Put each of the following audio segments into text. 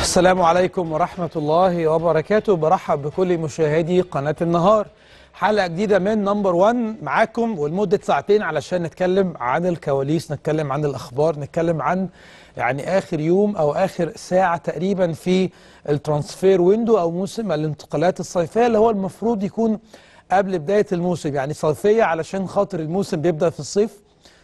السلام عليكم ورحمة الله وبركاته برحب بكل مشاهدي قناة النهار حلقة جديدة من نمبر 1 معاكم ولمدة ساعتين علشان نتكلم عن الكواليس نتكلم عن الأخبار نتكلم عن يعني آخر يوم أو آخر ساعة تقريبا في الترانسفير ويندو أو موسم الانتقالات الصيفية اللي هو المفروض يكون قبل بداية الموسم يعني صيفية علشان خاطر الموسم بيبدأ في الصيف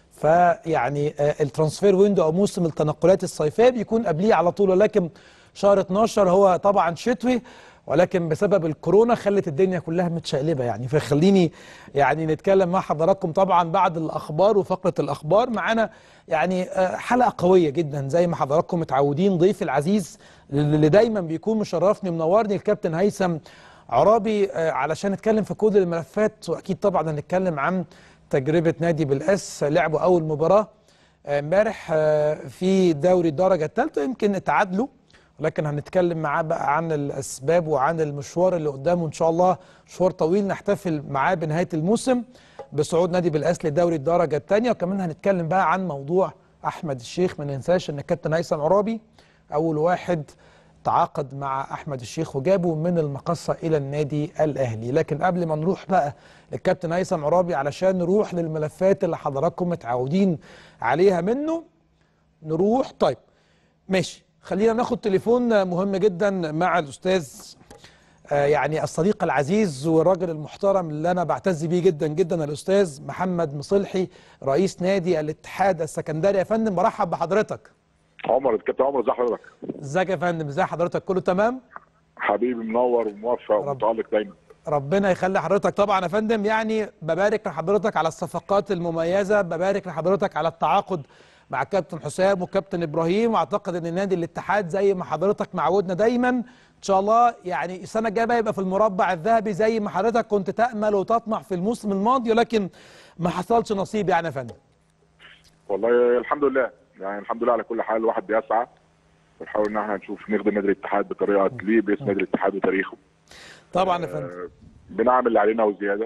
فيعني آه، الترانسفير ويندو او موسم التنقلات الصيفيه بيكون قبليه على طول ولكن شهر 12 هو طبعا شتوي ولكن بسبب الكورونا خلت الدنيا كلها متشقلبه يعني فخليني يعني نتكلم مع حضراتكم طبعا بعد الاخبار وفقره الاخبار معانا يعني آه، حلقه قويه جدا زي ما حضراتكم متعودين ضيفي العزيز اللي دايما بيكون مشرفني منورني الكابتن هيثم عرابي آه، علشان نتكلم في كل الملفات واكيد طبعا هنتكلم عن تجربه نادي بالاس لعبوا اول مباراه آه، امبارح آه، في دوري الدرجه الثالثه يمكن اتعادلوا ولكن هنتكلم معاه بقى عن الاسباب وعن المشوار اللي قدامه ان شاء الله مشوار طويل نحتفل معاه بنهايه الموسم بصعود نادي بالاس لدوري الدرجه الثانيه وكمان هنتكلم بقى عن موضوع احمد الشيخ ما ننساش ان الكابتن هيثم عرابي اول واحد تعاقد مع احمد الشيخ وجابه من المقصه الى النادي الاهلي لكن قبل ما نروح بقى للكابتن هيثم عرابي علشان نروح للملفات اللي حضراتكم متعودين عليها منه نروح طيب ماشي خلينا ناخد تليفون مهم جدا مع الاستاذ آه، يعني الصديق العزيز والراجل المحترم اللي انا بعتز بيه جدا جدا الاستاذ محمد مصلحي رئيس نادي الاتحاد السكندري يا فندم برحب بحضرتك عمر الكابتن عمر ازي حضرتك ازيك يا فندم ازي حضرتك كله تمام حبيبي منور وموفق ومتالق دايما ربنا يخلي حضرتك طبعا يا فندم يعني ببارك لحضرتك على الصفقات المميزه ببارك لحضرتك على التعاقد مع كابتن حسام وكابتن ابراهيم واعتقد ان نادي الاتحاد زي ما حضرتك معودنا دايما ان شاء الله يعني السنه الجايه بقى يبقى في المربع الذهبي زي ما حضرتك كنت تامل وتطمع في الموسم الماضي ولكن ما حصلش نصيب يعني يا فندم والله الحمد لله يعني الحمد لله على كل حال الواحد بيسعى بنحاول ان احنا نشوف نخدم نادي الاتحاد بطريقه تليق باسم نادي الاتحاد وتاريخه طبعا يا فندم آه، بنعمل اللي علينا وزياده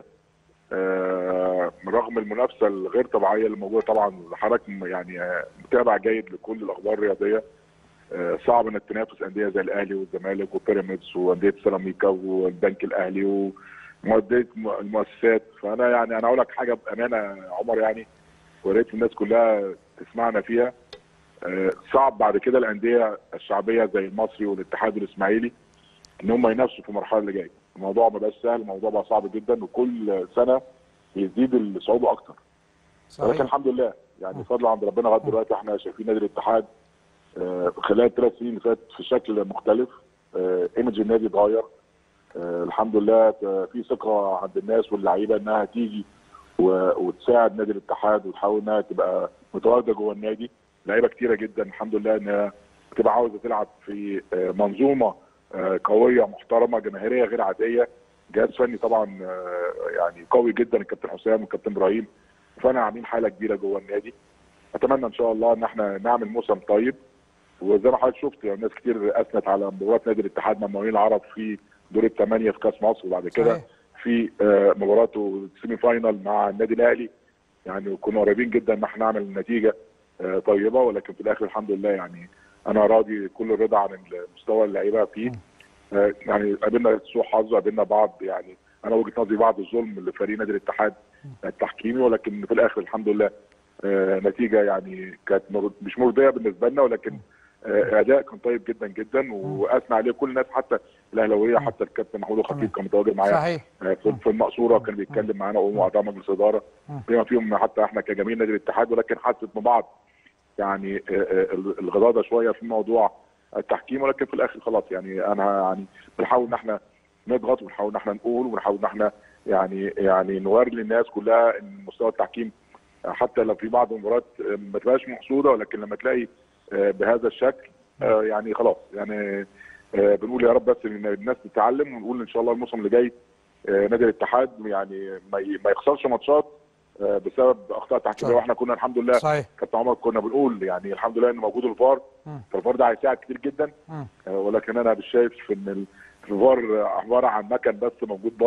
آه، رغم المنافسه الغير طبيعيه اللي موجوده طبعا حضرتك يعني آه، متابع جيد لكل الاخبار الرياضيه آه، صعب انك تنافس انديه زي الاهلي والزمالك وبيراميدز وانديه سيراميكا والبنك الاهلي ومؤديه المؤسسات فانا يعني انا اقول لك حاجه بامانه يا عمر يعني ويا ريت الناس كلها تسمعنا فيها آه، صعب بعد كده الانديه الشعبيه زي المصري والاتحاد والاسماعيلي ان هم ينافسوا في المرحله اللي جايه الموضوع ما بقاش سهل الموضوع بقى صعب جدا وكل سنه بيزيد الصعوبه اكتر ولكن صحيح الحمد لله يعني فضل عند ربنا لغايه دلوقتي احنا شايفين نادي الاتحاد آه، خلال الثلاث سنين اللي فاتت في شكل مختلف آه، ايمج النادي اتغير آه، الحمد لله آه، في ثقه عند الناس واللعيبه انها تيجي و- وتساعد نادي الاتحاد وتحاول انها تبقى متواجده جوه النادي لعيبه كتيره جدا الحمد لله انها تبقى عاوزه تلعب في آه، منظومه آه، قويه محترمه جماهيريه غير عاديه جهاز فني طبعا آه، يعني قوي جدا الكابتن حسام والكابتن ابراهيم فانا عاملين حاله كبيره جوه النادي اتمنى ان شاء الله ان احنا نعمل موسم طيب وزي ما حضرتك شفت يعني ناس كتير اثنت على مباراه نادي الاتحاد مع المقاولين العرب في دور الثمانيه في كاس مصر وبعد كده صحيح. في آه، مباراته السيمي فاينال مع النادي الاهلي يعني كنا قريبين جدا ان احنا نعمل نتيجه آه، طيبه ولكن في الاخر الحمد لله يعني انا راضي كل الرضا عن مستوى اللعيبه فيه آه، يعني قابلنا سوء حظ وقابلنا بعض يعني انا وجهه نظري بعض الظلم لفريق نادي الاتحاد التحكيمي ولكن في الاخر الحمد لله آه، نتيجه يعني كانت مر- مش مرضيه بالنسبه لنا ولكن آه، اداء كان طيب جدا جدا واثنى عليه كل الناس حتى الاهلاويه حتى الكابتن محمود تمام. الخطيب كان متواجد معايا صحيح آه، في في المقصوره كان بيتكلم معانا واعضاء مجلس اداره بما فيهم حتى احنا كجماهير نادي الاتحاد ولكن حست من بعض يعني آه، آه، الغضاضه شويه في موضوع التحكيم ولكن في الاخر خلاص يعني انا يعني بنحاول ان احنا نضغط ونحاول ان احنا نقول ونحاول ان احنا يعني يعني نوري للناس كلها ان مستوى التحكيم آه، حتى لو في بعض المباريات آه، ما تبقاش مقصوده ولكن لما تلاقي آه، بهذا الشكل آه، يعني خلاص يعني آه، بنقول يا رب بس ان الناس تتعلم ونقول ان شاء الله الموسم اللي جاي آه، نادي الاتحاد يعني ما ي- ما يخسرش ماتشات آه، بسبب اخطاء تحكيميه صحيح. واحنا كنا الحمد لله صحيح كابتن عمر كنا بنقول يعني الحمد لله ان موجود الفار مم. فالفار ده هيساعد كتير جدا مم. آه، ولكن انا مش شايف ان ال- الفار عباره عن مكن بس موجود بره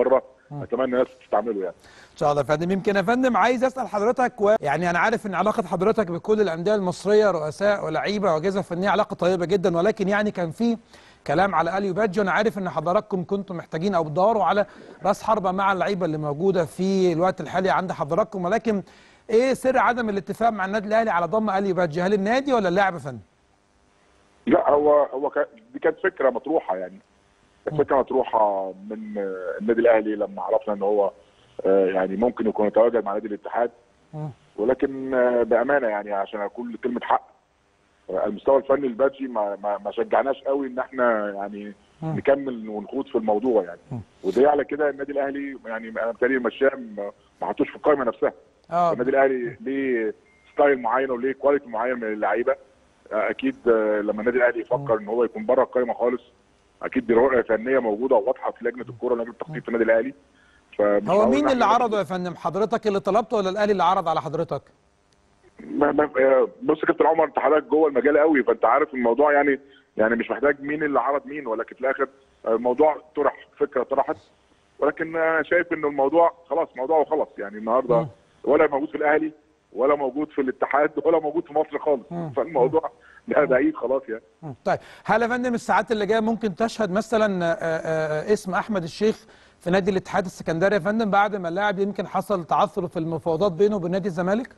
اتمنى الناس تستعمله يعني ان شاء الله يا فندم يمكن يا فندم عايز اسال حضرتك و... يعني انا عارف ان علاقه حضرتك بكل الانديه المصريه رؤساء ولاعيبه واجهزه فنيه علاقه طيبه جدا ولكن يعني كان في كلام على اليو بادجي وانا عارف ان حضراتكم كنتم محتاجين او بتدوروا على راس حربه مع اللعيبه اللي موجوده في الوقت الحالي عند حضراتكم ولكن ايه سر عدم الاتفاق مع النادي الاهلي على ضم اليو بادجي هل النادي ولا اللاعب يا فندم؟ لا هو هو كان- دي كانت فكره مطروحه يعني كانت فكره مطروحه من آه، النادي الاهلي لما عرفنا ان هو آه، يعني ممكن يكون يتواجد مع نادي الاتحاد مم. ولكن آه، بامانه يعني عشان اقول كلمه حق آه، المستوى الفني البادجي ما ما, ما شجعناش قوي ان احنا يعني مم. نكمل ونخوض في الموضوع يعني مم. ودليل على كده النادي الاهلي يعني انا بالتالي مشاه ما ما حطوش في القائمه نفسها اه النادي الاهلي ليه ستايل معين وليه كواليتي معين من اللعيبه آه، اكيد آه، لما النادي الاهلي يفكر ان هو يكون بره القائمه خالص اكيد دي رؤيه فنيه موجوده وواضحه في لجنه الكوره ولجنه التخطيط في النادي الاهلي فمش هو هقول مين إن اللي إحنا- عرضه يا فندم حضرتك اللي طلبته ولا الاهلي اللي عرض على حضرتك؟ ما ما آه، بص يا كابتن عمر انت حضرتك جوه المجال قوي فانت عارف الموضوع يعني يعني مش محتاج مين اللي عرض مين ولكن في الاخر آه، الموضوع طرح فكره طرحت ولكن انا شايف انه الموضوع خلاص موضوع وخلاص يعني النهارده مم. ولا موجود في الاهلي ولا موجود في الاتحاد ولا موجود في مصر خالص مم. فالموضوع ده بعيد خلاص يعني مم. طيب هل يا فندم الساعات اللي جايه ممكن تشهد مثلا آه، آه، اسم احمد الشيخ في نادي الاتحاد السكندري يا فندم بعد ما اللاعب يمكن حصل تعثر في المفاوضات بينه وبين نادي الزمالك؟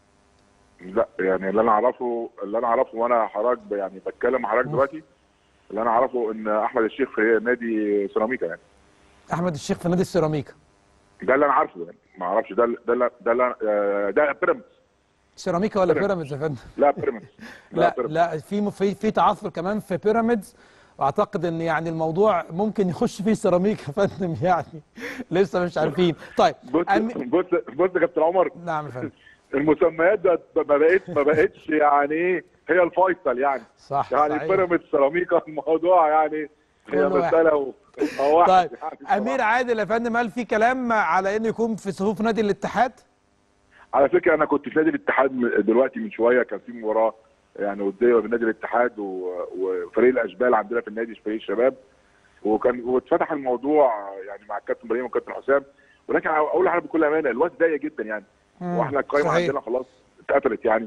لا يعني اللي انا اعرفه اللي انا اعرفه وانا حضرتك ب- يعني بتكلم مع حضرتك دلوقتي اللي انا اعرفه ان احمد الشيخ في نادي سيراميكا يعني احمد الشيخ في نادي السيراميكا ده اللي انا عارفه يعني ما اعرفش ده ده اللي- ده اللي- آه، ده بيراميدز سيراميكا ولا بيراميدز. بيراميدز يا فندم؟ لا بيراميدز لا بيراميدز. لا في في في تعثر كمان في بيراميدز واعتقد ان يعني الموضوع ممكن يخش فيه سيراميكا يا فندم يعني لسه مش عارفين طيب بص أم- بص بص يا كابتن عمر نعم يا فندم المسميات ده ما بقتش ما بقتش يعني ايه هي الفيصل يعني صح يعني صحيح. بيراميدز سيراميكا الموضوع يعني هي كل واحد. مساله و- هو واحد طيب يعني بصراحة. امير عادل يا فندم هل في كلام على انه يكون في صفوف نادي الاتحاد؟ على فكره انا كنت في نادي الاتحاد م- دلوقتي من شويه كان في مباراه يعني وديه بين نادي الاتحاد و- وفريق الاشبال عندنا في النادي فريق الشباب وكان واتفتح الموضوع يعني مع الكابتن ابراهيم والكابتن حسام ولكن اقول لحضرتك بكل امانه الوقت ضيق جدا يعني مم، واحنا القائمه صحيح. عندنا خلاص اتقفلت يعني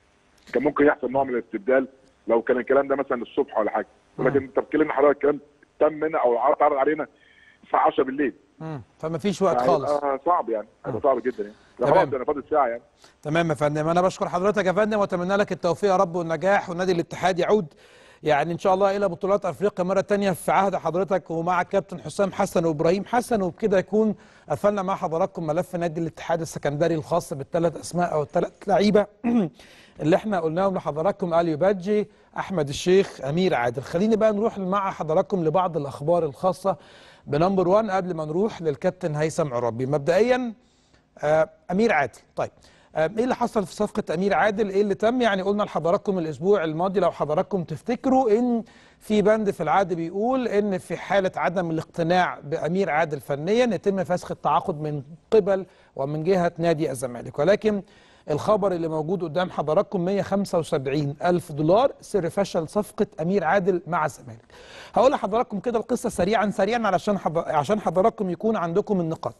كان ممكن يحصل نوع من الاستبدال لو كان الكلام ده مثلا الصبح ولا حاجه ولكن انت بتكلمنا حضرتك الكلام تم منا او العرض اتعرض علينا الساعه 10 بالليل مم. فما فيش وقت خالص هيبقى صعب يعني هيبقى صعب جدا يعني ده تمام. خلاص انا فاضل ساعه يعني تمام يا فندم انا بشكر حضرتك يا فندم واتمنى لك التوفيق يا رب والنجاح ونادي الاتحاد يعود يعني ان شاء الله الى بطولات افريقيا مره تانية في عهد حضرتك ومع الكابتن حسام حسن وابراهيم حسن وبكده يكون قفلنا مع حضراتكم ملف نادي الاتحاد السكندري الخاص بالثلاث اسماء او الثلاث لعيبه اللي احنا قلناهم لحضراتكم اليو بادجي احمد الشيخ امير عادل خليني بقى نروح مع حضراتكم لبعض الاخبار الخاصه بنمبر 1 قبل ما نروح للكابتن هيثم عرابي مبدئيا آه، امير عادل طيب آه، ايه اللي حصل في صفقه امير عادل ايه اللي تم يعني قلنا لحضراتكم الاسبوع الماضي لو حضراتكم تفتكروا ان في بند في العقد بيقول ان في حاله عدم الاقتناع بامير عادل فنيا يتم فسخ التعاقد من قبل ومن جهه نادي الزمالك ولكن الخبر اللي موجود قدام حضراتكم 175 ألف دولار سر فشل صفقة أمير عادل مع الزمالك هقول لحضراتكم كده القصة سريعا سريعا علشان حضر... عشان حضراتكم يكون عندكم النقاط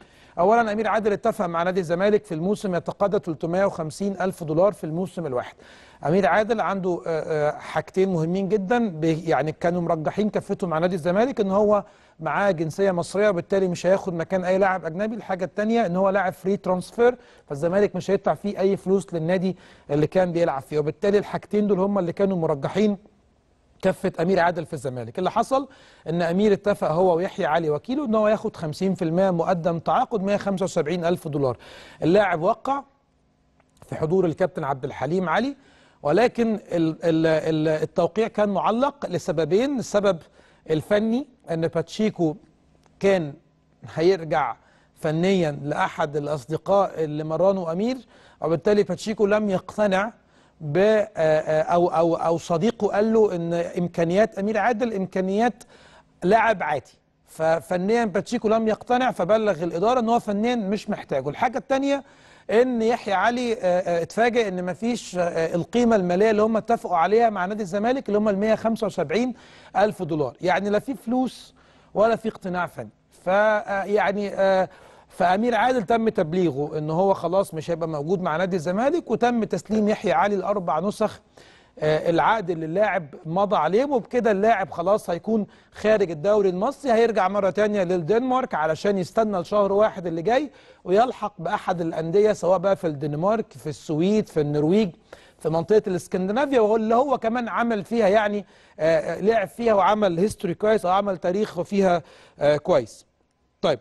اولا امير عادل اتفق مع نادي الزمالك في الموسم يتقاضى 350 الف دولار في الموسم الواحد امير عادل عنده آه، آه، حاجتين مهمين جدا ب- يعني كانوا مرجحين كفته مع نادي الزمالك ان هو معاه جنسيه مصريه وبالتالي مش هياخد مكان اي لاعب اجنبي الحاجه الثانيه ان هو لاعب فري ترانسفير فالزمالك مش هيدفع فيه اي فلوس للنادي اللي كان بيلعب فيه وبالتالي الحاجتين دول هم اللي كانوا مرجحين كفه امير عادل في الزمالك اللي حصل ان امير اتفق هو ويحيى علي وكيله ان هو ياخد 50% مقدم تعاقد 175 الف دولار اللاعب وقع في حضور الكابتن عبد الحليم علي ولكن ال ال ال التوقيع كان معلق لسببين السبب الفني ان باتشيكو كان هيرجع فنيا لاحد الاصدقاء اللي مرانوا امير وبالتالي باتشيكو لم يقتنع ب او او او صديقه قال له ان امكانيات امير عادل امكانيات لاعب عادي ففنيا باتشيكو لم يقتنع فبلغ الاداره ان هو فنيا مش محتاجه الحاجه الثانيه ان يحيى علي آه، آه، اتفاجئ ان مفيش آه، القيمه الماليه اللي هم اتفقوا عليها مع نادي الزمالك اللي هم ال 175 الف دولار يعني لا في فلوس ولا في اقتناع فني فيعني فامير عادل تم تبليغه ان هو خلاص مش هيبقى موجود مع نادي الزمالك وتم تسليم يحيى علي الاربع نسخ آه، العقد اللي اللاعب مضى عليه وبكده اللاعب خلاص هيكون خارج الدوري المصري هيرجع مرة تانية للدنمارك علشان يستنى الشهر واحد اللي جاي ويلحق بأحد الأندية سواء بقى في الدنمارك في السويد في النرويج في منطقة الاسكندنافيا واللي هو كمان عمل فيها يعني آه، آه، لعب فيها وعمل هيستوري كويس أو عمل تاريخ فيها آه، كويس طيب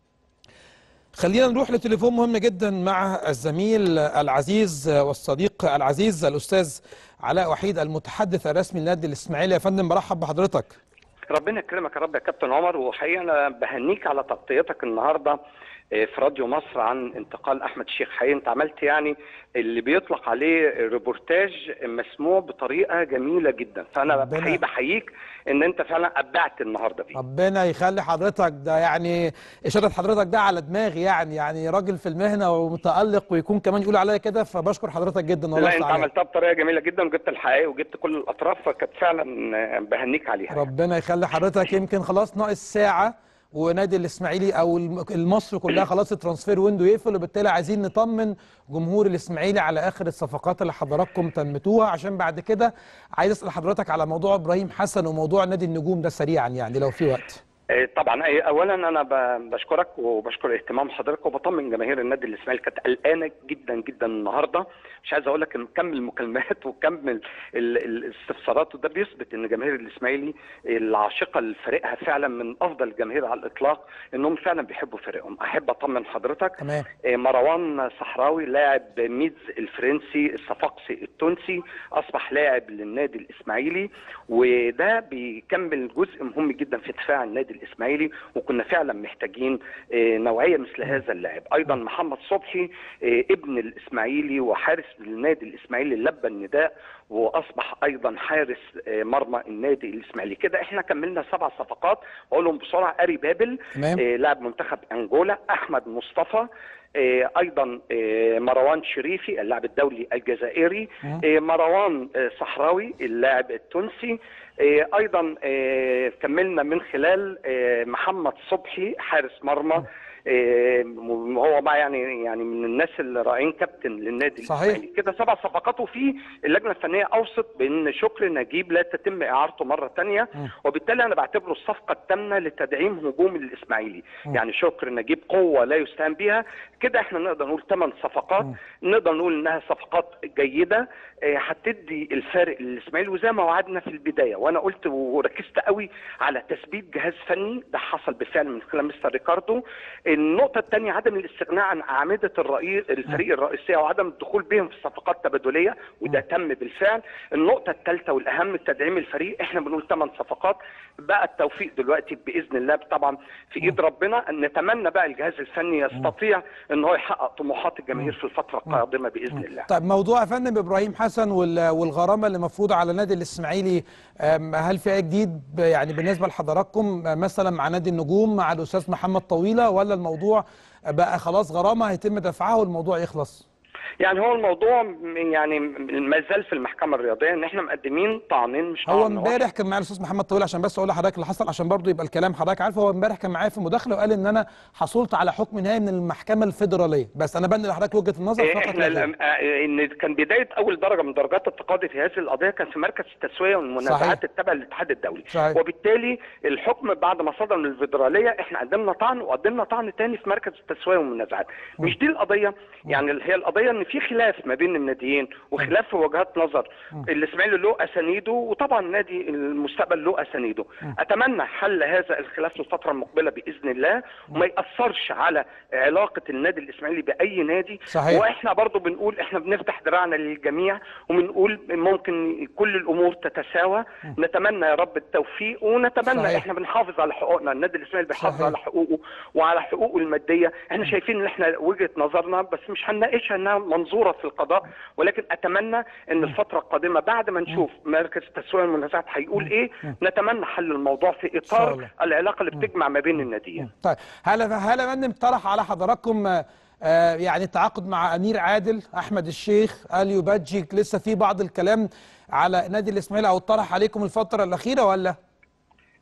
خلينا نروح لتليفون مهم جدا مع الزميل العزيز والصديق العزيز الاستاذ علاء وحيد المتحدث الرسمي للنادي الاسماعيلي يا فندم برحب بحضرتك ربنا يكرمك يا رب يا كابتن عمر وحقيقه انا بهنيك على تغطيتك النهارده آه، في راديو مصر عن انتقال احمد الشيخ حقيقي انت عملت يعني اللي بيطلق عليه ريبورتاج مسموع بطريقه جميله جدا فانا ربنا- حقيقي بحييك ان انت فعلا ابدعت النهارده فيه ربنا يخلي حضرتك ده يعني اشاره حضرتك ده على دماغي يعني يعني راجل في المهنه ومتالق ويكون كمان يقول عليا كده فبشكر حضرتك جدا والله لا انت يفتح عليك. عملتها بطريقه جميله جدا وجبت الحقائق وجبت كل الاطراف فكانت فعلا آه، بهنيك عليها ربنا يخلي حضرتك يمكن خلاص ناقص ساعة ونادي الاسماعيلي او الم- المصر كلها خلاص الترانسفير ويندو يقفل وبالتالي عايزين نطمن جمهور الاسماعيلي على اخر الصفقات اللي حضراتكم تمتوها عشان بعد كده عايز اسال حضرتك على موضوع ابراهيم حسن وموضوع نادي النجوم ده سريعا يعني لو في وقت آه، طبعا أي- اولا انا ب- بشكرك وبشكر اهتمام حضرتك وبطمن جماهير النادي الاسماعيلي كانت قلقانه جدا جدا النهارده مش عايز اقول لك إن كم المكالمات وكم ال- ال- الاستفسارات وده بيثبت ان جماهير الاسماعيلي العاشقه لفريقها فعلا من افضل الجماهير على الاطلاق انهم فعلا بيحبوا فريقهم احب اطمن حضرتك تمام آه، مروان صحراوي لاعب ميدز الفرنسي الصفاقسي التونسي اصبح لاعب للنادي الاسماعيلي وده بيكمل جزء مهم جدا في دفاع النادي الاسماعيلي وكنا فعلا محتاجين آه، نوعيه مثل هذا اللاعب ايضا محمد صبحي آه، ابن الاسماعيلي وحارس للنادي الاسماعيلي لبى النداء واصبح ايضا حارس آه، مرمى النادي الاسماعيلي كده احنا كملنا سبع صفقات اقولهم بسرعه اري بابل تمام آه، لاعب منتخب انجولا احمد مصطفى آه، ايضا آه، مروان شريفي اللاعب الدولي الجزائري مم. آه، مروان آه، صحراوي اللاعب التونسي آه، ايضا آه، كملنا من خلال آه، محمد صبحي حارس مرمى آه، وهو بقى يعني يعني من الناس اللي رائعين كابتن للنادي صحيح. الإسماعيلي. كده سبع صفقات وفي اللجنه الفنيه اوصت بان شكر نجيب لا تتم اعارته مره ثانيه مم. وبالتالي انا بعتبره الصفقه الثامنه لتدعيم هجوم الاسماعيلي مم. يعني شكر نجيب قوه لا يستهان بها كده احنا نقدر نقول ثمان صفقات مم. نقدر نقول انها صفقات جيده آه، هتدي الفارق للاسماعيلي وزي ما وعدنا في البدايه وانا قلت وركزت قوي على تثبيت جهاز فني ده حصل بالفعل من خلال مستر ريكاردو النقطه الثانيه عدم الاستغناء عن اعمده الرئيس الفريق الرئيسيه وعدم الدخول بهم في صفقات تبادليه وده تم بالفعل النقطه الثالثه والاهم تدعيم الفريق احنا بنقول ثمان صفقات بقى التوفيق دلوقتي باذن الله طبعا في ايد ربنا نتمنى بقى الجهاز الفني يستطيع ان هو يحقق طموحات الجماهير في الفتره القادمه باذن الله طيب موضوع يا فندم ابراهيم حسن وال- والغرامه اللي مفروضه على النادي الاسماعيلي أم، هل في اي جديد ب- يعني بالنسبه لحضراتكم أه، مثلا مع نادي النجوم مع الاستاذ محمد طويله ولا الموضوع بقى خلاص غرامه هيتم دفعها والموضوع يخلص؟ يعني هو الموضوع م- يعني ما زال في المحكمه الرياضيه ان احنا مقدمين طعنين مش هو طعن واحد. امبارح كان معايا الاستاذ محمد طويل عشان بس اقول لحضرتك اللي حصل عشان برضو يبقى الكلام حضرتك عارفه هو امبارح كان معايا في مداخله وقال ان انا حصلت على حكم نهائي من المحكمه الفيدراليه بس انا بنقل لحضرتك وجهه النظر إيه فقط احنا لا غير. الأم- آه، ان كان بدايه اول درجه من درجات التقاضي في هذه القضيه كان في مركز التسويه صحيح. والمنازعات التابع للاتحاد الدولي صحيح. وبالتالي الحكم بعد ما صدر من الفيدراليه احنا قدمنا طعن وقدمنا طعن تاني في مركز التسويه والمنازعات مش دي القضيه يعني اللي هي القضيه ان في خلاف ما بين الناديين وخلاف في وجهات نظر الاسماعيلي له اسانيده وطبعا نادي المستقبل له اسانيده اتمنى حل هذا الخلاف في الفتره المقبله باذن الله وما ياثرش على علاقه النادي الاسماعيلي باي نادي صحيح. واحنا برضو بنقول احنا بنفتح دراعنا للجميع وبنقول ممكن كل الامور تتساوى نتمنى يا رب التوفيق ونتمنى صحيح. احنا بنحافظ على حقوقنا النادي الاسماعيلي بيحافظ صحيح. على حقوقه وعلى حقوقه الماديه احنا شايفين ان احنا وجهه نظرنا بس مش هنناقشها انها منظوره في القضاء ولكن اتمنى ان الفتره القادمه بعد ما نشوف مركز التسويه والمنازعات هيقول ايه نتمنى حل الموضوع في شاء اطار الله. العلاقه اللي بتجمع ما بين الناديين طيب هل هل يا فندم طرح على حضراتكم آه، آه، يعني التعاقد مع امير عادل احمد الشيخ اليو بادجي لسه في بعض الكلام على نادي الاسماعيلي او طرح عليكم الفتره الاخيره ولا؟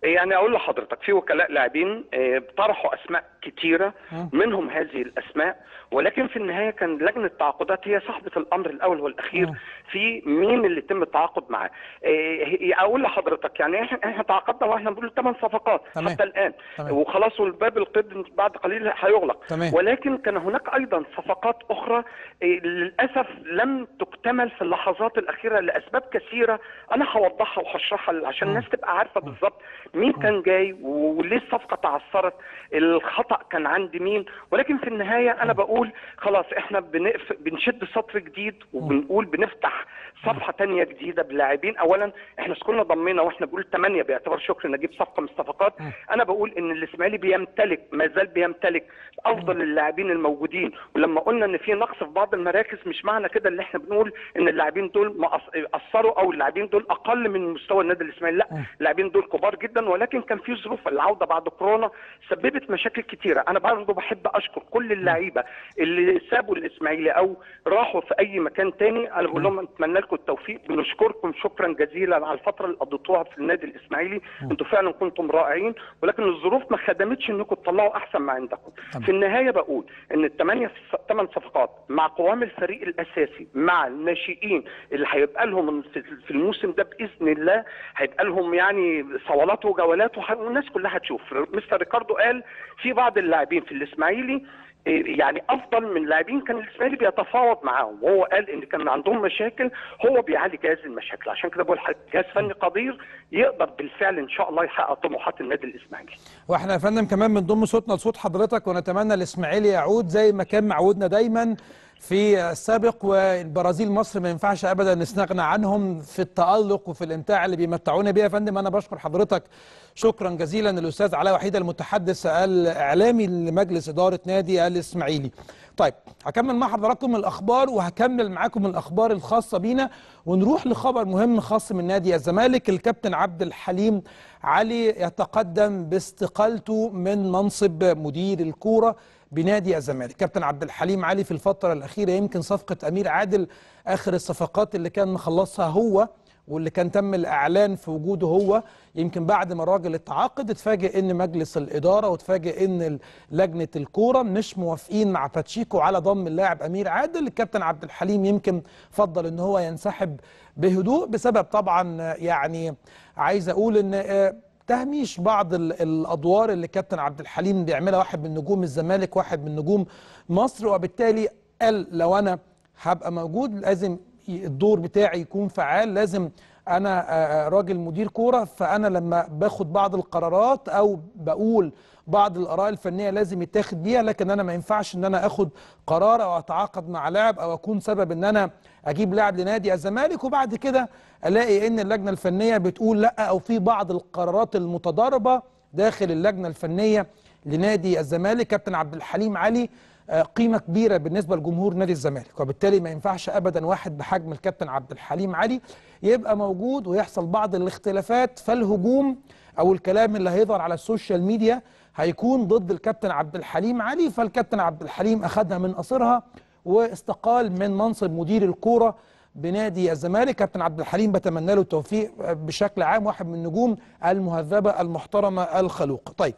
يعني اقول لحضرتك في وكلاء لاعبين آه، طرحوا اسماء كتيره منهم هذه الاسماء ولكن في النهايه كان لجنه التعاقدات هي صاحبه الامر الاول والاخير مم. في مين اللي يتم التعاقد معاه آه، هي- اقول لحضرتك يعني احنا احنا تعاقدنا واحنا بنقول ثمان صفقات تمام. حتى الان تمام. وخلاص والباب القيد بعد قليل هيغلق تمام. ولكن كان هناك ايضا صفقات اخرى إيه، للاسف لم تكتمل في اللحظات الاخيره لاسباب كثيره انا هوضحها وهشرحها عشان الناس تبقى عارفه بالظبط مين كان جاي وليه الصفقه تعثرت الخطا كان عند مين ولكن في النهايه انا بقول خلاص احنا بنقف بنشد سطر جديد وبنقول بنفتح صفحه تانية جديده بلاعبين اولا احنا كنا ضمينا واحنا بنقول ثمانيه باعتبار شكر نجيب صفقه من الصفقات انا بقول ان الاسماعيلي بيمتلك ما زال بيمتلك افضل اللاعبين الموجودين ولما قلنا ان في نقص في بعض المراكز مش معنى كده اللي احنا بنقول ان اللاعبين دول ما أص- اثروا او اللاعبين دول اقل من مستوى النادي الاسماعيلي لا اللاعبين دول كبار جدا ولكن كان في ظروف العوده بعد كورونا سببت مشاكل كتيره انا برضه بحب اشكر كل اللعيبه اللي سابوا الاسماعيلي او راحوا في اي مكان تاني انا بقول لهم اتمنى لكم التوفيق بنشكركم شكرا جزيلا على الفتره اللي قضيتوها في النادي الاسماعيلي انتوا فعلا كنتم رائعين ولكن الظروف ما خدمتش انكم تطلعوا احسن ما عندكم تمام. في النهايه بقول ان الثمانيه ثمان صفقات مع قوام الفريق الاساسي مع الناشئين اللي هيبقى لهم في في الموسم ده باذن الله هيبقى لهم يعني صولات وجولات وح- والناس كلها هتشوف مستر ريكاردو قال في بعض اللاعبين في الاسماعيلي إيه، يعني افضل من لاعبين كان الاسماعيلي بيتفاوض معاهم وهو قال ان كان عندهم مشاكل هو بيعالج هذه المشاكل عشان كده بقول حضرتك جهاز فني قدير يقدر بالفعل ان شاء الله يحقق طموحات النادي الاسماعيلي واحنا يا فندم كمان بنضم صوتنا لصوت حضرتك ونتمنى الاسماعيلي يعود زي ما كان معودنا دايما في السابق والبرازيل مصر ما ينفعش ابدا نستغنى عنهم في التالق وفي الامتاع اللي بيمتعونا بيه يا فندم انا بشكر حضرتك شكرا جزيلا الاستاذ علاء وحيد المتحدث الاعلامي لمجلس اداره نادي الاسماعيلي طيب هكمل مع حضراتكم الاخبار وهكمل معاكم الاخبار الخاصه بينا ونروح لخبر مهم خاص من نادي الزمالك الكابتن عبد الحليم علي يتقدم باستقالته من منصب مدير الكوره بنادي الزمالك كابتن عبد الحليم علي في الفتره الاخيره يمكن صفقه امير عادل اخر الصفقات اللي كان مخلصها هو واللي كان تم الاعلان في وجوده هو يمكن بعد ما الراجل اتعاقد اتفاجئ ان مجلس الاداره واتفاجئ ان ال- لجنه الكوره مش موافقين مع باتشيكو على ضم اللاعب امير عادل الكابتن عبد الحليم يمكن فضل ان هو ينسحب بهدوء بسبب طبعا آه، يعني عايز اقول ان آه، تهميش بعض ال- الادوار اللي كابتن عبد الحليم بيعملها واحد من نجوم الزمالك واحد من نجوم مصر وبالتالي قال لو انا هبقى موجود لازم ي- الدور بتاعي يكون فعال لازم انا آه، آه، راجل مدير كوره فانا لما باخد بعض القرارات او بقول بعض الاراء الفنيه لازم يتاخد بيها لكن انا ما ينفعش ان انا اخد قرار او اتعاقد مع لاعب او اكون سبب ان انا اجيب لاعب لنادي الزمالك وبعد كده الاقي ان اللجنه الفنيه بتقول لا او في بعض القرارات المتضاربه داخل اللجنه الفنيه لنادي الزمالك كابتن عبد الحليم علي آه، قيمه كبيره بالنسبه لجمهور نادي الزمالك وبالتالي ما ينفعش ابدا واحد بحجم الكابتن عبد الحليم علي يبقى موجود ويحصل بعض الاختلافات فالهجوم او الكلام اللي هيظهر على السوشيال ميديا هيكون ضد الكابتن عبد الحليم علي فالكابتن عبد الحليم اخذها من قصرها واستقال من منصب مدير الكوره بنادي الزمالك كابتن عبد الحليم بتمنى له التوفيق بشكل عام واحد من النجوم المهذبه المحترمه الخلوقه طيب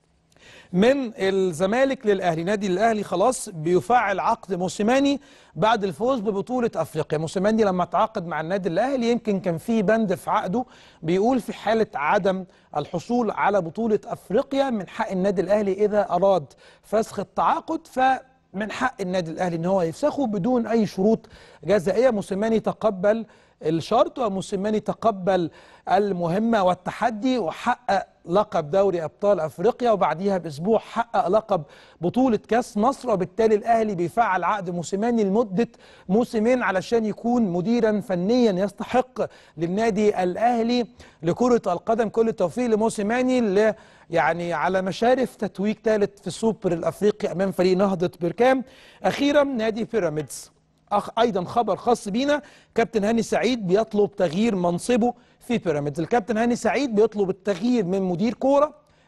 من الزمالك للاهلي نادي الاهلي خلاص بيفعل عقد موسيماني بعد الفوز ببطوله افريقيا موسيماني لما تعاقد مع النادي الاهلي يمكن كان في بند في عقده بيقول في حاله عدم الحصول على بطوله افريقيا من حق النادي الاهلي اذا اراد فسخ التعاقد ف من حق النادي الاهلي ان هو يفسخه بدون اي شروط جزائيه موسيماني تقبل الشرط وموسيماني تقبل المهمه والتحدي وحقق لقب دوري ابطال افريقيا وبعديها باسبوع حقق لقب بطوله كاس مصر وبالتالي الاهلي بيفعل عقد موسيماني لمده موسمين علشان يكون مديرا فنيا يستحق للنادي الاهلي لكره القدم كل التوفيق لموسيماني اللي يعني على مشارف تتويج ثالث في السوبر الافريقي امام فريق نهضه بركام اخيرا نادي بيراميدز أخ ايضا خبر خاص بينا كابتن هاني سعيد بيطلب تغيير منصبه في بيراميدز الكابتن هاني سعيد بيطلب التغيير من مدير كوره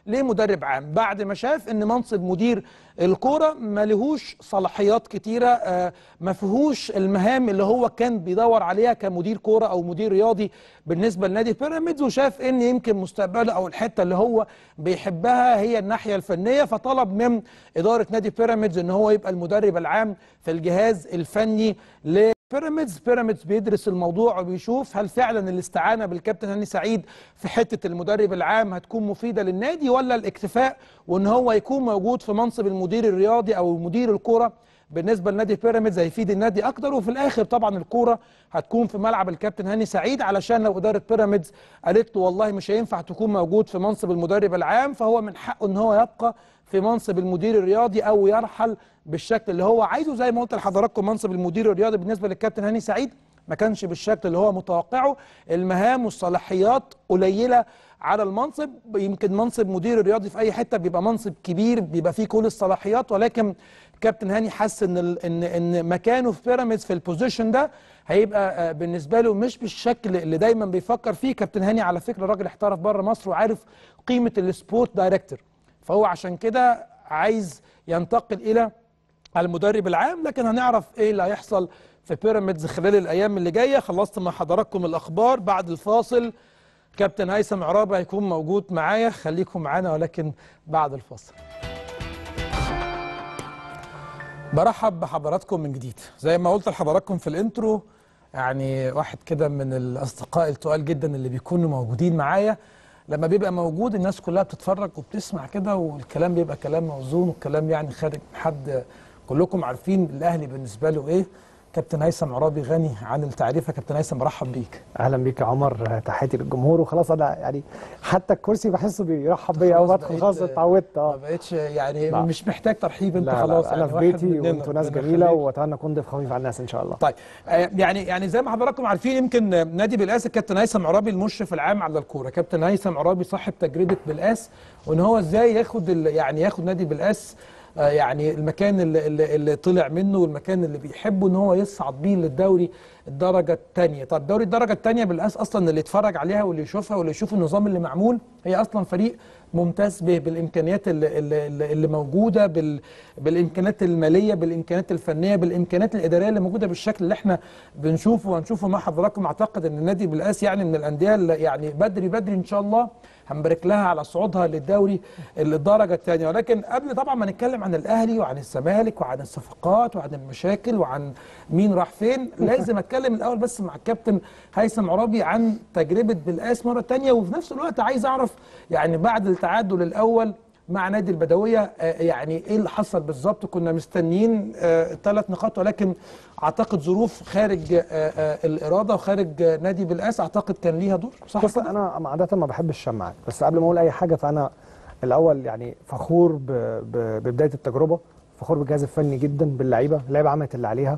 ليه مدرب عام بعد ما شاف ان منصب مدير الكوره ما لهوش صلاحيات كتيره آه، ما فيهوش المهام اللي هو كان بيدور عليها كمدير كوره او مدير رياضي بالنسبه لنادي بيراميدز وشاف ان يمكن مستقبله او الحته اللي هو بيحبها هي الناحيه الفنيه فطلب من اداره نادي بيراميدز ان هو يبقى المدرب العام في الجهاز الفني ل بيراميدز بيراميدز بيدرس الموضوع وبيشوف هل فعلا الاستعانه بالكابتن هاني سعيد في حته المدرب العام هتكون مفيده للنادي ولا الاكتفاء وان هو يكون موجود في منصب المدير الرياضي او مدير الكوره بالنسبه لنادي بيراميدز هيفيد النادي اكتر وفي الاخر طبعا الكوره هتكون في ملعب الكابتن هاني سعيد علشان لو اداره بيراميدز قالت له والله مش هينفع تكون موجود في منصب المدرب العام فهو من حقه ان هو يبقى في منصب المدير الرياضي او يرحل بالشكل اللي هو عايزه زي ما قلت لحضراتكم منصب المدير الرياضي بالنسبه للكابتن هاني سعيد ما كانش بالشكل اللي هو متوقعه المهام والصلاحيات قليله على المنصب يمكن منصب مدير الرياضي في اي حته بيبقى منصب كبير بيبقى فيه كل الصلاحيات ولكن كابتن هاني حس ان ال- ان ان مكانه في بيراميدز في البوزيشن ده هيبقى آه، بالنسبه له مش بالشكل اللي دايما بيفكر فيه كابتن هاني على فكره راجل احترف بره مصر وعارف قيمه السبورت دايركتور فهو عشان كده عايز ينتقل الى المدرب العام لكن هنعرف ايه اللي هيحصل في بيراميدز خلال الايام اللي جايه خلصت مع حضراتكم الاخبار بعد الفاصل كابتن هيثم عرابه هيكون موجود معايا خليكم معانا ولكن بعد الفاصل برحب بحضراتكم من جديد زي ما قلت لحضراتكم في الانترو يعني واحد كده من الاصدقاء التقال جدا اللي بيكونوا موجودين معايا لما بيبقى موجود الناس كلها بتتفرج وبتسمع كده والكلام بيبقى كلام موزون والكلام يعني خارج من حد كلكم عارفين الاهلي بالنسبه له ايه كابتن هيثم عرابي غني عن التعريف يا كابتن هيثم برحب بيك اهلا بيك يا عمر تحياتي للجمهور وخلاص انا يعني حتى الكرسي بحسه بيرحب بيا اول ما خلاص ادخل بقيت- خلاص اتعودت ما اه بقتش يعني لا. مش محتاج ترحيب انت لا خلاص لا انا يعني في واحد بيتي مننا. وانتوا ناس ربنا جميله يخليك. واتمنى اكون ضيف خفيف على الناس ان شاء الله طيب آه، يعني يعني زي ما حضراتكم عارفين يمكن نادي بالقاس الكابتن هيثم عرابي المشرف العام على الكوره كابتن هيثم عرابي صاحب تجربه بالقاس وان هو ازاي ياخد ال- يعني ياخد نادي بالقاس آه، يعني المكان اللي, اللي, اللي طلع منه والمكان اللي بيحبه ان هو يصعد بيه للدوري الدرجه الثانيه طب دوري الدرجه الثانيه بالقاس اصلا اللي يتفرج عليها واللي يشوفها واللي يشوف النظام اللي معمول هي اصلا فريق ممتاز به بالامكانيات اللي, اللي, اللي موجوده بال بالامكانيات الماليه بالامكانيات الفنيه بالامكانيات الاداريه اللي موجوده بالشكل اللي احنا بنشوفه وهنشوفه مع حضراتكم اعتقد ان النادي بالقاس يعني من الانديه اللي يعني بدري بدري ان شاء الله هنبارك لها على صعودها للدوري الدرجه الثانيه ولكن قبل طبعا ما نتكلم عن الاهلي وعن الزمالك وعن الصفقات وعن المشاكل وعن مين راح فين لازم اتكلم الاول بس مع الكابتن هيثم عرابي عن تجربه بالقاس مره ثانيه وفي نفس الوقت عايز اعرف يعني بعد التعادل الاول مع نادي البدويه آه، يعني ايه اللي حصل بالظبط كنا مستنيين ثلاث نقاط ولكن اعتقد ظروف خارج آه، آه، الاراده وخارج آه، نادي بالقاس اعتقد كان ليها دور صح بص كده؟ انا عاده ما بحبش الشماعات بس قبل ما اقول اي حاجه فانا الاول يعني فخور ب- ب- ببدايه التجربه فخور بالجهاز الفني جدا باللعيبه اللعيبه عملت اللي عليها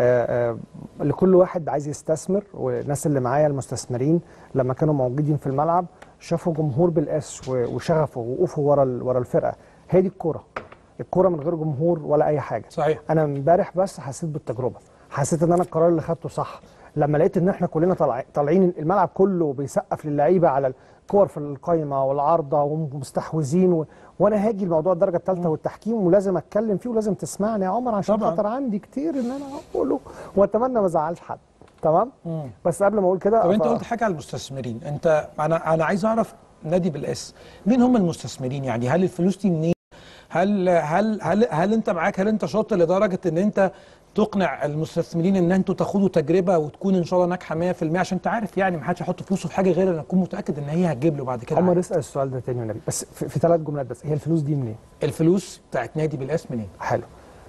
آه آه لكل واحد عايز يستثمر والناس اللي معايا المستثمرين لما كانوا موجودين في الملعب شافوا جمهور بالقاس و- وشغفه ووقوفه ورا ال- ورا الفرقه هي دي الكوره الكوره من غير جمهور ولا اي حاجه صحيح انا امبارح بس حسيت بالتجربه حسيت ان انا القرار اللي خدته صح لما لقيت ان احنا كلنا طالع- طالعين الملعب كله بيسقف للعيبه على الكور في القايمه والعارضه ومستحوذين و... وانا هاجي الموضوع الدرجه الثالثه والتحكيم ولازم اتكلم فيه ولازم تسمعني يا عمر عشان طبعاً. خاطر عندي كتير ان انا اقوله واتمنى ما ازعلش حد تمام مم. بس قبل ما اقول كده طب انت ف- قلت حاجه على المستثمرين انت انا انا عايز اعرف نادي بالاس مين هم المستثمرين يعني هل الفلوس دي منين هل هل هل هل انت معاك هل انت شاطر لدرجه ان انت تقنع المستثمرين ان انتوا تاخدوا تجربه وتكون ان شاء الله ناجحه 100% عشان انت عارف يعني ما حدش هيحط فلوسه في حاجه غير ان اكون متاكد ان هي هتجيب له بعد كده عمر عائد. اسال السؤال ده تاني والنبي بس في, في ثلاث جملات بس هي الفلوس دي منين؟ الفلوس بتاعت نادي بالاس منين حلو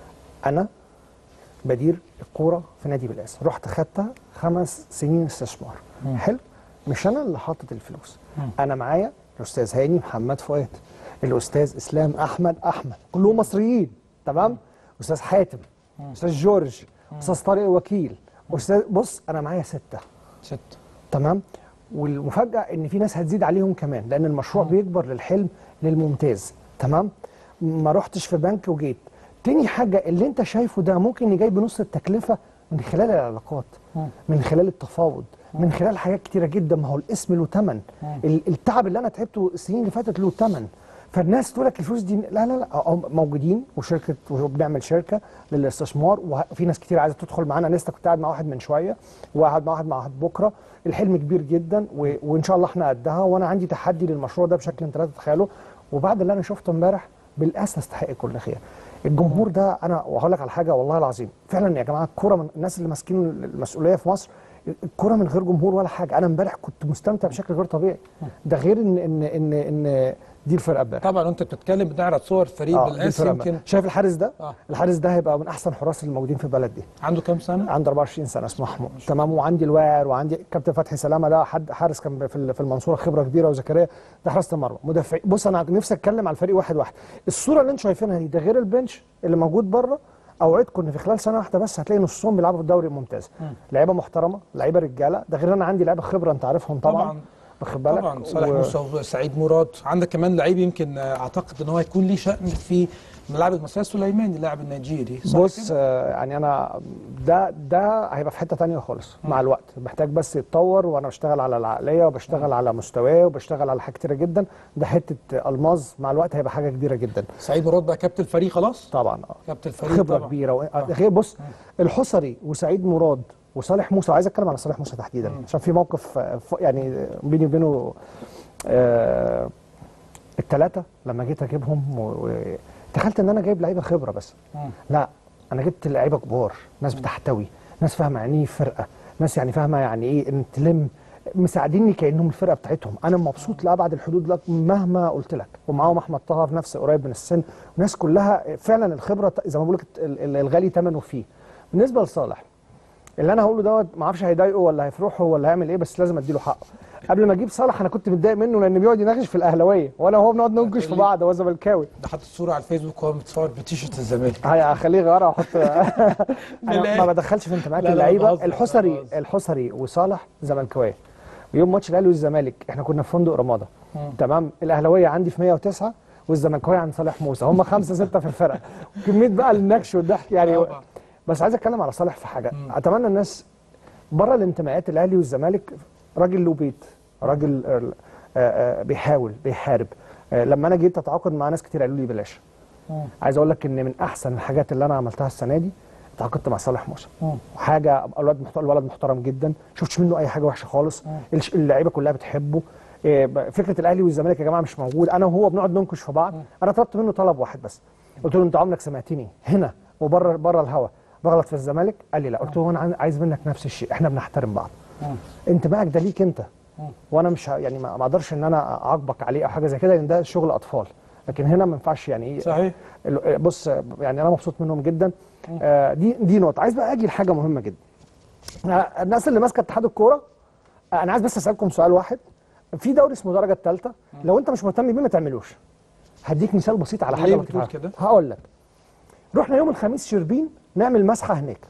انا بدير الكوره في نادي بالاس رحت خدتها خمس سنين استثمار مم. حلو مش انا اللي حاطط الفلوس مم. انا معايا الاستاذ هاني محمد فؤاد الاستاذ اسلام احمد احمد كلهم مصريين تمام استاذ حاتم استاذ جورج استاذ طارق وكيل استاذ بص انا معايا سته ست تمام والمفاجاه ان في ناس هتزيد عليهم كمان لان المشروع بيكبر للحلم للممتاز تمام ما رحتش في بنك وجيت تاني حاجه اللي انت شايفه ده ممكن يجي بنص التكلفه من خلال العلاقات من خلال التفاوض من خلال حاجات كتيره جدا ما هو الاسم له ثمن التعب اللي انا تعبته السنين اللي فاتت له ثمن فالناس تقول لك الفلوس دي لا لا لا هم موجودين وشركه وبنعمل شركه للاستثمار وفي ناس كتير عايزه تدخل معانا أنا لسه كنت قاعد مع واحد من شويه وقاعد مع واحد مع واحد بكره الحلم كبير جدا و... وان شاء الله احنا قدها وانا عندي تحدي للمشروع ده بشكل انت لا تتخيله وبعد اللي انا شفته امبارح بالاسى استحق كل خير الجمهور ده انا وهقول لك على حاجه والله العظيم فعلا يا جماعه الكوره من الناس اللي ماسكين المسؤوليه في مصر الكوره من غير جمهور ولا حاجه انا امبارح كنت مستمتع بشكل غير طبيعي ده غير ان ان ان ان دي الفرقه امبارح طبعا وانت بتتكلم بنعرض صور فريق آه، دي بالامس الفرقة يمكن امبارح. شايف الحارس ده آه. الحارس ده هيبقى من احسن حراس اللي موجودين في البلد دي عنده كام سنه؟ عنده 24 سنه اسمه محمود تمام وعندي الواعر وعندي كابتن فتحي سلامه ده حد حارس كان في ال- في المنصوره خبره كبيره وزكريا ده حراسه المرمى مدافع بص انا نفسي اتكلم على الفريق واحد واحد الصوره اللي انتم شايفينها دي ده غير البنش اللي موجود بره اوعدكم ان في خلال سنه واحده بس هتلاقي نصهم بيلعبوا في الدوري الممتاز لعيبه محترمه لعيبه رجاله ده غير انا عندي لعيبه خبره انت عارفهم طبعا, طبعاً. واخد بالك طبعا صالح و- موسى وسعيد مراد عندك كمان لعيب يمكن آه، اعتقد ان هو يكون ليه شأن في ملاعب المصريه سليماني اللاعب النيجيري صح بص كده؟ آه، يعني انا ده ده هيبقى في حته تانية خالص مع الوقت محتاج بس يتطور وانا بشتغل على العقليه وبشتغل على مستواه وبشتغل على حاجات كتيره جدا ده حته الماظ مع الوقت هيبقى حاجه كبيره جدا سعيد مراد بقى كابتن الفريق خلاص طبعا اه كابتن الفريق خبره طبعا. كبيره و... آه. غير بص الحصري وسعيد مراد وصالح موسى عايز اتكلم على صالح موسى تحديدا عشان في موقف آه، ف- يعني بيني وبينه آه الثلاثه لما جيت اجيبهم و... و... تخيلت ان انا جايب لعيبه خبره بس مم. لا انا جبت لعيبه كبار ناس بتحتوي ناس فاهمه يعني ايه فرقه ناس يعني فاهمه يعني ايه ان تلم مساعديني كانهم الفرقه بتاعتهم انا مبسوط لابعد الحدود لك مهما قلت لك ومعاهم احمد طه في نفس قريب من السن وناس كلها فعلا الخبره زي ما بقول لك ال- ال- الغالي ثمنه فيه بالنسبه لصالح اللي انا هقوله دوت ما اعرفش هيضايقه ولا هيفرحه ولا هيعمل ايه بس لازم اديله حقه قبل ما اجيب صالح انا كنت متضايق منه لان بيقعد يناقش في الاهلاويه وانا وهو بنقعد ننكش في بعض هو زملكاوي ده حاطط صوره على الفيسبوك وهو متصور بتيشيرت الزمالك هخليه يغيرها واحط بالله. انا ما بدخلش في انتماءات لا، لا، اللعيبه بهزر، الحصري بهزر. الحصري وصالح زملكاويه ويوم ماتش الاهلي والزمالك احنا كنا في فندق رمادة تمام الاهلاويه عندي في 109 والزملكاويه عند صالح موسى هم خمسه سته في الفرقه كميه بقى النكش والضحك يعني طبعا. بس عايز اتكلم على صالح في حاجه اتمنى الناس بره الانتماءات الاهلي والزمالك راجل له بيت راجل آه، آه، بيحاول بيحارب آه، لما انا جيت اتعاقد مع ناس كتير قالوا لي بلاش عايز اقول لك ان من احسن الحاجات اللي انا عملتها السنه دي اتعاقدت مع صالح موسى وحاجه الولد محترم الولد محترم جدا شفتش منه اي حاجه وحشه خالص الش- اللعيبه كلها بتحبه إيه، ب- فكره الاهلي والزمالك يا جماعه مش موجود انا وهو بنقعد ننكش في بعض انا طلبت منه طلب واحد بس قلت له انت عمرك سمعتني هنا وبره بره الهوا بغلط في الزمالك قال لي لا قلت له انا عايز- عايز منك نفس الشيء احنا بنحترم بعض انتمائك ده ليك انت وانا مش ه- يعني ما ما اقدرش ان انا اعاقبك عليه او حاجه زي كده لان ده شغل اطفال لكن هنا ما ينفعش يعني ايه صحيح ال- بص يعني انا مبسوط منهم جدا آه، دي دي نقطه عايز بقى اجي لحاجه مهمه جدا آه، الناس اللي ماسكه اتحاد الكوره آه، انا عايز بس اسالكم سؤال واحد في دوري اسمه درجه الثالثه لو انت مش مهتم بيه ما تعملوش هديك مثال بسيط على ليه حاجه بتقول لطيفة. كده؟ هقول لك رحنا يوم الخميس شربين نعمل مسحه هناك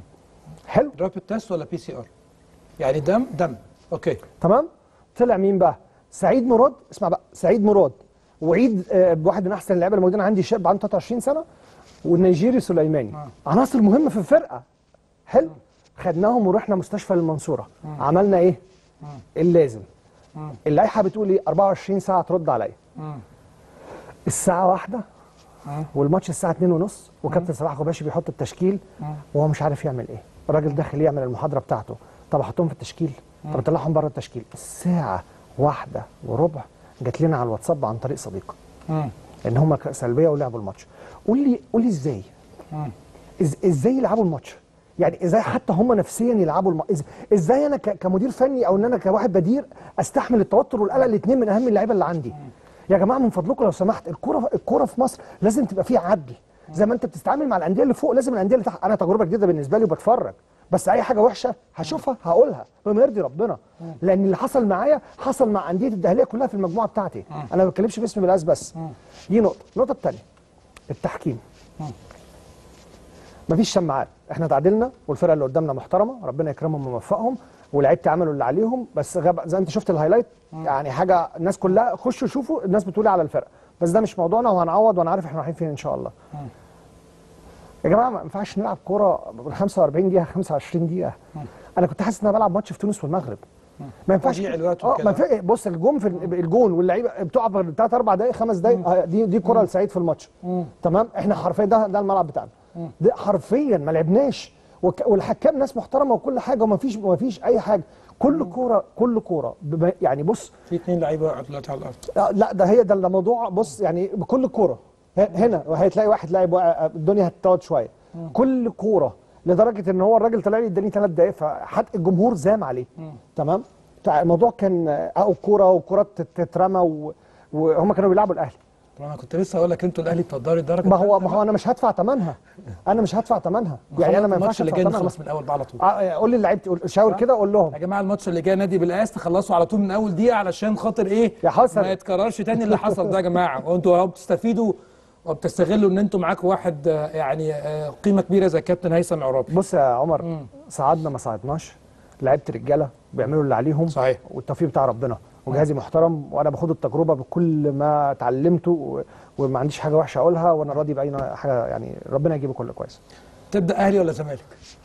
حلو رابid تيست ولا بي سي ار يعني دم دم اوكي تمام طلع مين بقى سعيد مراد اسمع بقى سعيد مراد وعيد آه، واحد من احسن اللعيبه الموجودين عندي شاب عنده 23 سنه والنيجيري سليماني عناصر مهمه في الفرقه حلو خدناهم ورحنا مستشفى المنصوره عملنا ايه اللازم اللائحه بتقول ايه 24 ساعه ترد عليا الساعه واحدة والماتش الساعه 2 ونص وكابتن صلاح غباشي بيحط التشكيل وهو مش عارف يعمل ايه الراجل داخل يعمل المحاضره بتاعته طب احطهم في التشكيل طب اطلعهم بره التشكيل الساعه واحدة وربع جات لنا على الواتساب عن طريق صديق ان هم سلبيه ولعبوا الماتش قول لي قول لي ازاي إز ازاي يلعبوا الماتش يعني ازاي حتى هم نفسيا يلعبوا الم... إز... ازاي انا ك... كمدير فني او ان انا كواحد بدير استحمل التوتر والقلق الاثنين من اهم اللعيبه اللي عندي يا جماعه من فضلكم لو سمحت الكوره الكوره في مصر لازم تبقى فيها عدل زي ما انت بتتعامل مع الانديه اللي فوق لازم الانديه اللي تحت انا تجربه جديده بالنسبه لي وبتفرج بس اي حاجه وحشه هشوفها هقولها بما يرضي ربنا لان اللي حصل معايا حصل مع انديه الدهليه كلها في المجموعه بتاعتي انا ما بتكلمش باسم بلاس بس دي نقطه النقطه الثانيه التحكيم مفيش شماعات احنا تعادلنا والفرقه اللي قدامنا محترمه ربنا يكرمهم ويوفقهم ولعيبه عملوا اللي عليهم بس غاب زي انت شفت الهايلايت يعني حاجه الناس كلها خشوا شوفوا الناس بتقول على الفرقه بس ده مش موضوعنا وهنعوض وانا عارف احنا رايحين فين ان شاء الله يا جماعه ما ينفعش نلعب كوره 45 دقيقه 25 دقيقه انا كنت حاسس ان انا بلعب ماتش في تونس والمغرب ما ينفعش تضييع الوقت اه وكده. ما ينفعش بص الجون في الجون واللعيبه بتقع في 3 4 دقائق 5 دقائق آه، دي دي كره لسعيد في الماتش تمام احنا حرفيا ده ده الملعب بتاعنا ده حرفيا ما لعبناش وك- والحكام ناس محترمه وكل حاجه وما فيش ما فيش اي حاجه كل كوره كل كوره بما- يعني بص في اثنين لعيبه وقعوا دلوقتي على الارض آه، لا ده هي ده الموضوع بص يعني بكل كوره ه- هنا هتلاقي واحد لاعب واقع، الدنيا هتقعد شويه كل كوره لدرجه ان هو الراجل طلع لي اداني ثلاث دقائق فحتى الجمهور زام عليه تمام تع- الموضوع كان آه، او كوره وكرات تت- تترمى و- وهم كانوا بيلعبوا الاهلي طب انا كنت لسه هقول لك انتوا الاهلي بتقدروا الدرجه ما هو ما هو انا مش هدفع ثمنها انا مش هدفع ثمنها يعني انا ما الماتش ينفعش اللي ادفع جاي ثمنها نخلص من الاول بقى على طول آه، قول لي اللعيبه قول- شاور كده قول لهم يا جماعه الماتش اللي جاي نادي بالقاس تخلصوا على طول من اول دقيقه علشان خاطر ايه يا حسن. ما يتكررش تاني اللي حصل ده يا جماعه وانتوا اهو بتستفيدوا وبتستغلوا ان انتوا معاكم واحد آه، يعني آه، قيمه كبيره زي كابتن هيثم عرابي بص يا عمر صعدنا ما صعدناش لعيبه رجاله بيعملوا اللي عليهم صحيح. والتوفيق بتاع ربنا وجهازي محترم وانا باخد التجربه بكل ما اتعلمته و- وما عنديش حاجه وحشه اقولها وانا راضي باي حاجه يعني ربنا يجيبه كله كويس تبدا اهلي ولا زمالك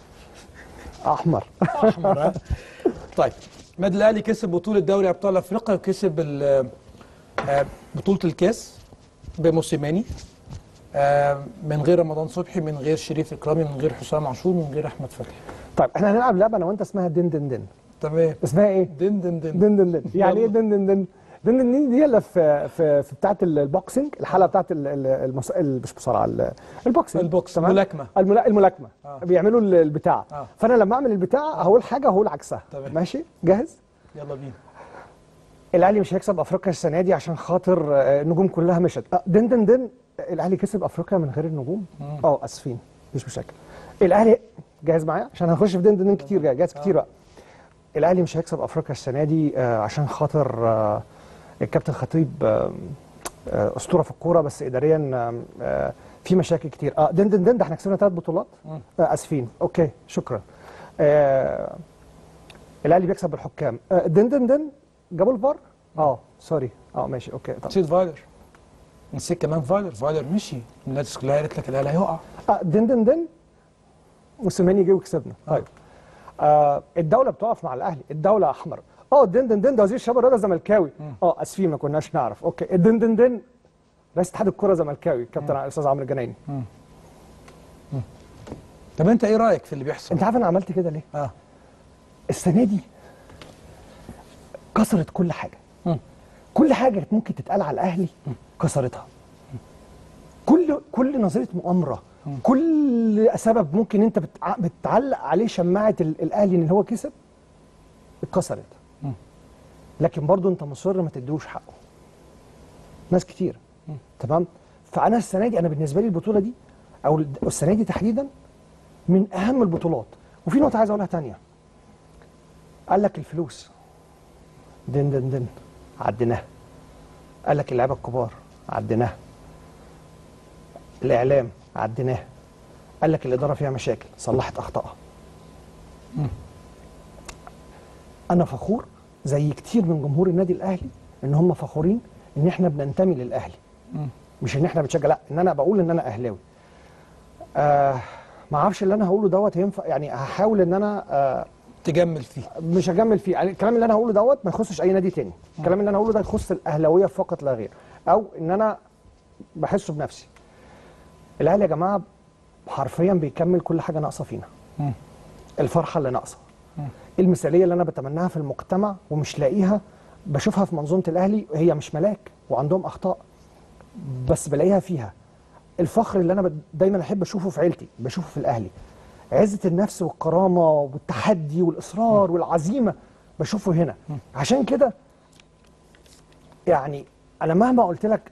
احمر احمر ها؟ طيب النادي الاهلي كسب بطوله دوري ابطال افريقيا وكسب ال- آه، بطوله الكاس بموسيماني آه، من غير رمضان صبحي من غير شريف اكرامي من غير حسام عاشور من غير احمد فتحي طيب احنا هنلعب لعبه انا وانت اسمها دن دن دن تمام اسمها ايه دن دن دن دن دن دن يعني ايه يلا. دن دن دن دن دن دن دي اللي في في, في بتاعه ال- البوكسنج الحلقه بتاعه ال- ال- المص... ال- مش مصارعه ال- البوكسنج البوكس، تمام؟ الملاكمة. الملا... الملاكمه آه. بيعملوا ال- البتاع آه. فانا لما اعمل البتاع هقول حاجه هقول عكسها تمام. ماشي جاهز يلا بينا الاهلي مش هيكسب افريقيا السنه دي عشان خاطر آه، النجوم كلها مشت آه، دن دن دن الاهلي كسب افريقيا من غير النجوم اه اسفين مش مشاكل الاهلي جاهز معايا عشان هنخش في دن دن دن كتير جاي- جاهز كتير بقى الاهلي مش هيكسب افريقيا السنه دي آه، عشان خاطر آه، الكابتن خطيب آه، آه، اسطوره في الكوره بس اداريا آه، آه، في مشاكل كتير اه دن دن دن ده احنا كسبنا ثلاث بطولات آه، اسفين اوكي شكرا آه، الاهلي بيكسب بالحكام آه، دن دن دن جابوا الفار اه سوري اه ماشي اوكي طب نسيت فايلر نسيت كمان فايلر فايلر مشي الناس كلها قالت لك الاهلي هيقع آه دن دن دن موسيماني جه وكسبنا طيب آه الدوله بتقف مع الاهلي الدوله احمر اه دن دن دن ده وزير الشباب الرياضه زملكاوي اه اسفين ما كناش نعرف اوكي الدن دن دن رئيس اتحاد الكره زملكاوي كابتن الاستاذ عمرو الجنايني طب انت ايه رايك في اللي بيحصل انت عارف انا عملت كده ليه؟ اه السنه دي كسرت كل حاجه كل حاجه كانت ممكن تتقال على الاهلي كسرتها كل كل نظريه مؤامره كل سبب ممكن انت بتع- بتعلق عليه شماعه ال- الاهلي ان هو كسب اتكسرت لكن برضو انت مصر ما تديهوش حقه ناس كتير تمام فانا السنه دي انا بالنسبه لي البطوله دي او السنه دي تحديدا من اهم البطولات وفي نقطه عايز اقولها تانية قال لك الفلوس دن دن دن عديناها قال لك اللعيبه الكبار عديناها الاعلام عديناها قال لك الاداره فيها مشاكل صلحت اخطائها انا فخور زي كتير من جمهور النادي الاهلي ان هم فخورين ان احنا بننتمي للاهلي مش ان احنا بنشجع لا ان انا بقول ان انا اهلاوي آه ما اعرفش اللي انا هقوله دوت هينفع يعني هحاول ان انا آه تجمل فيه مش هجمل فيه يعني الكلام اللي انا هقوله دوت ما يخصش اي نادي تاني الكلام اللي انا هقوله ده يخص الاهلاويه فقط لا غير او ان انا بحسه بنفسي الاهلي يا جماعه حرفيا بيكمل كل حاجه ناقصه فينا الفرحه اللي ناقصه المثاليه اللي انا بتمناها في المجتمع ومش لاقيها بشوفها في منظومه الاهلي هي مش ملاك وعندهم اخطاء بس بلاقيها فيها الفخر اللي انا بد- دايما احب اشوفه في عيلتي بشوفه في الاهلي عزه النفس والكرامه والتحدي والاصرار والعزيمه بشوفه هنا عشان كده يعني انا مهما قلت لك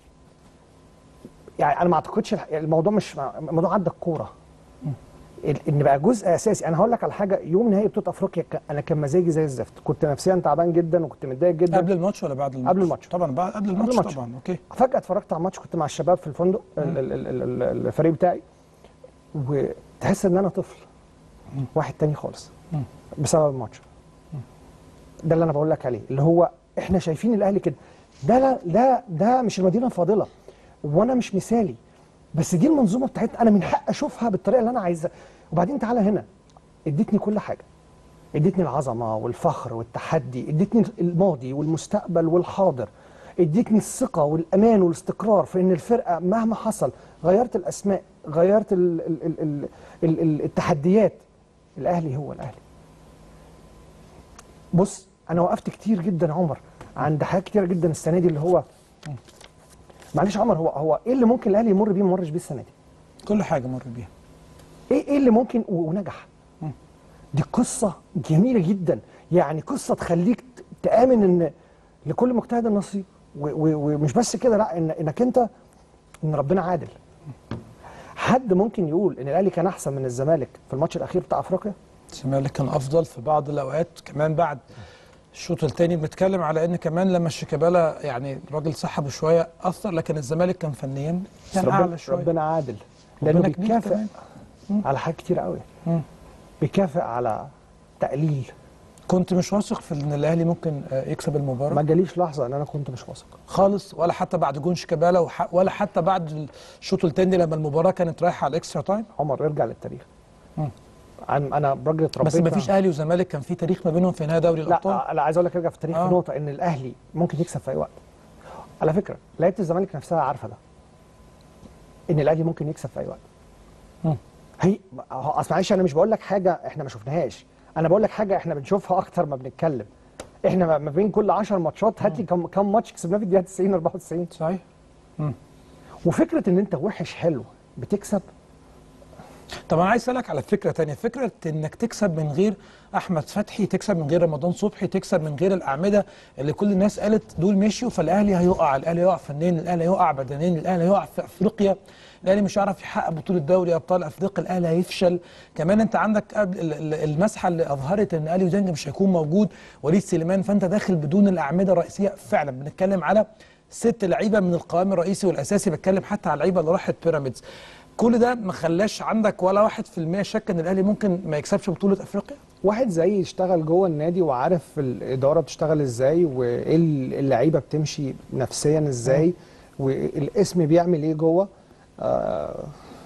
يعني انا ما اعتقدش الح- الموضوع مش الموضوع عدى الكوره ال- ان بقى جزء اساسي انا هقول لك على حاجه يوم نهائي بطوله افريقيا ك- انا كان مزاجي زي الزفت كنت نفسيا تعبان جدا وكنت متضايق جدا قبل الماتش ولا بعد الماتش قبل الماتش. طبعا بعد قبل الماتش, الماتش. طبعا اوكي فجاه اتفرجت على الماتش كنت مع الشباب في الفندق ال- ال- ال- ال- الفريق بتاعي وتحس ان انا طفل واحد تاني خالص بسبب الماتش ده اللي انا بقول لك عليه اللي هو احنا شايفين الاهلي كده ده لا ده ده مش المدينه الفاضله وانا مش مثالي بس دي المنظومه بتاعتنا انا من حق اشوفها بالطريقه اللي انا عايزها وبعدين تعالى هنا اديتني كل حاجه ادتني العظمه والفخر والتحدي ادتني الماضي والمستقبل والحاضر ادتني الثقه والامان والاستقرار في ان الفرقه مهما حصل غيرت الاسماء غيرت ال ال ال ال ال ال التحديات الاهلي هو الاهلي بص انا وقفت كتير جدا يا عمر عند حاجات كتيره جدا السنه دي اللي هو معلش يا عمر هو هو ايه اللي ممكن الاهلي يمر بيه ما مرش بيه السنه دي كل حاجه مر بيها ايه ايه اللي ممكن و- ونجح دي قصه جميله جدا يعني قصه تخليك ت- تامن ان لكل مجتهد نصيب و- و- ومش بس كده لا إن انك انت ان ربنا عادل حد ممكن يقول ان الاهلي كان احسن من الزمالك في الماتش الاخير بتاع افريقيا الزمالك كان افضل في بعض الاوقات كمان بعد الشوط الثاني بنتكلم على ان كمان لما شيكابالا يعني الراجل سحبه شويه اثر لكن الزمالك كان فنيا كان ربنا, اعلى شويه ربنا عادل لانه ربنا كبير بيكافئ كمان. على حاجات كتير قوي مم. بيكافئ على تقليل كنت مش واثق في ان الاهلي ممكن آه، يكسب المباراه ما جاليش لحظه ان انا كنت مش واثق خالص ولا حتى بعد جون شيكابالا وح- ولا حتى بعد الشوط الثاني لما المباراه كانت رايحه على الاكسترا تايم عمر ارجع للتاريخ مم. عن انا راجل اتربيت بس ما فيش اهلي وزمالك كان في تاريخ ما بينهم في نهائي دوري الابطال لا لا عايز اقول لك ارجع في التاريخ آه. في نقطه ان الاهلي ممكن يكسب في اي وقت على فكره لعيبه الزمالك نفسها عارفه ده ان الاهلي ممكن يكسب في اي وقت مم. هي هو- اصل معلش انا مش بقول لك حاجه احنا ما شفناهاش انا بقول لك حاجه احنا بنشوفها اكتر ما بنتكلم احنا ما- ما بين كل 10 ماتشات هات لي كم كم ماتش كسبناه في الدقيقه 90 94 صحيح وفكره ان انت وحش حلو بتكسب طب انا عايز اسالك على فكره تانية فكره انك تكسب من غير احمد فتحي تكسب من غير رمضان صبحي تكسب من غير الاعمده اللي كل الناس قالت دول مشيوا فالاهلي هيقع الاهلي هيقع فنيا الاهلي هيقع بدنيا الاهلي هيقع في افريقيا الاهلي مش هيعرف يحقق بطوله دوري ابطال افريقيا الاهلي هيفشل كمان انت عندك قبل ال- ال- المسحه اللي اظهرت ان اليو ديانج مش هيكون موجود وليد سليمان فانت داخل بدون الاعمده الرئيسيه فعلا بنتكلم على ست لعيبه من القوام الرئيسي والاساسي بتكلم حتى على اللعيبه اللي راحت بيراميدز كل ده ما خلاش عندك ولا واحد في المية شك ان الاهلي ممكن ما يكسبش بطولة افريقيا واحد زي يشتغل جوه النادي وعارف الاداره بتشتغل ازاي وايه اللعيبه بتمشي نفسيا ازاي والاسم بيعمل ايه جوه آه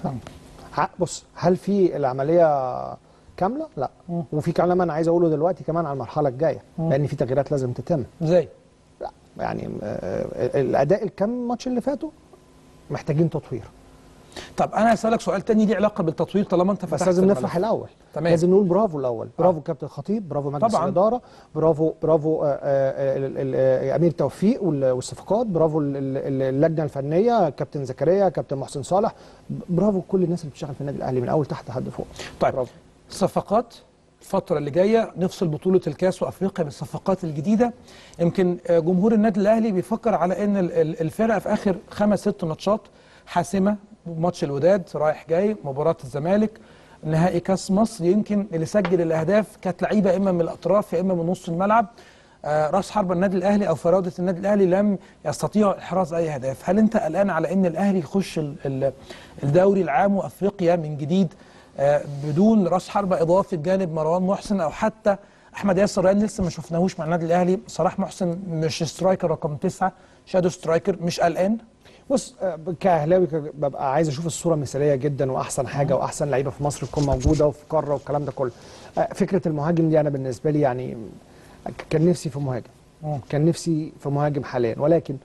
ع- بص هل في العمليه كامله؟ لا وفي كلام انا عايز اقوله دلوقتي كمان على المرحله الجايه لان في تغييرات لازم تتم زي لا يعني آه الاداء الكام ماتش اللي فاتوا محتاجين تطوير طب انا هسألك سؤال تاني ليه علاقة بالتطوير طالما انت بس فتحت لازم الملف. نفرح الاول تمام. لازم نقول برافو الاول برافو كابتن خطيب برافو مجلس طبعاً. الاداره برافو برافو آه، آه، ال- ال- آه، امير توفيق وال- والصفقات برافو ال- ال- اللجنه الفنيه كابتن زكريا كابتن محسن صالح برافو كل الناس اللي بتشتغل في النادي الاهلي من اول تحت لحد فوق طيب برافو صفقات الفترة اللي جاية نفصل بطولة الكاس وافريقيا بالصفقات الجديدة يمكن آه، جمهور النادي الاهلي بيفكر على ان ال- ال- الفرقة في اخر خمس ست ماتشات حاسمة ماتش الوداد رايح جاي مباراة الزمالك نهائي كاس مصر يمكن اللي سجل الاهداف كانت لعيبة اما من الاطراف يا اما من نص الملعب آه، راس حرب النادي الاهلي او فراوده النادي الاهلي لم يستطيعوا احراز اي اهداف هل انت قلقان على ان الاهلي يخش ال- ال- الدوري العام وافريقيا من جديد آه، بدون راس حربة اضافي بجانب مروان محسن او حتى احمد ياسر ريان لسه ما شفناهوش مع النادي الاهلي صلاح محسن مش سترايكر رقم تسعة شادو سترايكر مش قلقان بص آه، كاهلاوي ك- ببقى عايز اشوف الصوره مثاليه جدا واحسن حاجه واحسن لعيبه في مصر تكون موجوده وفي قاره والكلام ده كله آه، فكره المهاجم دي انا بالنسبه لي يعني ك- كان نفسي في مهاجم مم. كان نفسي في مهاجم حاليا ولكن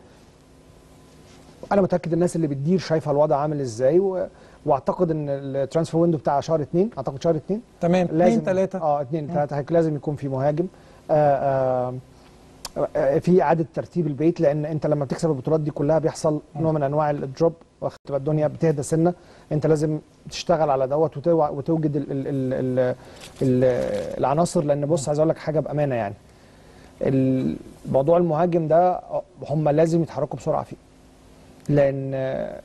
انا متاكد الناس اللي بتدير شايفه الوضع عامل ازاي و... واعتقد ان الترانسفير ويندو بتاع شهر اثنين اعتقد شهر اثنين تمام اثنين ثلاثة اه اثنين ثلاثه هيك لازم يكون في مهاجم آه آه آه، في اعاده ترتيب البيت لان انت لما بتكسب البطولات دي كلها بيحصل نوع من انواع الدروب واخد تبقى الدنيا بتهدى سنه انت لازم تشتغل على دوت وتوع- وتوجد ال ال ال ال ال العناصر لان بص عايز اقول لك حاجه بامانه يعني الموضوع المهاجم ده هم لازم يتحركوا بسرعه فيه لان آه،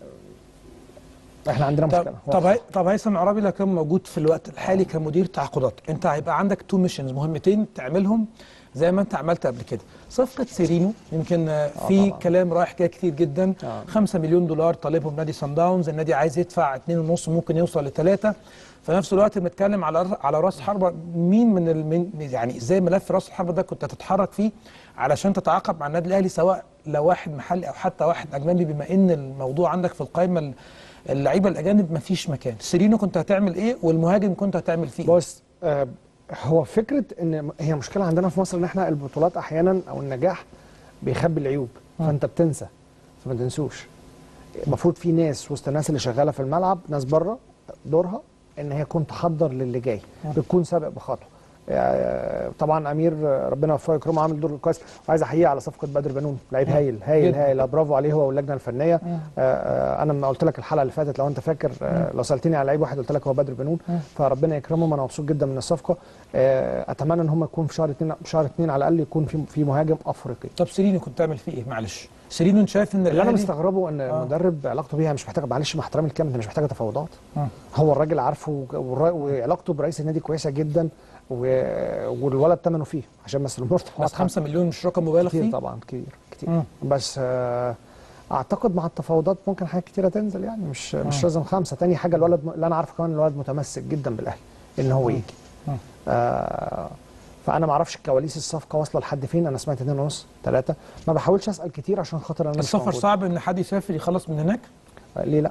احنا عندنا طب مشكله طب هي- طب هيثم عرابي لو كان موجود في الوقت الحالي كمدير تعاقدات انت هيبقى عندك تو ميشنز مهمتين تعملهم زي ما انت عملت قبل كده صفقه سيرينو يمكن آه، في طبعاً. كلام رايح جاي كتير جدا آه. 5 مليون دولار طالبهم نادي سان داونز النادي عايز يدفع 2.5 ممكن يوصل لثلاثة في نفس الوقت بنتكلم على على راس حربه مين من ال- من يعني ازاي ملف راس الحربه ده كنت هتتحرك فيه علشان تتعاقد مع النادي الاهلي سواء لو واحد محلي او حتى واحد اجنبي بما ان الموضوع عندك في القائمه ال- اللعيبه الاجانب مفيش مكان سيرينو كنت هتعمل ايه والمهاجم كنت هتعمل فيه إيه؟ بص آه هو فكره ان هي مشكله عندنا في مصر ان احنا البطولات احيانا او النجاح بيخبي العيوب فانت بتنسى فما تنسوش المفروض في ناس وسط الناس اللي شغاله في الملعب ناس بره دورها ان هي تكون تحضر للي جاي بتكون سابق بخطوه آه، طبعا امير آه، ربنا يوفقه ويكرمه عامل دور كويس وعايز احييه على صفقه بدر بنون لعيب هايل هايل جدا. هايل برافو عليه هو واللجنه الفنيه آه، آه، انا لما قلت لك الحلقه اللي فاتت لو انت فاكر آه، لو سالتني على لعيب واحد قلت لك هو بدر بنون فربنا يكرمهم انا مبسوط جدا من الصفقه آه، اتمنى ان هم يكون في شهر اثنين شهر اثنين على الاقل يكون في في مهاجم افريقي طب سيرينو كنت تعمل فيه ايه معلش سيرينو انت شايف ان اللي انا الأهلي- مستغربه ان المدرب علاقته بيها مش محتاجه معلش مع احترامي الكامل مش محتاجه تفاوضات مم. هو الراجل عارفه والر- وعلاقته برئيس النادي كويسه جدا و- والولد ثمنه فيه عشان بس الامور تبقى بس واضحة. 5 مليون مش رقم مبالغ كتير فيه طبعا كتير كتير مم. بس آه، اعتقد مع التفاوضات ممكن حاجات كتيره تنزل يعني مش مش لازم خمسه تاني حاجه الولد م- اللي انا عارفه كمان الولد متمسك جدا بالاهلي ان هو يجي مم. آه فانا ما اعرفش الكواليس الصفقه واصله لحد فين انا سمعت اتنين ونص ثلاثه ما بحاولش اسال كتير عشان خاطر انا مش السفر موجود. صعب ان حد يسافر يخلص من هناك آه، ليه لا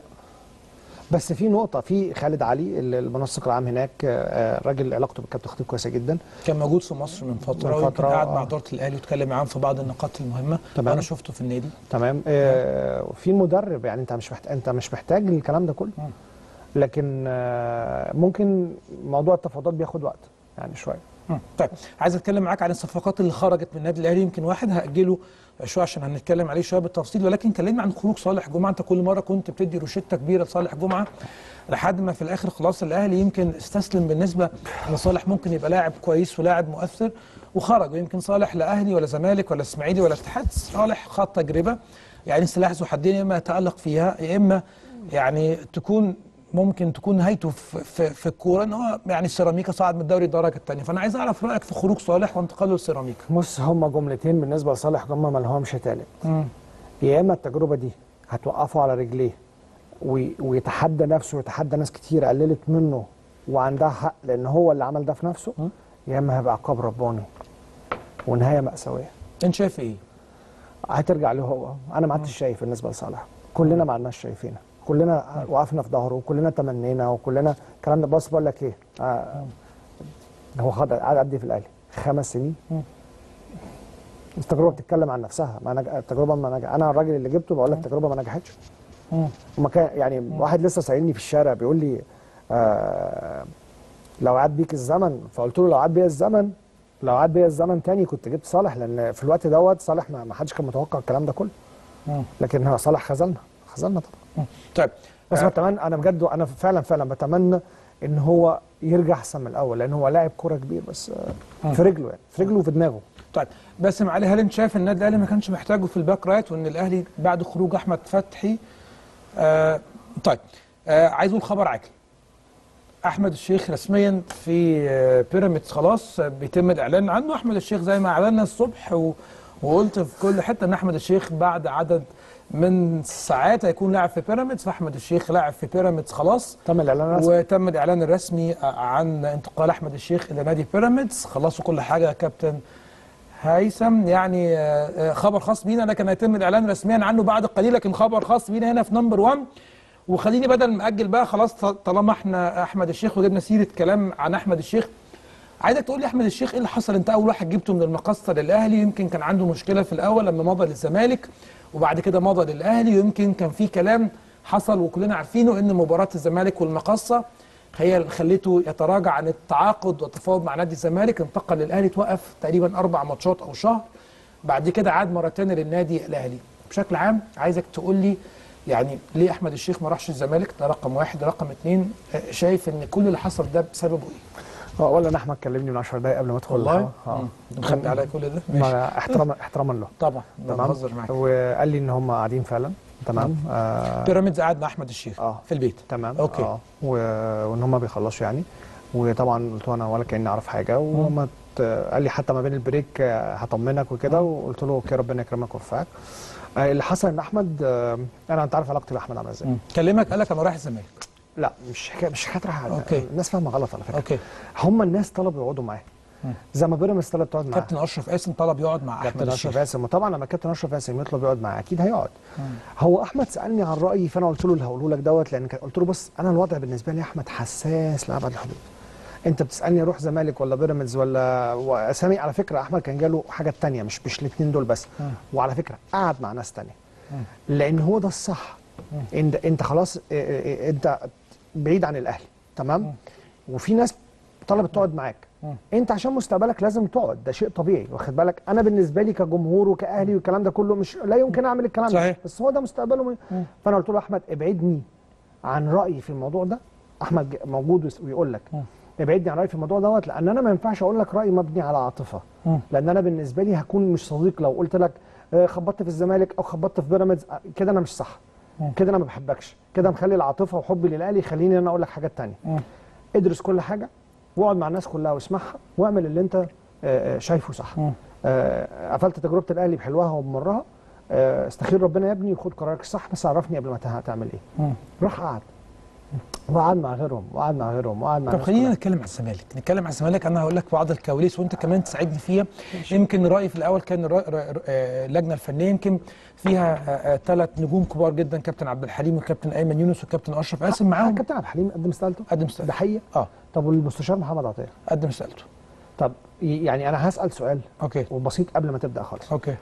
بس في نقطه في خالد علي ال- المنسق العام هناك آه، آه، راجل علاقته بالكابتن خطيب كويسه جدا كان موجود في مصر من فتره من ويمكن فترة، قعد مع آه. اداره الاهلي واتكلم معاهم في بعض النقاط المهمه تمام. وانا شفته في النادي تمام آه وفي مدرب يعني انت مش محتاج انت مش محتاج الكلام ده كله مم. لكن آه ممكن موضوع التفاوضات بياخد وقت يعني شويه مم. طيب عايز اتكلم معاك عن الصفقات اللي خرجت من النادي الاهلي يمكن واحد هاجله شويه عشان هنتكلم عليه شويه بالتفصيل ولكن كلمنا عن خروج صالح جمعه انت كل مره كنت بتدي روشته كبيره لصالح جمعه لحد ما في الاخر خلاص الاهلي يمكن استسلم بالنسبه ان صالح ممكن يبقى لاعب كويس ولاعب مؤثر وخرج ويمكن صالح لا اهلي ولا زمالك ولا اسماعيلي ولا اتحاد صالح خد تجربه يعني سلاح ذو حدين يا اما يتالق فيها يا اما يعني تكون ممكن تكون نهايته في, في, في الكوره ان هو يعني سيراميكا صعد من الدوري الدرجه الثانيه فانا عايز اعرف رايك في خروج صالح وانتقاله لسيراميكا بص هما جملتين بالنسبه لصالح جمعه ما لهمش تالت يا اما التجربه دي هتوقفه على رجليه وي- ويتحدى نفسه ويتحدى ناس كتير قللت منه وعندها حق لان هو اللي عمل ده في نفسه يا اما هيبقى عقاب رباني ونهايه ماساويه انت شايف ايه؟ هترجع له هو انا ما عدتش شايف بالنسبه لصالح كلنا ما عدناش شايفينها كلنا وقفنا في ظهره وكلنا تمنينا وكلنا الكلام ده بص بقول لك ايه آه هو خد قعد قد ايه في الاهلي خمس سنين التجربه بتتكلم عن نفسها ما نج... التجربه ما نج... انا الراجل اللي جبته بقول لك التجربه ما نجحتش وما كان يعني واحد لسه سائلني في الشارع بيقول لي آه لو عاد بيك الزمن فقلت له لو عاد بيا الزمن لو عاد بيا الزمن تاني كنت جبت صالح لان في الوقت دوت صالح ما ما حدش كان متوقع الكلام ده كله لكن هو صالح خذلنا خذلنا طبعا طيب بس آه، بتمنى انا بجد انا فعلا فعلا بتمنى ان هو يرجع احسن من الاول لان هو لاعب كوره كبير بس آه، في رجله يعني في رجله وفي دماغه طيب باسم علي هل انت شايف ان النادي الاهلي ما كانش محتاجه في الباك رايت وان الاهلي بعد خروج احمد فتحي آه طيب آه عايز اقول خبر عاجل احمد الشيخ رسميا في آه بيراميدز خلاص آه، بيتم الاعلان عنه احمد الشيخ زي ما اعلنا الصبح و... وقلت في كل حته ان احمد الشيخ بعد عدد من ساعات هيكون لاعب في بيراميدز فاحمد الشيخ لاعب في بيراميدز خلاص تم الاعلان الرسمي وتم الاعلان الرسمي عن انتقال احمد الشيخ الى نادي بيراميدز خلصوا كل حاجه يا كابتن هيثم يعني آه، آه، خبر خاص بينا لكن هيتم الاعلان رسميا عنه بعد قليل لكن خبر خاص بينا هنا في نمبر 1 وخليني بدل ما اجل بقى خلاص ط- طالما احنا احمد الشيخ وجبنا سيره كلام عن احمد الشيخ عايزك تقول لي احمد الشيخ ايه اللي حصل انت اول واحد جبته من المقصه للاهلي يمكن كان عنده مشكله في الاول لما مضى للزمالك وبعد كده مضى للاهلي ويمكن كان في كلام حصل وكلنا عارفينه ان مباراه الزمالك والمقصه هي اللي خليته يتراجع عن التعاقد والتفاوض مع نادي الزمالك انتقل للاهلي توقف تقريبا اربع ماتشات او شهر بعد كده عاد مره تانية للنادي الاهلي بشكل عام عايزك تقول لي يعني ليه احمد الشيخ ما راحش الزمالك ده رقم واحد رقم اتنين آه، شايف ان كل اللي حصل ده بسببه ايه اه اولا احمد كلمني من 10 دقايق قبل ما ادخل والله الهوا. اه مم. مخبي عليا كل ده ماشي ما- احتراما احتراما له طبعا تمام بهزر معاك وقال لي ان هم قاعدين فعلا تمام آه بيراميدز قاعد مع احمد الشيخ آه. في البيت تمام أوكي. اه و... وان هم بيخلصوا يعني وطبعا قلت له انا ولا كاني اعرف حاجه وما ت... قال لي حتى ما بين البريك آه، هطمنك وكده وقلت له اوكي ربنا يكرمك ويوفقك آه اللي حصل ان احمد آه انا انت عارف علاقتي باحمد عامله ازاي كلمك قال لك انا رايح الزمالك لا مش حكايه مش حكايه رايحة. أوكي. الناس فاهمه غلط على فكره اوكي هم الناس طلبوا يقعدوا معاه زي ما بيراميدز طلب تقعد معاه كابتن اشرف قاسم طلب يقعد مع احمد كابتن اشرف الشيخ قاسم وطبعا لما كابتن اشرف قاسم يطلب يقعد معاه اكيد هيقعد هو احمد سالني عن رايي فانا قلت له اللي هقوله لك دوت لان كان- قلت له بص انا الوضع بالنسبه لي يا احمد حساس لابعد الحدود انت بتسالني اروح زمالك ولا بيراميدز ولا واسامي على فكره احمد كان جاله حاجات تانية مش مش الاثنين دول بس وعلى فكره قعد مع ناس تانية لان هو ده الصح انت انت خلاص اه، اه، انت بعيد عن الاهلي تمام وفي ناس طلبت تقعد معاك انت عشان مستقبلك لازم تقعد ده شيء طبيعي واخد بالك انا بالنسبه لي كجمهور وكاهلي والكلام ده كله مش لا يمكن اعمل الكلام صحيح. ده بس هو ده مستقبله فانا قلت له احمد ابعدني عن رايي في الموضوع ده احمد ج- موجود وس- ويقول لك ابعدني عن رايي في الموضوع دوت لان انا ما ينفعش اقول لك راي مبني على عاطفه لان انا بالنسبه لي هكون مش صديق لو قلت لك آه، خبطت في الزمالك او خبطت في بيراميدز آه، كده انا مش صح كده انا ما بحبكش كده مخلي العاطفه وحبي للاهلي يخليني انا اقول لك حاجات تانية ادرس كل حاجه واقعد مع الناس كلها واسمعها واعمل اللي انت آه، آه، شايفه صح آه، قفلت تجربه الاهلي بحلوها وبمرها آه، استخير ربنا يا ابني وخد قرارك الصح بس عرفني قبل ما ته- هتعمل ايه راح قعد وقعد مع غيرهم وقعد مع غيرهم وقعد مع طب ناس خلينا كلها. نتكلم عن الزمالك نتكلم عن الزمالك انا هقول لك بعض الكواليس وانت كمان تساعدني فيها يمكن رايي في الاول كان الرأي- رأي- آه، اللجنه الفنيه يمكن فيها ثلاث نجوم كبار جدا كابتن عبد الحليم والكابتن ايمن يونس والكابتن اشرف قاسم معاهم كابتن عبد الحليم قدم استقالته قدم استقالته. ده حقيقه اه طب والمستشار محمد عطيه قدم استقالته طب ي- يعني انا هسال سؤال اوكي وبسيط قبل ما تبدا خالص اوكي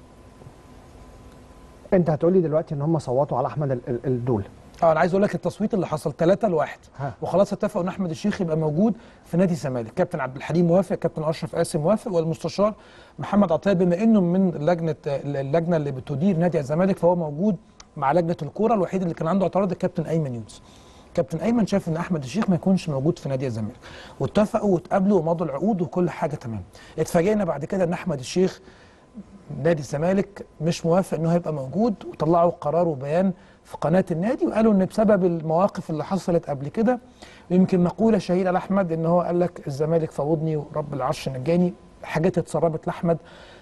انت هتقولي دلوقتي ان هم صوتوا على احمد ال- ال- الدول اه انا عايز اقول لك التصويت اللي حصل 3 لواحد ها. وخلاص اتفقوا ان احمد الشيخ يبقى موجود في نادي الزمالك كابتن عبد الحليم موافق كابتن اشرف قاسم موافق والمستشار محمد عطيه بما انه من لجنه اللجنه اللي بتدير نادي الزمالك فهو موجود مع لجنه الكوره الوحيد اللي كان عنده اعتراض الكابتن ايمن يونس كابتن ايمن شاف ان احمد الشيخ ما يكونش موجود في نادي الزمالك واتفقوا واتقابلوا ومضوا العقود وكل حاجه تمام اتفاجئنا بعد كده ان احمد الشيخ نادي الزمالك مش موافق انه هيبقى موجود وطلعوا قرار وبيان في قناه النادي وقالوا ان بسبب المواقف اللي حصلت قبل كده يمكن مقوله شهيره لاحمد ان هو قال لك الزمالك فوضني ورب العرش نجاني حاجات اتسربت لاحمد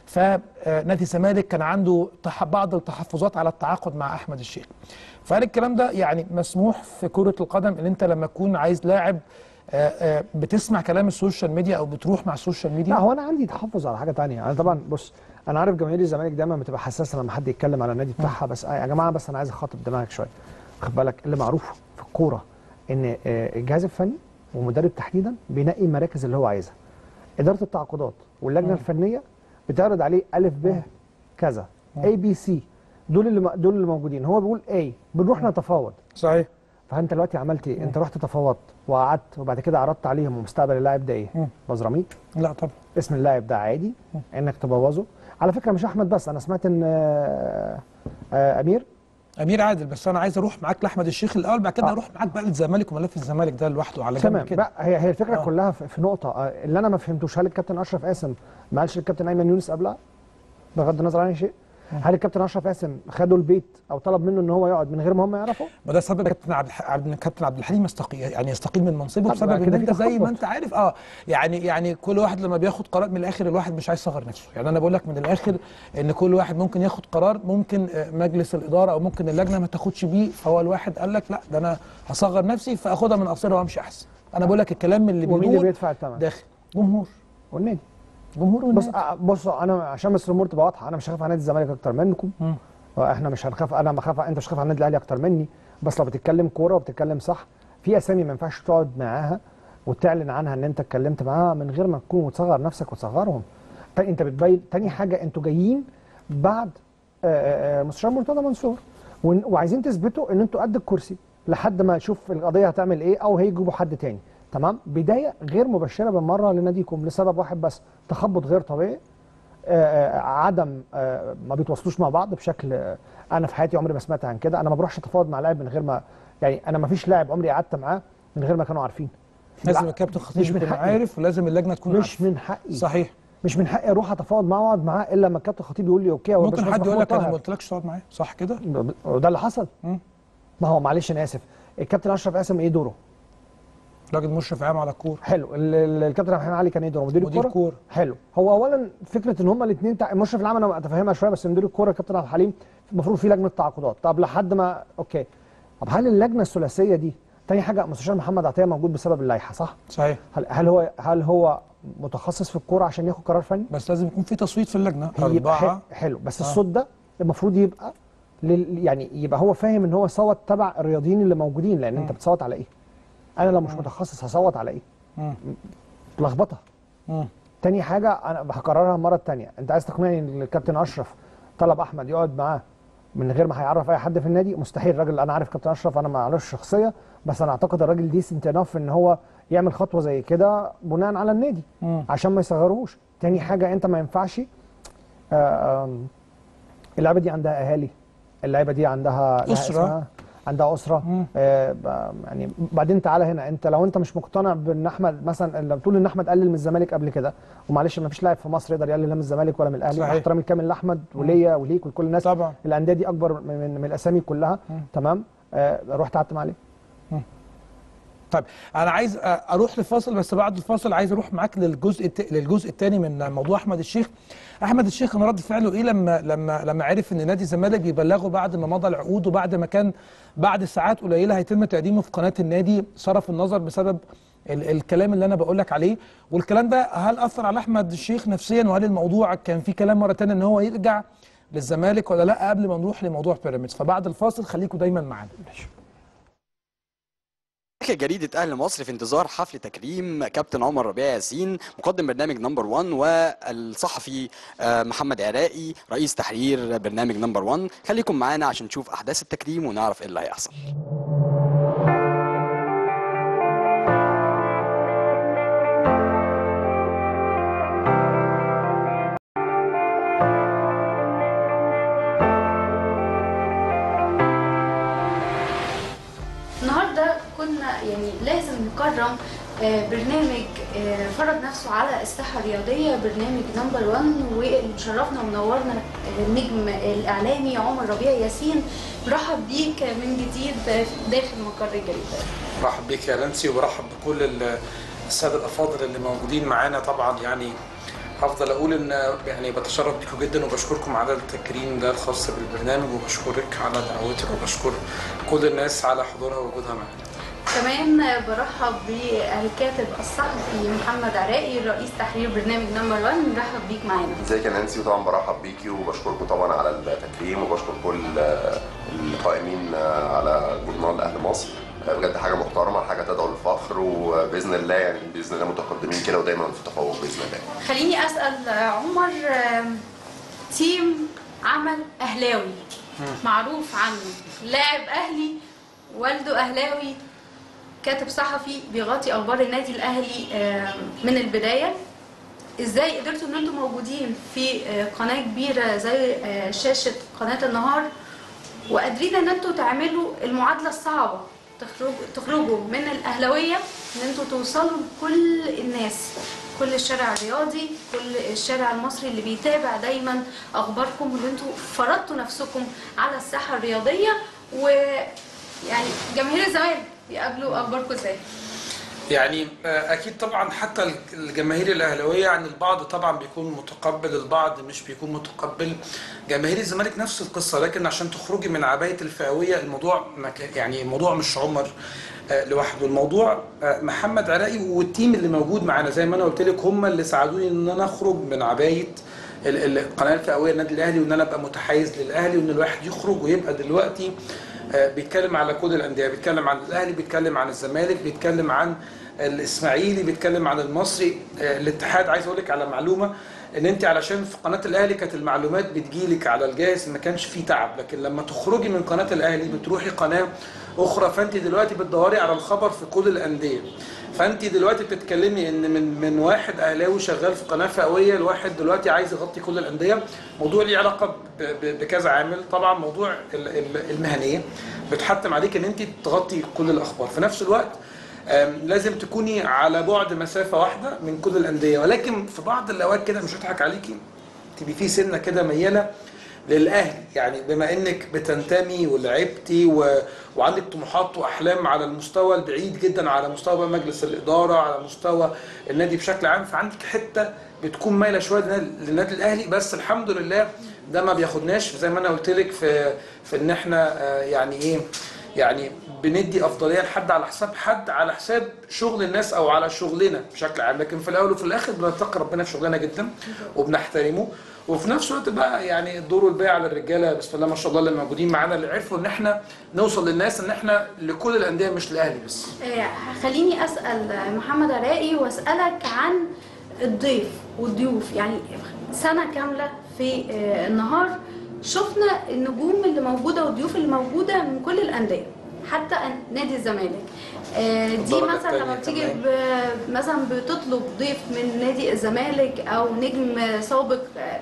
فنادي الزمالك كان عنده تح- بعض التحفظات على التعاقد مع احمد الشيخ فقال الكلام ده يعني مسموح في كره القدم ان انت لما تكون عايز لاعب آه، آه، بتسمع كلام السوشيال ميديا او بتروح مع السوشيال ميديا لا هو انا عندي تحفظ على حاجه تانية انا طبعا بص انا عارف جماهير الزمالك دايما بتبقى حساسه لما حد يتكلم على النادي بتاعها بس آه يا جماعه بس انا عايز اخاطب دماغك شويه خد بالك اللي معروف في الكوره ان آه، الجهاز الفني ومدرب تحديدا بينقي المراكز اللي هو عايزها اداره التعاقدات واللجنه الفنيه بتعرض عليه الف ب كذا اي بي سي دول اللي م- دول اللي موجودين هو بيقول اي بنروح نتفاوض صحيح فانت دلوقتي عملت ايه؟ انت رحت تفاوضت وقعدت وبعد كده عرضت عليهم ومستقبل اللاعب ده ايه؟ مم. بزراميط لا طبعا اسم اللاعب ده عادي انك تبوظه على فكره مش احمد بس انا سمعت ان آه، آه، امير امير عادل بس انا عايز اروح معاك لاحمد الشيخ الاول بعد كده آه. اروح معاك بقى للزمالك وملف الزمالك ده لوحده على جنب تمام كده بقى هي هي الفكره آه. كلها في في نقطه آه، اللي انا ما فهمتوش هل الكابتن اشرف قاسم ما قالش الكابتن ايمن يونس قبلها بغض النظر عن أي شيء هل الكابتن اشرف قاسم خده البيت او طلب منه ان هو يقعد من غير ما هم يعرفوا وده سبب كابتن عبد الح- عبد كابتن عبد الحليم يستقيل يعني يستقيل من منصبه طب بسبب كده ان في انت زي تخبط. ما انت عارف اه يعني يعني كل واحد لما بياخد قرار من الاخر الواحد مش عايز يصغر نفسه يعني انا بقول لك من الاخر ان كل واحد ممكن ياخد قرار ممكن آه، مجلس الاداره او ممكن اللجنه ما تاخدش بيه فهو الواحد قال لك لا ده انا هصغر نفسي فاخدها من قصيرها وامشي احسن انا بقول لك الكلام اللي ومين اللي بيدور بيدفع الثمن؟ داخل جمهور والنادي جمهور بص والنادي. آه، بص انا عشان بس الامور تبقى واضحه انا مش هخاف على نادي الزمالك اكتر منكم مم. احنا مش هنخاف انا بخاف انت مش هتخاف على النادي الاهلي اكتر مني بس لو بتتكلم كوره وبتتكلم صح في اسامي ما ينفعش تقعد معاها وتعلن عنها ان انت اتكلمت معاها من غير ما تكون وتصغر نفسك وتصغرهم تا- انت بتبين تاني حاجه انتوا جايين بعد آه، آه، آه، مستشار مرتضى منصور ون- وعايزين تثبتوا ان انتوا قد الكرسي لحد ما اشوف القضيه هتعمل ايه او هيجيبوا حد تاني تمام بدايه غير مبشره بالمره لناديكم لسبب واحد بس تخبط غير طبيعي آه، آه، عدم آه، ما بيتواصلوش مع بعض بشكل آه، انا في حياتي عمري ما سمعت عن كده انا ما بروحش اتفاوض مع لاعب من غير ما يعني انا ما فيش لاعب عمري قعدت معاه من غير ما كانوا عارفين لازم لا، الكابتن خطيب مش من يكون حقي. عارف ولازم اللجنه تكون مش عارفة. من حقي صحيح مش من حقي اروح اتفاوض معاه واقعد معاه الا لما الكابتن خطيب يقول لي اوكي هو ممكن الباشمهندس حد يقول محمود لك انا طاهر. ما قلتلكش تقعد معايا صح كده وده اللي حصل مم. ما هو معلش انا اسف الكابتن اشرف قاسم ايه دوره؟ راجل مشرف عام على الكوره حلو ال- ال- الكابتن عبد الحليم علي كان ايه دوره؟ مدير مدير الكوره؟ كورة. حلو هو اولا فكره ان هما الاثنين تع... المشرف العام انا اتفهمها شويه بس مدير الكوره الكابتن عبد الحليم المفروض في لجنه تعاقدات طب لحد ما اوكي طب هل اللجنه الثلاثيه دي تاني حاجه مستشار محمد عطيه موجود بسبب اللائحه صح؟ صحيح هل هل هو هل هو متخصص في الكوره عشان ياخد قرار فني؟ بس لازم يكون في تصويت في اللجنه يبقى اربعه حلو, حلو. بس الصوت ده المفروض يبقى لل... يعني يبقى هو فاهم ان هو صوت تبع الرياضيين اللي موجودين لان انت بتصوت على ايه؟ انا لو مش متخصص هصوت على ايه؟ لخبطه مم. تاني حاجه انا هكررها المره الثانيه انت عايز تقنعني ان الكابتن اشرف طلب احمد يقعد معاه من غير ما هيعرف اي حد في النادي مستحيل الراجل انا عارف كابتن اشرف انا ما اعرفش شخصيه بس انا اعتقد الراجل ديسنت انف ان هو يعمل خطوه زي كده بناء على النادي مم. عشان ما يصغروش تاني حاجه انت ما ينفعش آه، آم، اللعبه دي عندها اهالي اللعبه دي عندها لها أسرة. اسمها، عندها اسره مم. آه، ب- يعني بعدين تعالى هنا انت لو انت مش مقتنع بان احمد مثلا لو تقول ان احمد قلل من الزمالك قبل كده ومعلش ما فيش لاعب في مصر يقدر يقلل لا من الزمالك ولا من الاهلي صحيح. مع احترامي الكامل لاحمد وليا وليك ولكل الناس طبعا الانديه دي اكبر من, من, من الاسامي كلها تمام آه رحت قعدت مع عليه طيب انا عايز أ- اروح لفاصل بس بعد الفاصل عايز اروح معاك للجزء الت... للجزء الثاني من موضوع احمد الشيخ احمد الشيخ كان رد فعله ايه لما لما لما عرف ان نادي الزمالك بيبلغه بعد ما مضى العقود وبعد ما كان بعد ساعات قليله هيتم تقديمه في قناه النادي صرف النظر بسبب ال الكلام اللي انا بقول لك عليه والكلام ده هل اثر على احمد الشيخ نفسيا وهل الموضوع كان في كلام مره ثانيه ان هو يرجع للزمالك ولا لا قبل ما نروح لموضوع بيراميدز فبعد الفاصل خليكم دايما معانا جريدة أهل مصر في انتظار حفل تكريم كابتن عمر ربيع ياسين مقدم برنامج نمبر 1 والصحفي آه، محمد عراقي رئيس تحرير برنامج نمبر 1 خليكم معانا عشان نشوف أحداث التكريم ونعرف إيه اللي هيحصل النهارده كنا يعني لازم نكرم آه، برنامج آه، فرض نفسه على الساحه الرياضيه برنامج نمبر 1 واللي مشرفنا ومنورنا آه، النجم الاعلامي عمر ربيع ياسين برحب بيك من جديد آه، داخل مقر الجريده برحب بيك يا لانسي وبرحب بكل ال- الساده الافاضل اللي موجودين معانا طبعا يعني هفضل اقول ان يعني بتشرف بيكم جدا وبشكركم على التكريم ده الخاص بالبرنامج وبشكرك على دعوتك وبشكر كل الناس على حضورها ووجودها معانا كمان آه، برحب بالكاتب الصحفي محمد عراقي رئيس تحرير برنامج نمبر 1 برحب بيك معانا ازيك يا نانسي وطبعا برحب بيكي وبشكركم طبعا على التكريم وبشكر كل آه، القائمين آه، على جورنال اهل مصر آه، بجد حاجه محترمه حاجه تدعو للفخر وباذن الله يعني باذن الله متقدمين كده ودايما في تفوق باذن الله خليني اسال آه، عمر آم، تيم عمل اهلاوي معروف عنه لاعب اهلي والده اهلاوي كاتب صحفي بيغطي اخبار النادي الاهلي آم، من البدايه ازاي قدرتوا ان انتم موجودين في آه، قناه كبيره زي آه، شاشه قناه النهار وقادرين ان انتوا تعملوا المعادله الصعبه تخرجوا تخرجوا من الاهلاويه ان انتوا توصلوا لكل الناس كل الشارع الرياضي كل الشارع المصري اللي بيتابع دايما اخباركم وان انتوا فرضتوا نفسكم على الساحه الرياضيه ويعني جماهير الزمالك بيقابلوا اخباركم ازاي؟ يعني آه، اكيد طبعا حتى الجماهير الاهلاويه يعني البعض طبعا بيكون متقبل البعض مش بيكون متقبل جماهير الزمالك نفس القصه لكن عشان تخرجي من عبايه الفئويه الموضوع ما كان- يعني الموضوع مش عمر آه، لوحده الموضوع آه، محمد عراقي والتيم اللي موجود معانا زي ما انا قلت لك هم اللي ساعدوني ان انا اخرج من عبايه ال- ال- القناه الفئويه النادي الاهلي وان انا ابقى متحيز للاهلي وان الواحد يخرج ويبقى دلوقتي آه، بيتكلم على كل الانديه بيتكلم عن الاهلي بيتكلم عن الزمالك بيتكلم عن الاسماعيلي بيتكلم عن المصري آه، الاتحاد عايز اقول لك على معلومه ان انت علشان في قناه الاهلي كانت المعلومات بتجيلك على الجاهز ما كانش فيه تعب لكن لما تخرجي من قناه الاهلي بتروحي قناه اخرى فانت دلوقتي بتدوري على الخبر في كل الانديه فانت دلوقتي بتتكلمي ان من من واحد اهلاوي شغال في قناه فئويه لواحد دلوقتي عايز يغطي كل الانديه موضوع ليه علاقه ب- ب- بكذا عامل طبعا موضوع ال- ال- المهنيه بتحتم عليك ان انت تغطي كل الاخبار في نفس الوقت آم، لازم تكوني على بعد مسافه واحده من كل الانديه ولكن في بعض الاوقات كده مش هضحك عليكي تبقي في سنه كده مياله للاهلي يعني بما انك بتنتمي ولعبتي و... وعندك طموحات واحلام على المستوى البعيد جدا على مستوى بقى مجلس الاداره على مستوى النادي بشكل عام فعندك حته بتكون مايله شويه للنادي- للنادي الاهلي بس الحمد لله ده ما بياخدناش زي ما انا قلت لك في في ان احنا آه، يعني ايه يعني بندي افضليه لحد على حساب حد على حساب شغل الناس او على شغلنا بشكل عام لكن في الاول وفي الاخر بنتقي ربنا في شغلنا جدا وبنحترمه وفي نفس الوقت بقى يعني الدور والباقي على الرجاله بسم الله ما شاء الله اللي موجودين معانا اللي عرفوا ان احنا نوصل للناس ان احنا لكل الانديه مش الاهلي بس آه، خليني اسال محمد عراقي واسالك عن الضيف والضيوف يعني سنه كامله في آه، النهار شفنا النجوم اللي موجوده والضيوف اللي موجوده من كل الانديه حتى نادي الزمالك آه، دي الدرجة مثلا لما التانية بتيجي كمان. ب- مثلا بتطلب ضيف من نادي الزمالك او نجم سابق آه،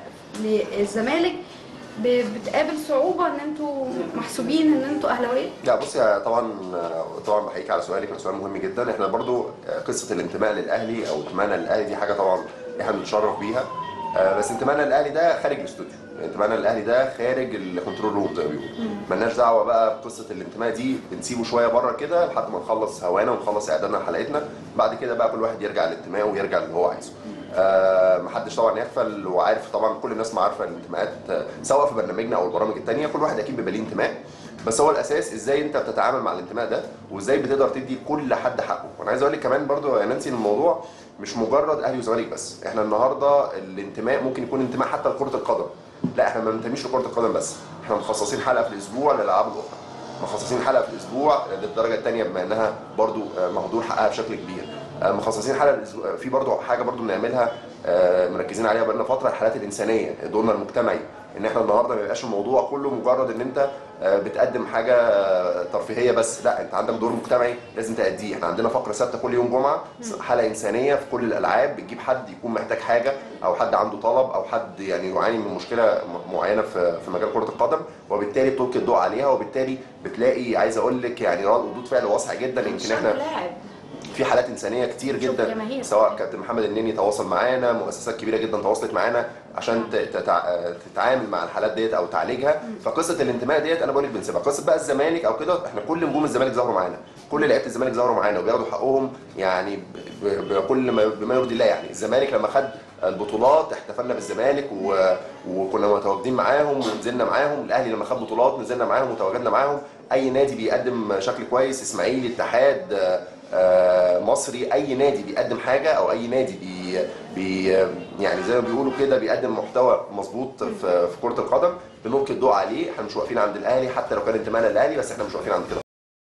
للزمالك ب- بتقابل صعوبه ان انتوا محسوبين ان انتوا اهلاويه لا بص يا طبعا طبعا بحييك على سؤالك سؤال مهم جدا احنا برضو قصه الانتماء للاهلي او انتمائنا للاهلي دي حاجه طبعا احنا بنتشرف بيها آه، بس انتمائنا للاهلي ده خارج الاستوديو انتمائنا للاهلي ده خارج الكنترول روم زي ما بيقولوا ملناش دعوه بقى بقصه الانتماء دي بنسيبه شويه بره كده لحد ما نخلص هوانا ونخلص اعدادنا لحلقتنا بعد كده بقى كل واحد يرجع لانتمائه ويرجع اللي هو عايزه آه، محدش طبعا يغفل وعارف طبعا كل الناس ما عارفه الانتماءات آه، سواء في برنامجنا او البرامج التانيه كل واحد اكيد بيبقى ليه انتماء بس هو الاساس ازاي انت بتتعامل مع الانتماء ده وازاي بتقدر تدي كل حد حقه وانا عايز اقول لك كمان برضو يا نانسي إن الموضوع مش مجرد اهلي وزمالك بس احنا النهارده الانتماء ممكن يكون انتماء حتى لكره القدم لا احنا ما بننتميش لكره القدم بس احنا مخصصين حلقه في الاسبوع للالعاب الاخرى مخصصين حلقه في الاسبوع للدرجه الثانيه بما انها برضو آه، مهدور حقها بشكل كبير آه، مخصصين حلقه الأسبوع- في برضو حاجه برضو بنعملها آه، مركزين عليها بقالنا فتره الحالات الانسانيه دورنا المجتمعي ان احنا النهارده ما يبقاش الموضوع كله مجرد ان انت آه، بتقدم حاجه آه، ترفيهيه بس لا انت عندك دور مجتمعي لازم تأديه احنا عندنا فقره ثابته كل يوم جمعه حلقه انسانيه في كل الالعاب بتجيب حد يكون محتاج حاجه او حد عنده طلب او حد يعني يعاني من مشكله م- معينه في في مجال كره القدم وبالتالي بتلقي الضوء عليها وبالتالي بتلاقي عايز اقول لك يعني ردود فعل واسعه جدا يمكن احنا لاعب في حالات انسانيه كتير شوف جدا جماهير. سواء كابتن محمد النني تواصل معانا مؤسسات كبيره جدا تواصلت معانا عشان ت- تتع... تتعامل مع الحالات ديت او تعالجها فقصه الانتماء ديت انا بقول لك بنسيبها قصه بقى الزمالك او كده احنا كل نجوم الزمالك ظهروا معانا كل لعيبه الزمالك ظهروا معانا وبياخدوا حقهم يعني ب- ب- بكل ما بما يرضي الله يعني الزمالك لما خد البطولات احتفلنا بالزمالك و... وكنا متواجدين معاهم ونزلنا معاهم الاهلي لما خد بطولات نزلنا معاهم وتواجدنا معاهم اي نادي بيقدم شكل كويس اسماعيلي اتحاد آه، آه، مصري اي نادي بيقدم حاجه او اي نادي بي, بي يعني زي ما بيقولوا كده بيقدم محتوى مظبوط في, في كره القدم بنلقي الضوء عليه احنا مش واقفين عند الاهلي حتى لو كان انتمائنا للاهلي بس احنا مش واقفين عند كده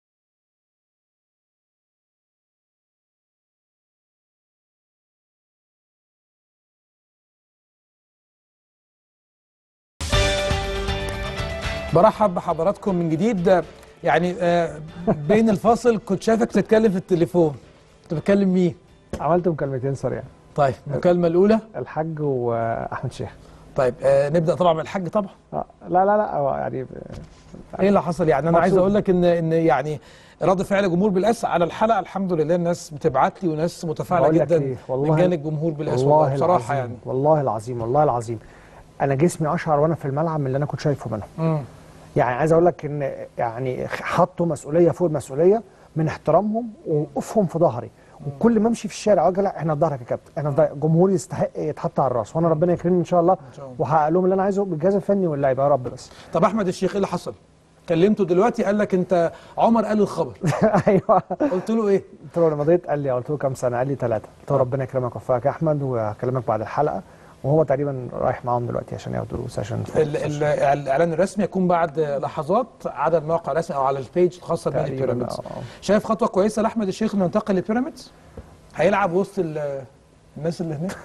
برحب بحضراتكم من جديد يعني آه، بين الفاصل كنت شايفك بتتكلم في التليفون كنت بتكلم مين؟ عملت مكالمتين سريعه طيب المكالمة الأولى الحاج واحمد شيخ طيب آه نبدأ طبعا من الحاج طبعا آه، لا لا لا هو يعني ايه اللي حصل يعني انا عايز مبسوط. اقول لك ان ان يعني رد فعل جمهور بالاس على الحلقه الحمد لله الناس بتبعت لي وناس متفاعله بقول لك جدا ليه؟ من جانب الجمهور بالاس والله والله بصراحه العظيم يعني والله العظيم والله العظيم انا جسمي اشعر وانا في الملعب من اللي انا كنت شايفه منهم مم. يعني عايز اقول لك ان يعني حطوا مسؤوليه فوق المسؤوليه من احترامهم ووقوفهم في ظهري وكل ما امشي في الشارع واجي لا احنا في ظهرك يا كابتن احنا في ظهرك جمهور يستحق يتحط على الراس وانا ربنا يكرمني ان شاء الله شاء الله. واحقق لهم اللي انا عايزه بالجهاز الفني واللعيبه يا رب بس طب احمد الشيخ ايه اللي حصل؟ كلمته دلوقتي قال لك انت عمر قال الخبر ايوه قلت له ايه؟ قلت له لما مضيت قال لي قلت له كام سنه قال لي ثلاثه قلت له ربنا يكرمك ويوفقك يا احمد وهكلمك بعد الحلقه وهو تقريبا رايح معاهم دلوقتي عشان ياخدوا سيشن ال- ال- الاعلان الرسمي يكون بعد لحظات على الموقع الرسمي او على البيج الخاصه بنادي تقريباً، بيراميدز آه، آه. شايف خطوه كويسه لاحمد الشيخ انه ينتقل لبيراميدز؟ هيلعب وسط ال- الناس اللي هناك؟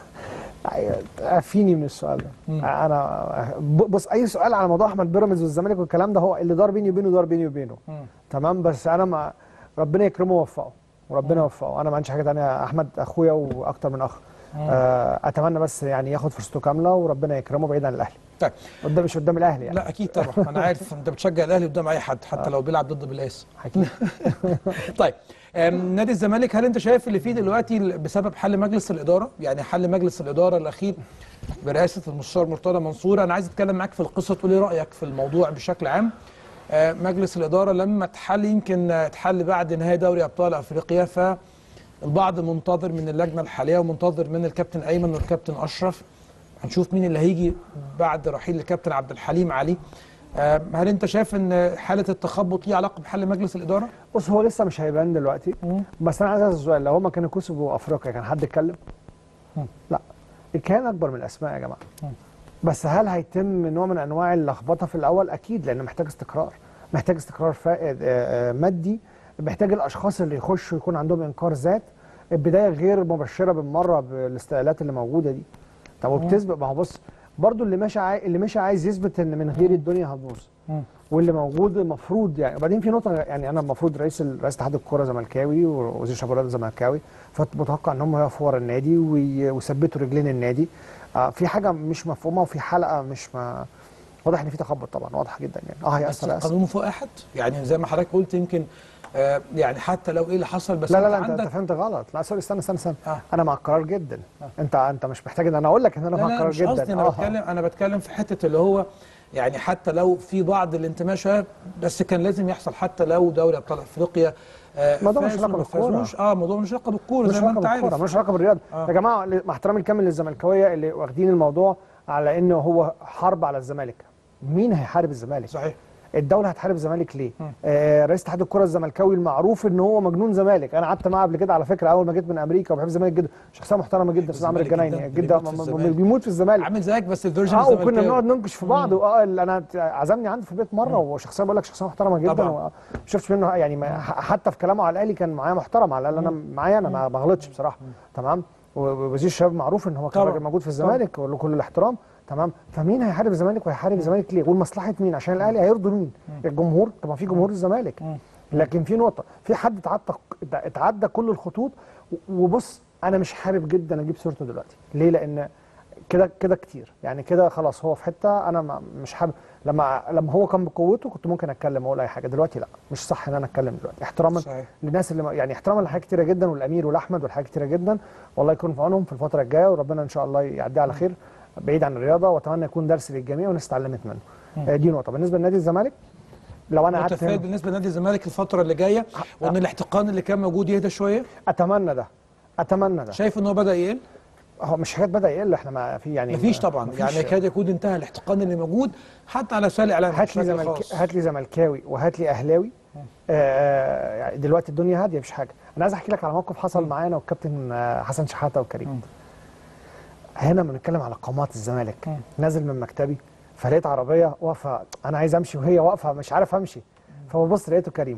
عافيني من السؤال ده انا ب- بص اي سؤال على موضوع احمد بيراميدز والزمالك والكلام ده هو اللي دار بيني وبينه دار بيني وبينه تمام بس انا ما ربنا يكرمه ويوفقه وربنا يوفقه انا ما عنديش حاجه ثانيه احمد اخويا واكتر من اخ آه، اتمنى بس يعني ياخد فرصته كامله وربنا يكرمه بعيد عن الاهلي طيب قدام مش قدام الاهلي يعني لا اكيد طبعا انا عارف انت بتشجع الاهلي قدام اي حد حتى لو بيلعب ضد بالاس اكيد طيب أم، نادي الزمالك هل انت شايف اللي فيه دلوقتي ال- بسبب حل مجلس الاداره يعني حل مجلس الاداره الاخير برئاسه المستشار مرتضى منصور انا عايز اتكلم معاك في القصه تقول لي رايك في الموضوع بشكل عام آه، مجلس الاداره لما اتحل يمكن آه، اتحل بعد نهايه دوري ابطال افريقيا فالبعض منتظر من اللجنه الحاليه ومنتظر من الكابتن ايمن والكابتن اشرف هنشوف مين اللي هيجي بعد رحيل الكابتن عبد الحليم علي آه، هل انت شايف ان حاله التخبط ليها علاقه بحل مجلس الاداره؟ بص هو لسه مش هيبان دلوقتي بس انا عايز اسال سؤال لو هم كانوا كسبوا افريقيا كان حد اتكلم؟ لا كان اكبر من الاسماء يا جماعه بس هل هيتم نوع من انواع اللخبطه في الاول؟ اكيد لانه محتاج استقرار محتاج استقرار فائد آه، آه، مادي محتاج الاشخاص اللي يخشوا يكون عندهم انكار ذات البدايه غير مبشره بالمره بالاستقالات اللي موجوده دي طب وبتسبق ما هو بص برضو اللي ماشي عاي... اللي ماشي عايز يثبت ان من غير الدنيا هتبوظ واللي موجود المفروض يعني وبعدين في نقطه يعني انا المفروض رئيس ال- رئيس اتحاد الكوره زملكاوي ووزير الشباب والرياضه زملكاوي فمتوقع ان هم يقفوا ورا النادي وي- ويثبتوا رجلين النادي آه في حاجه مش مفهومه وفي حلقه مش ما واضح ان في تخبط طبعا واضح جدا يعني اه بس هيأثر هيأثر القانون فوق احد يعني زي ما حضرتك قلت يمكن آه، يعني حتى لو ايه اللي حصل بس لا لا انت لا انت, انت عندك فهمت غلط لا سوري استنى استنى استنى آه. انا مع القرار جدا انت انت مش محتاج ان انا اقول لك ان انا لا مع لا القرار مش جدا قصدي انا آه. بتكلم انا بتكلم في حته اللي هو يعني حتى لو في بعض الانتماء شويه بس كان لازم يحصل حتى لو دوري ابطال افريقيا آه، الموضوع مش فازوا علاقة ما بالكورة. فازوش. اه الموضوع مش علاقه بالكوره مش زي ما علاقه انت بالكوره عارف مش علاقه بالرياضه آه. يا جماعه مع احترامي الكامل للزملكاويه اللي واخدين الموضوع على انه هو حرب على الزمالك مين هيحارب الزمالك صحيح الدوله هتحارب الزمالك ليه آه رئيس اتحاد الكره الزملكاوي المعروف ان هو مجنون زمالك انا قعدت معاه قبل كده على فكره اول ما جيت من امريكا وبحب الزمالك جدا شخصيه محترمه جدا استاذ عمرو الزمالك الجنايني جداً، جدا بيموت في م- م- الزمالك. بيموت في الزمالك عامل زيك بس الفيرجن اه وكنا الزملكاوي. بنقعد ننكش في بعض اه ال- انا ت- عزمني عنده في البيت مره وشخصيه بقول لك شخصيه محترمه جدا طبعاً. وما شفتش منه يعني ما ح- حتى في كلامه على الاهلي كان معايا محترم على الاقل انا معايا انا ما ما غلطش بصراحه تمام و- ووزير الشباب معروف ان هو كان طبعاً. راجل موجود في الزمالك وله كل الاحترام تمام فمين هيحارب الزمالك وهيحارب الزمالك ليه ولمصلحه مين عشان الاهلي هيرضوا مين الجمهور طبعا في جمهور الزمالك لكن في نقطه في حد اتعدى اتعدى كل الخطوط و- وبص انا مش حابب جدا اجيب صورته دلوقتي ليه لان كده كده كتير يعني كده خلاص هو في حته انا ما- مش حابب لما لما هو كان بقوته كنت ممكن اتكلم واقول اي حاجه دلوقتي لا مش صح ان انا اتكلم دلوقتي احتراما صحيح. للناس اللي ما- يعني احتراما لحاجات كتيره جدا والامير والاحمد والحاجات كتيره جدا والله يكون في عونهم في الفتره الجايه وربنا ان شاء الله يعديها على خير بعيد عن الرياضه واتمنى يكون درس للجميع والناس اتعلمت منه آه، دي نقطه بالنسبه لنادي الزمالك لو انا قعدت متفائل هنا- بالنسبه لنادي الزمالك الفتره اللي جايه وان الاحتقان اللي كان موجود يهدى شويه اتمنى ده اتمنى ده شايف ان هو بدا يقل هو مش حاجات بدا يقل احنا ما في يعني مفيش ما- طبعا مفيش- يعني يكاد يكون انتهى الاحتقان اللي موجود حتى على وسائل الاعلام هات لي بشكل زملك... خاص. هات لي زملكاوي وهات لي اهلاوي آه يعني دلوقتي الدنيا هاديه مفيش حاجه انا عايز احكي لك على موقف حصل معانا والكابتن آه، حسن شحاته وكريم هنا بنتكلم على قامات الزمالك نازل من مكتبي فلقيت عربيه واقفه انا عايز امشي وهي واقفه مش عارف امشي فببص لقيته كريم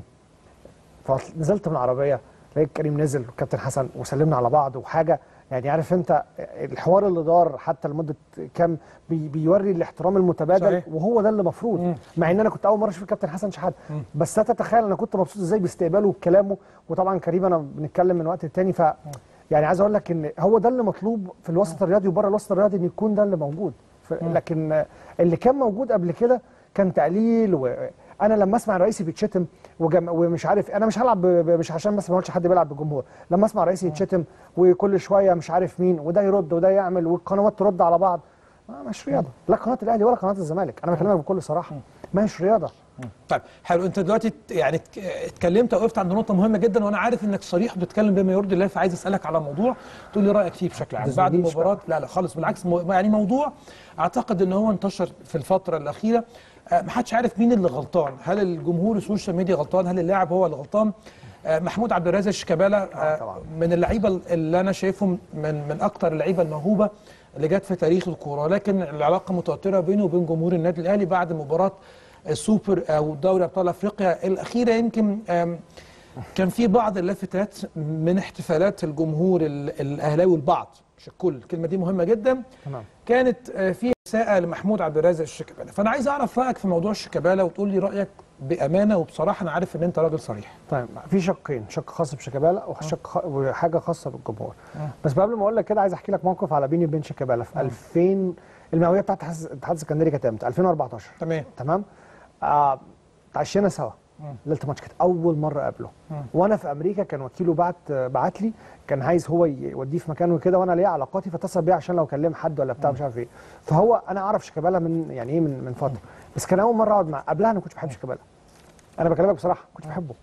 فنزلت من العربيه لقيت كريم نزل والكابتن حسن وسلمنا على بعض وحاجه يعني عارف انت الحوار اللي دار حتى لمده كام بي بيوري الاحترام المتبادل صحيح. وهو ده اللي المفروض مع ان انا كنت اول مره اشوف الكابتن حسن شحاته بس لا تتخيل انا كنت مبسوط ازاي باستقباله وبكلامه وطبعا كريم انا بنتكلم من وقت للتاني ف يعني عايز اقول لك ان هو ده اللي مطلوب في الوسط الرياضي وبره الوسط الرياضي ان يكون ده اللي موجود ف- لكن اللي كان موجود قبل كده كان تقليل وانا لما اسمع رئيسي بيتشتم وجم... ومش عارف انا مش هلعب ب... ب- مش عشان بس ما اقولش حد بيلعب بالجمهور لما اسمع رئيسي يتشتم وكل شويه مش عارف مين وده يرد وده يعمل والقنوات ترد على بعض ما مش رياضه لا قناه الاهلي ولا قناه الزمالك انا بكلمك بكل صراحه ما هيش رياضه طيب حلو انت دلوقتي ت- يعني اتك- اتكلمت وقفت عند نقطه مهمه جدا وانا عارف انك صريح بتتكلم بما يرضي الله فعايز اسالك على موضوع تقول لي رايك فيه بشكل عام بعد تزوديش المباراه لا لا خالص بالعكس مو- يعني موضوع اعتقد ان هو انتشر في الفتره الاخيره آه، ما حدش عارف مين اللي غلطان هل الجمهور السوشيال ميديا غلطان هل اللاعب هو اللي غلطان آه، محمود عبد الرازق شيكابالا آه، طبعاً. من اللعيبه اللي انا شايفهم من من اكتر اللعيبه الموهوبه اللي جت في تاريخ الكوره لكن العلاقه متوتره بينه وبين جمهور النادي الاهلي بعد مباراه السوبر او دوري ابطال افريقيا الاخيره يمكن آم، كان في بعض اللافتات من احتفالات الجمهور ال- الاهلاوي البعض مش الكل الكلمه دي مهمه جدا تمام كانت آه، فيها اساءه لمحمود عبد الرازق الشيكابالا فانا عايز اعرف رايك في موضوع الشيكابالا وتقول لي رايك بامانه وبصراحه انا عارف ان انت راجل صريح طيب في شقين شق خاص بشيكابالا وشق خ... وحاجه خاصه بالجمهور بس قبل ما اقول لك كده عايز احكي لك موقف على بيني وبين شيكابالا في 2000 المئويه بتاعت اتحاد الاتحاد السكندري كانت امتى 2014 تمام تمام آه اتعشينا سوا ليله الماتش كانت اول مره اقابله وانا في امريكا كان وكيله بعت بعت لي كان عايز هو يوديه في مكانه كده وانا ليا علاقاتي فاتصل بيا عشان لو كلم حد ولا بتاع مش عارف ايه فهو انا اعرف شيكابالا من يعني ايه من من فتره بس كان اول مره اقعد معاه قبلها انا ما كنتش بحب شيكابالا انا بكلمك بصراحه ما كنتش بحبه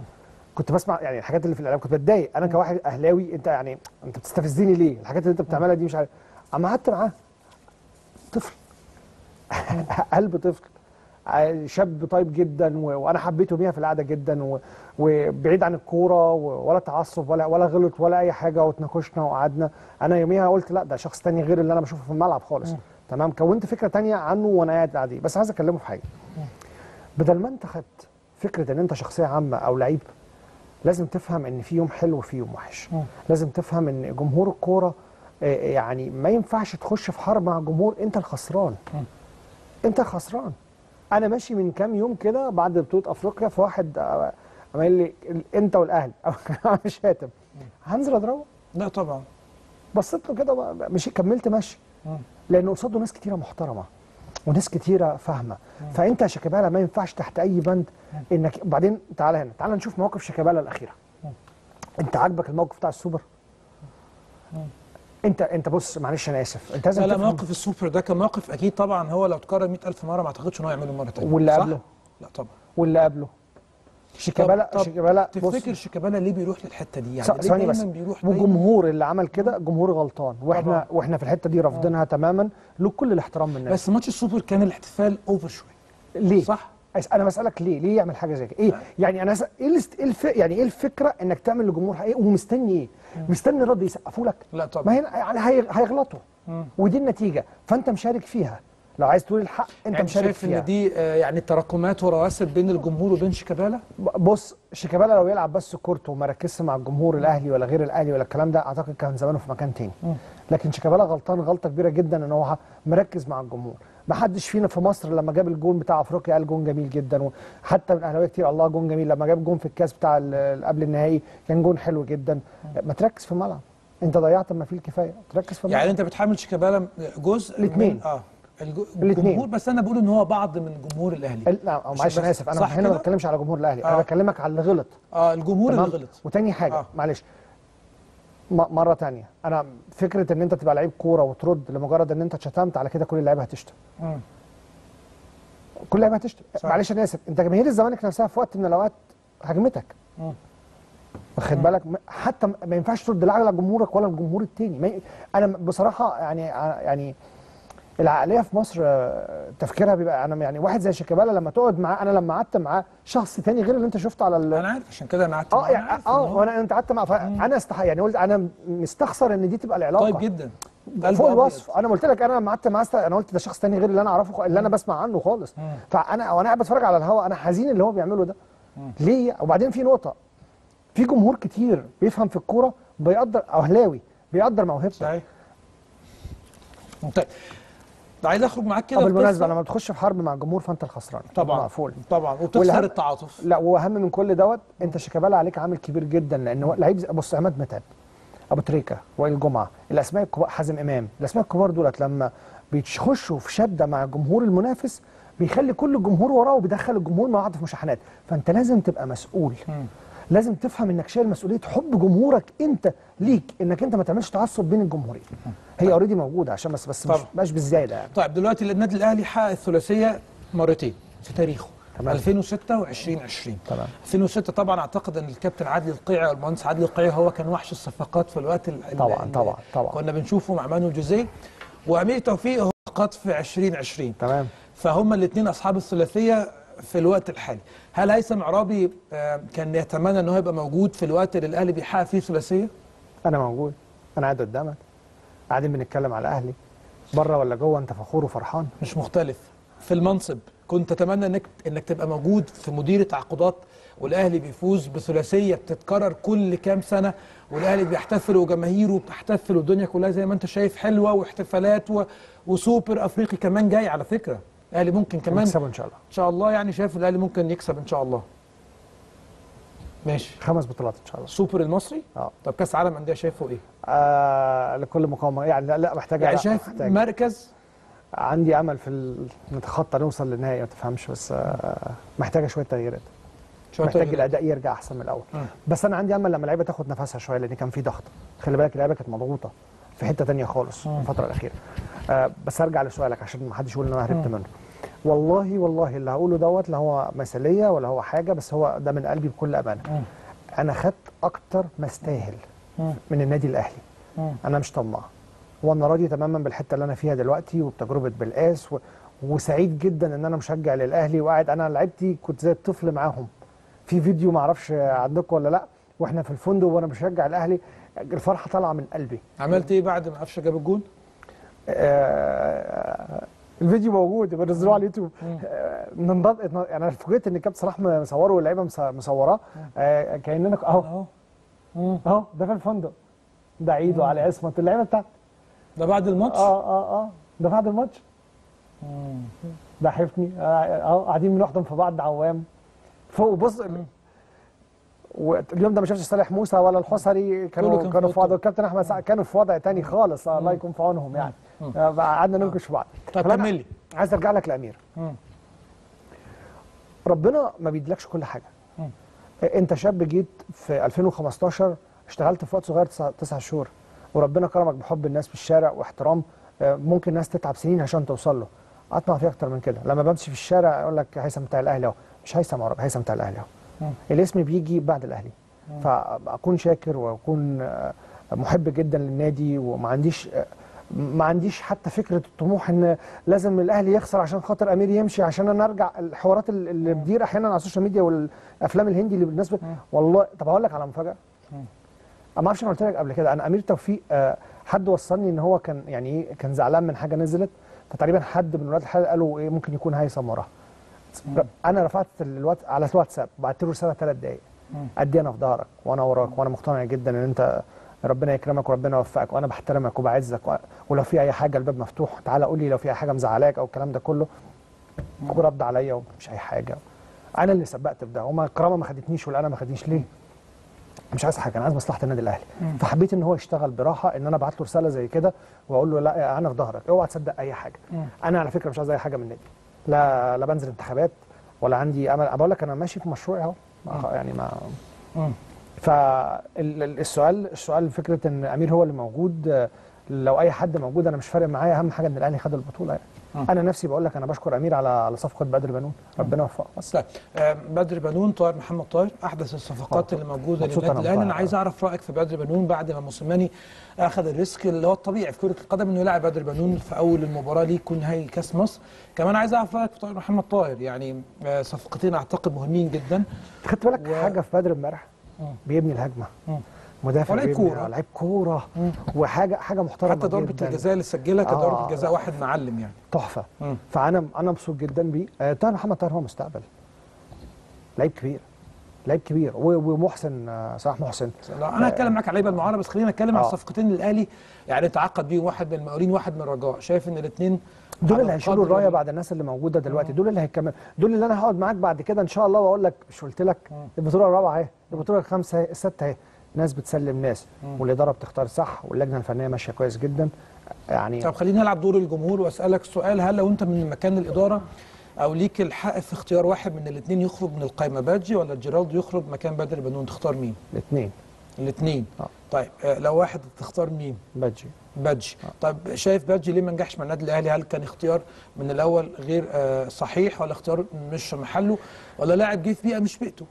كنت بسمع يعني الحاجات اللي في الاعلام كنت بتضايق انا كواحد اهلاوي انت يعني انت بتستفزني ليه الحاجات اللي انت بتعملها دي مش عارف اما قعدت معاه طفل قلب طفل ع- شاب طيب جدا و... وانا حبيته بيها في القعده جدا و... وبعيد عن الكوره و... ولا تعصب ولا ولا غلط ولا اي حاجه واتناقشنا وقعدنا انا يوميها قلت لا ده شخص تاني غير اللي انا بشوفه في الملعب خالص تمام كونت فكره تانية عنه وانا قاعد قاعد بس عايز اكلمه في حاجه بدل ما انت خدت فكره ان انت شخصيه عامه او لعيب لازم تفهم ان في يوم حلو وفي يوم وحش لازم تفهم ان جمهور الكوره آه، يعني ما ينفعش تخش في حرب مع جمهور انت الخسران انت خسران انا ماشي من كام يوم كده بعد بطوله افريقيا فواحد آه، عمال لي ال- انت والاهلي مش هاتم هنزل اضربه لا طبعا بصيت له كده بقى- مش كملت ماشي لان قصاده ناس كتيره محترمه وناس كتيره فاهمه فانت يا شيكابالا ما ينفعش تحت اي بند انك وبعدين تعالى هنا تعالى نشوف مواقف شيكابالا الاخيره انت عاجبك الموقف بتاع السوبر انت انت بص معلش انا اسف انت لازم لا لا تفهم موقف السوبر ده كان موقف اكيد طبعا هو لو اتكرر 100000 مره ما اعتقدش ان هو يعمله مره ثانيه واللي صح؟ قبله؟ لا طبعا واللي قبله شيكابالا طب- طب شيكابالا بص تفتكر شيكابالا ليه بيروح للحته دي يعني ث- ليه ثواني دايما بس بيروح دايما وجمهور اللي عمل كده جمهور غلطان واحنا طبعا. واحنا في الحته دي رافضينها تماما له كل الاحترام من الناس بس ماتش السوبر كان الاحتفال اوفر شويه ليه صح أس- انا بسالك ليه ليه يعمل حاجه زي كده ايه يعني انا س... ايه الاست... إيه الف... يعني ايه الفكره انك تعمل لجمهور ايه ومستني ايه مستني الرد يسقفوا لك لا طبعا. ما هي يعني هي... هيغلطوا ودي النتيجه فانت مشارك فيها لو عايز تقول الحق انت يعني مشارك شايف فيها ان دي آه، يعني تراكمات ورواسب بين الجمهور وبين شيكابالا ب- بص شيكابالا لو يلعب بس كورته وما ركزش مع الجمهور الاهلي ولا غير الاهلي ولا الكلام ده اعتقد كان زمانه في مكان تاني لكن شيكابالا غلطان غلطه كبيره جدا ان هو مركز مع الجمهور ما حدش فينا في مصر لما جاب الجون بتاع افريقيا قال جون جميل جدا وحتى من اهلاويه كتير الله جون جميل لما جاب جون في الكاس بتاع ال- قبل النهائي كان جون حلو جدا ما تركز في الملعب انت ضيعت ما فيه الكفايه تركز في الملعب يعني انت بتحمل شيكابالا جزء الاتنين. من- اه الج- الاتنين. الجمهور بس انا بقول ان هو بعض من جمهور الاهلي ال- لا مش معلش بس- انا اسف انا صح هنا ما كده؟ بتكلمش على جمهور الاهلي آه. انا بكلمك على اللي غلط اه الجمهور اللي تمام؟ غلط وتاني حاجه آه. آه. معلش م- مره تانية انا فكره ان انت تبقى لعيب كوره وترد لمجرد ان انت اتشتمت على كده كل اللعيبه هتشتم مم. كل اللعيبه هتشتم صح. معلش انا اسف انت جماهير الزمالك نفسها في وقت من الاوقات هجمتك مم. واخد بالك م- حتى م- ما ينفعش ترد لا على جمهورك ولا الجمهور التاني ما ي... انا بصراحه يعني ع- يعني العقليه في مصر آه، تفكيرها بيبقى انا يعني واحد زي شيكابالا لما تقعد معاه انا لما قعدت معاه شخص تاني غير اللي انت شفته على ال... انا عارف عشان كده انا قعدت اه معاه، أنا يعني عارف إن اه هو وانا انت قعدت مع انا استح يعني قلت انا مستخسر ان دي تبقى العلاقه طيب جدا قلبه فوق أبيض. الوصف انا قلت لك انا لما قعدت معاه است- انا قلت ده شخص تاني غير اللي انا اعرفه اللي انا بسمع عنه خالص فانا وانا قاعد بتفرج على الهوا انا حزين اللي هو بيعمله ده ليه وبعدين في نقطه في جمهور كتير بيفهم في الكوره بيقدر اهلاوي بيقدر موهبتك صحيح طيب ده عايز اخرج معاك كده طب في بالمناسبه قصة- لما بتخش في حرب مع الجمهور فانت الخسران طبعا مقفول طبعا وبتخسر والأهم- التعاطف لا واهم من كل دوت انت شيكابالا عليك عامل كبير جدا لان هو لعيب زي- بص عماد متعب ابو تريكه وائل جمعه الاسماء الكبار حازم امام الاسماء الكبار دولت لما بيخشوا في شده مع الجمهور المنافس بيخلي كل الجمهور وراه وبيدخل الجمهور مع بعض في مشاحنات فانت لازم تبقى مسؤول لازم تفهم انك شايل مسؤوليه حب جمهورك انت ليك انك انت ما تعملش تعصب بين الجمهورين هي اوريدي موجوده عشان بس بس مش طبعا. مش بالزياده يعني طيب دلوقتي النادي الاهلي حقق الثلاثيه مرتين في تاريخه تمام. 2006 و2020 تمام. 2006 طبعا اعتقد ان الكابتن عادل القيعي والمهندس عادل القيعي هو كان وحش الصفقات في الوقت ال- ال- طبعاً، ال- طبعاً، طبعاً. كنا بنشوفه مع مانويل جوزيه وامير توفيق هو صفقات في 2020 تمام فهم الاثنين اصحاب الثلاثيه في الوقت الحالي هل هيثم عرابي آه، كان يتمنى ان هو يبقى موجود في الوقت اللي الاهلي بيحقق فيه ثلاثيه انا موجود انا قاعد قدامك قاعدين بنتكلم على الاهلي بره ولا جوه انت فخور وفرحان مش مختلف في المنصب كنت تتمنى انك انك تبقى موجود في مدير تعاقدات والاهلي بيفوز بثلاثيه بتتكرر كل كام سنه والاهلي بيحتفل وجماهيره بتحتفل والدنيا كلها زي ما انت شايف حلوه واحتفالات و... وسوبر افريقي كمان جاي على فكره الاهلي ممكن كمان ان نكسبه ان شاء الله شاء الله يعني شايف الاهلي ممكن يكسب ان شاء الله ماشي خمس بطولات ان شاء الله السوبر المصري اه طب كاس عالم انديه شايفه ايه آه لكل مقاومه يعني لا, لا محتاجه يعني لا، شايف محتاج. مركز عندي امل في ال... نتخطى نوصل للنهائي ما تفهمش بس آه محتاجه شويه تغييرات شوية محتاج تغييرات. الاداء يرجع احسن من الاول مم. بس انا عندي امل لما اللعيبه تاخد نفسها شويه لان كان في ضغط خلي بالك اللعيبه كانت مضغوطه في حته تانية خالص مم. الفتره الاخيره آه بس ارجع لسؤالك عشان ما حدش يقول ان انا هربت منه والله والله اللي هقوله دوت لا هو مثاليه ولا هو حاجه بس هو ده من قلبي بكل امانه مم. انا خدت اكتر ما استاهل مم. من النادي الاهلي مم. انا مش طماع وانا راضي تماما بالحته اللي انا فيها دلوقتي وبتجربه بالقاس و... وسعيد جدا ان انا مشجع للاهلي وقاعد انا لعبتي كنت زي الطفل معاهم في فيديو ما اعرفش عندكم ولا لا واحنا في الفندق وانا بشجع الاهلي الفرحه طالعه من قلبي عملت ايه بعد ما قفشه جاب الجون؟ آه، الفيديو موجود بنزلوه على اليوتيوب آه، ننضد يعني انا فوجئت ان كابتن صلاح مصوره واللعيبه مص- مصوراه آه، كاننا ك- اهو اهو اهو ده في الفندق ده عيد وعلي عصمت اللعيبه بتاعتي ده بعد الماتش؟ اه اه اه ده بعد الماتش ده حفني اه آه، قاعدين بنحضن في بعض عوام فوق بص واليوم ده ما شفتش صالح موسى ولا الحصري كله كانوا كان كانوا في في وضع والكابتن احمد سعد كانوا في وضع تاني خالص آه، الله يكون في عونهم يعني آه، قعدنا ننكش في بعض طب فأنا كمل لي. عايز ارجع لك لامير مم. ربنا ما بيديلكش كل حاجه انت شاب جيت في 2015 اشتغلت في وقت صغير تسع, تسع شهور وربنا كرمك بحب الناس في الشارع واحترام آه، ممكن ناس تتعب سنين عشان توصل له اطمع فيه اكتر من كده لما بمشي في الشارع اقول لك هيثم بتاع الاهلي اهو مش هيثم عرب هيثم بتاع الاهلي اهو الاسم بيجي بعد الاهلي فاكون شاكر واكون آه، محب جدا للنادي وما عنديش آه، ما عنديش حتى فكره الطموح ان لازم الاهلي يخسر عشان خاطر امير يمشي عشان انا ارجع الحوارات ال- اللي بتدير احيانا على السوشيال ميديا والافلام الهندي اللي بالنسبه والله طب هقول لك على مفاجاه انا ما اعرفش انا قلت لك قبل كده انا امير توفيق آه، حد وصلني ان هو كان يعني ايه كان زعلان من حاجه نزلت فتقريبا حد من ولاد الحلال قالوا ايه ممكن يكون هيثم وراها انا رفعت الوات على الواتساب بعت له رساله ثلاث دقائق قد إيه انا في ظهرك وانا وراك وانا مقتنع جدا ان انت ربنا يكرمك وربنا يوفقك وانا بحترمك وبعزك و- ولو في اي حاجه الباب مفتوح تعالى قول لي لو في اي حاجه مزعلاك او الكلام ده كله ورد عليا ومش اي حاجه انا اللي سبقت في ده هما الكرامه ما خدتنيش ولا انا ما خدنيش ليه مش عايز حاجه انا عايز مصلحه النادي الاهلي فحبيت ان هو يشتغل براحه ان انا ابعت له رساله زي كده واقول له لا انا في ظهرك اوعى تصدق اي حاجه انا على فكره مش عايز اي حاجه من النادي لا لا بنزل انتخابات ولا عندي امل بقول لك انا ماشي في مشروعي اهو ما- يعني ما فالسؤال السؤال فكره ان امير هو اللي موجود آه، لو اي حد موجود انا مش فارق معايا اهم حاجه ان الاهلي خد البطوله يعني. انا نفسي بقول لك انا بشكر امير على على صفقه بدر بنون ربنا يوفقه بس طيب آه، بدر بنون طاهر محمد طاهر احدث الصفقات آه، اللي موجوده مبسوط للنادي أنا الاهلي انا بطاهر. عايز اعرف رايك في بدر بنون بعد ما موسيماني اخذ الريسك اللي هو الطبيعي في كره القدم انه يلعب بدر بنون في اول المباراه ليه يكون نهائي كاس مصر كمان عايز اعرف رايك في طاهر محمد طاهر يعني آه، صفقتين اعتقد مهمين جدا خدت بالك و- حاجه في بدر امبارح بيبني الهجمه مدافع ولعيب بيبني- كورة. آه، لعيب كوره وحاجه حاجه محترمه حتى ضربه جداً. الجزاء اللي سجلها كانت آه، ضربه جزاء واحد معلم يعني تحفه مم. فانا انا مبسوط جدا بيه آه، طاهر محمد طاهر هو مستقبل لعيب كبير لعيب كبير و- ومحسن آه، صلاح محسن لا انا هتكلم معاك على لعيبه المعاره بس خلينا نتكلم على آه. الصفقتين اللي الاهلي يعني تعاقد بيهم واحد من المقاولين واحد من الرجاء شايف ان الاثنين دول اللي هيشيلوا الرايه بعد الناس اللي موجوده دلوقتي دول اللي هيكملوا دول اللي انا هقعد معاك بعد كده ان شاء الله واقول لك مش قلت لك البطوله الرابعه اهي البطوله الخامسه اهي السادسه اهي ناس بتسلم ناس والاداره بتختار صح واللجنه الفنيه ماشيه كويس جدا يعني طب خليني العب دور الجمهور واسالك سؤال هل لو انت من مكان الاداره او ليك الحق في اختيار واحد من الاثنين يخرج من القائمه بادجي ولا جيرالدو يخرج مكان بدر بنون تختار مين؟ الاثنين الاثنين آه. طيب آه، لو واحد تختار مين؟ بادجي بادجي طيب شايف بادجي ليه ما نجحش مع النادي الاهلي هل كان اختيار من الاول غير آه، صحيح ولا اختيار مش في محله ولا لاعب جه في بيئه مش بيئته؟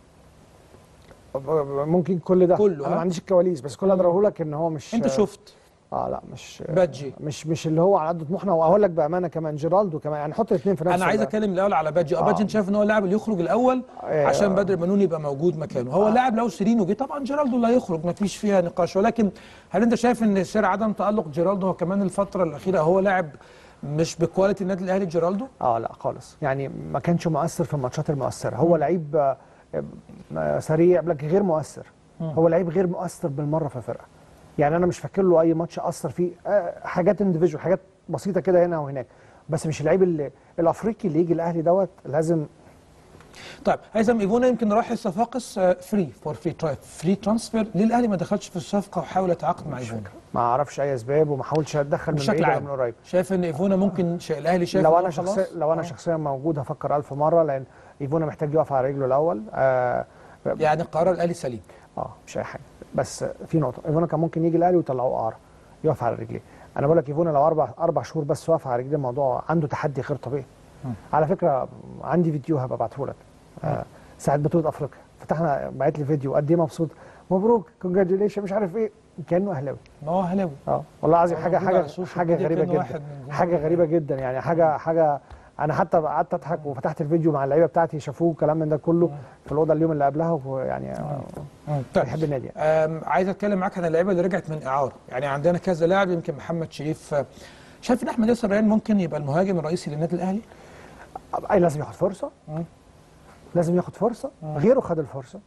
ممكن كل ده كله، انا ها؟ ما عنديش الكواليس بس كل اللي اقدره لك ان هو مش انت شفت اه لا مش بادجي. مش مش اللي هو على قد طموحنا واقول لك بامانه كمان جيرالدو كمان يعني حط الاثنين في نفس انا عايز ال- اتكلم الاول على بادجي اه آه. بادجي انت شايف ان هو اللاعب اللي يخرج الاول آه. عشان بدر بنون يبقى موجود مكانه هو لاعب لو سيرينو جه طبعا جيرالدو اللي هيخرج ما فيش فيها نقاش ولكن هل انت شايف ان سر عدم تالق جيرالدو هو كمان الفتره الاخيره هو لاعب مش بكواليتي النادي الاهلي جيرالدو اه لا خالص يعني ما كانش مؤثر في الماتشات المؤثره هو لعيب آه، آه، سريع لكن غير مؤثر هو لعيب غير مؤثر بالمره في الفرقه يعني انا مش فاكر له اي ماتش اثر فيه آه، حاجات انديفيدوال حاجات بسيطه كده هنا وهناك بس مش اللعيب اللي الافريقي اللي يجي الاهلي دوت لازم طيب هيثم ايفونا يمكن راح الصفاقس فري فور فري فري ترانسفير ليه الاهلي ما دخلش في الصفقه وحاول يتعاقد مع ايفونا ما اعرفش اي اسباب وما حاولش اتدخل من بعيد بشكل ولا عام من قريب شايف ان ايفونا ممكن شيء الاهلي شايف لو إن انا هو خلاص؟ شخصيا لو انا آه. شخصيا موجود هفكر ألف مره لان ايفونا محتاج يقف على رجله الاول آه يعني قرار الاهلي سليم اه مش اي حاجه بس في نقطه ايفونا كان ممكن يجي الاهلي ويطلعوه اعاره يقف على رجليه انا بقول لك ايفونا لو اربع اربع شهور بس واقف على رجليه الموضوع عنده تحدي غير طبيعي على فكره عندي فيديو هبقى ابعته لك آه ساعه بطوله افريقيا فتحنا بعت لي فيديو قد ايه مبسوط مبروك كونجراتيوليشن مش عارف ايه كانه اهلاوي ما هو اهلاوي اه والله العظيم هو حاجه موجود على حاجه السوشيال حاجه ميديا غريبه كأنه جدا واحد من جمهور حاجه غريبه جدا يعني حاجه حاجه انا حتى قعدت اضحك وفتحت الفيديو مع اللعيبه بتاعتي شافوه الكلام من ده كله في الاوضه اليوم اللي قبلها ويعني مم. طيب بيحب النادي يعني. أم، عايز اتكلم معاك عن اللعيبه اللي رجعت من اعاره يعني عندنا كذا لاعب يمكن محمد شريف آه، شايف ان احمد ياسر ريان ممكن يبقى المهاجم الرئيسي للنادي الاهلي اي لازم ياخد فرصه لازم ياخد فرصه غيره خد الفرصه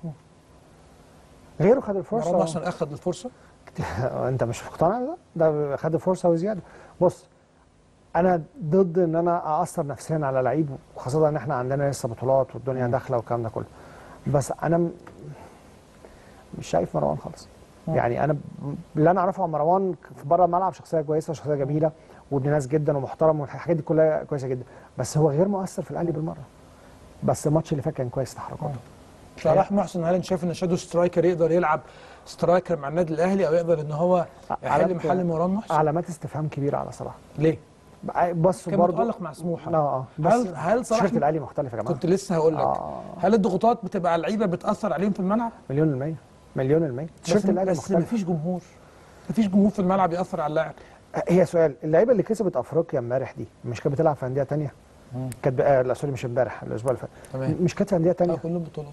غيره خد مروان الفرصه محسن اخذ الفرصه انت مش مقتنع بده ده خد الفرصه وزياده بص انا ضد ان انا اثر نفسيا على لعيب وخاصه ان احنا عندنا لسه بطولات والدنيا داخله والكلام ده كله بس انا م- مش شايف مروان خالص يعني انا ب- اللي انا اعرفه عن مروان في بره الملعب شخصيه كويسه شخصيه جميله وابن ناس جدا ومحترم والحاجات دي كلها كويسه جدا بس هو غير مؤثر في الاهلي بالمره بس الماتش اللي فات كان كويس تحركاته صلاح محسن هل انت شايف ان شادو سترايكر يقدر يلعب سترايكر مع النادي الاهلي او يقدر ان هو يحل علامة- محل مروان محسن علامات استفهام كبيره على صلاح ليه؟ بص كان برضه متالق مع سموحه اه اه بس هل هل صلاح تيشيرت الاهلي مختلف يا جماعه كنت لسه هقول لك آه. هل الضغوطات بتبقى على اللعيبه بتاثر عليهم في الملعب؟ مليون المية مليون المية تيشيرت بس, الاهلي بس مختلف مفيش جمهور مفيش جمهور في الملعب ياثر على اللاعب هي سؤال اللعيبه اللي كسبت افريقيا امبارح دي مش كانت بتلعب في انديه تانية كانت بقى لا سوري مش امبارح الاسبوع اللي فات تمام. مش كانت في انديه اه تانية كلهم بطولات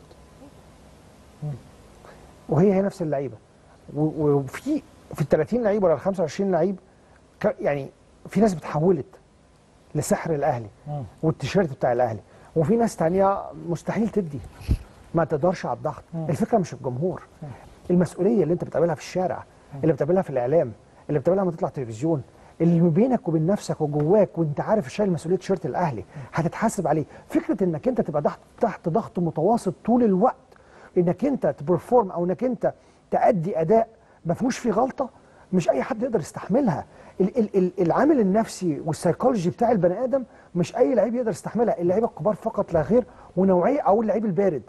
وهي هي نفس اللعيبه و- وفي في ال 30 لعيب ولا ال 25 لعيب ك- يعني في ناس بتحولت لسحر الاهلي مم. والتيشيرت بتاع الاهلي وفي ناس تانية مستحيل تدي ما تقدرش على الضغط الفكره مش الجمهور المسؤوليه اللي انت بتقابلها في الشارع اللي بتقابلها في الاعلام اللي بتقابلها لما تطلع تلفزيون اللي بينك وبين نفسك وجواك وانت عارف شايل مسؤوليه تيشيرت الاهلي هتتحاسب عليه فكره انك انت تبقى تحت تحت ضغط متواصل طول الوقت انك انت تبرفورم او انك انت تأدي اداء ما فيهوش فيه غلطه مش اي حد يقدر يستحملها ال- ال- ال- العامل النفسي والسيكولوجي بتاع البني ادم مش اي لعيب يقدر يستحملها اللعيبه الكبار فقط لا غير ونوعيه او اللعيب البارد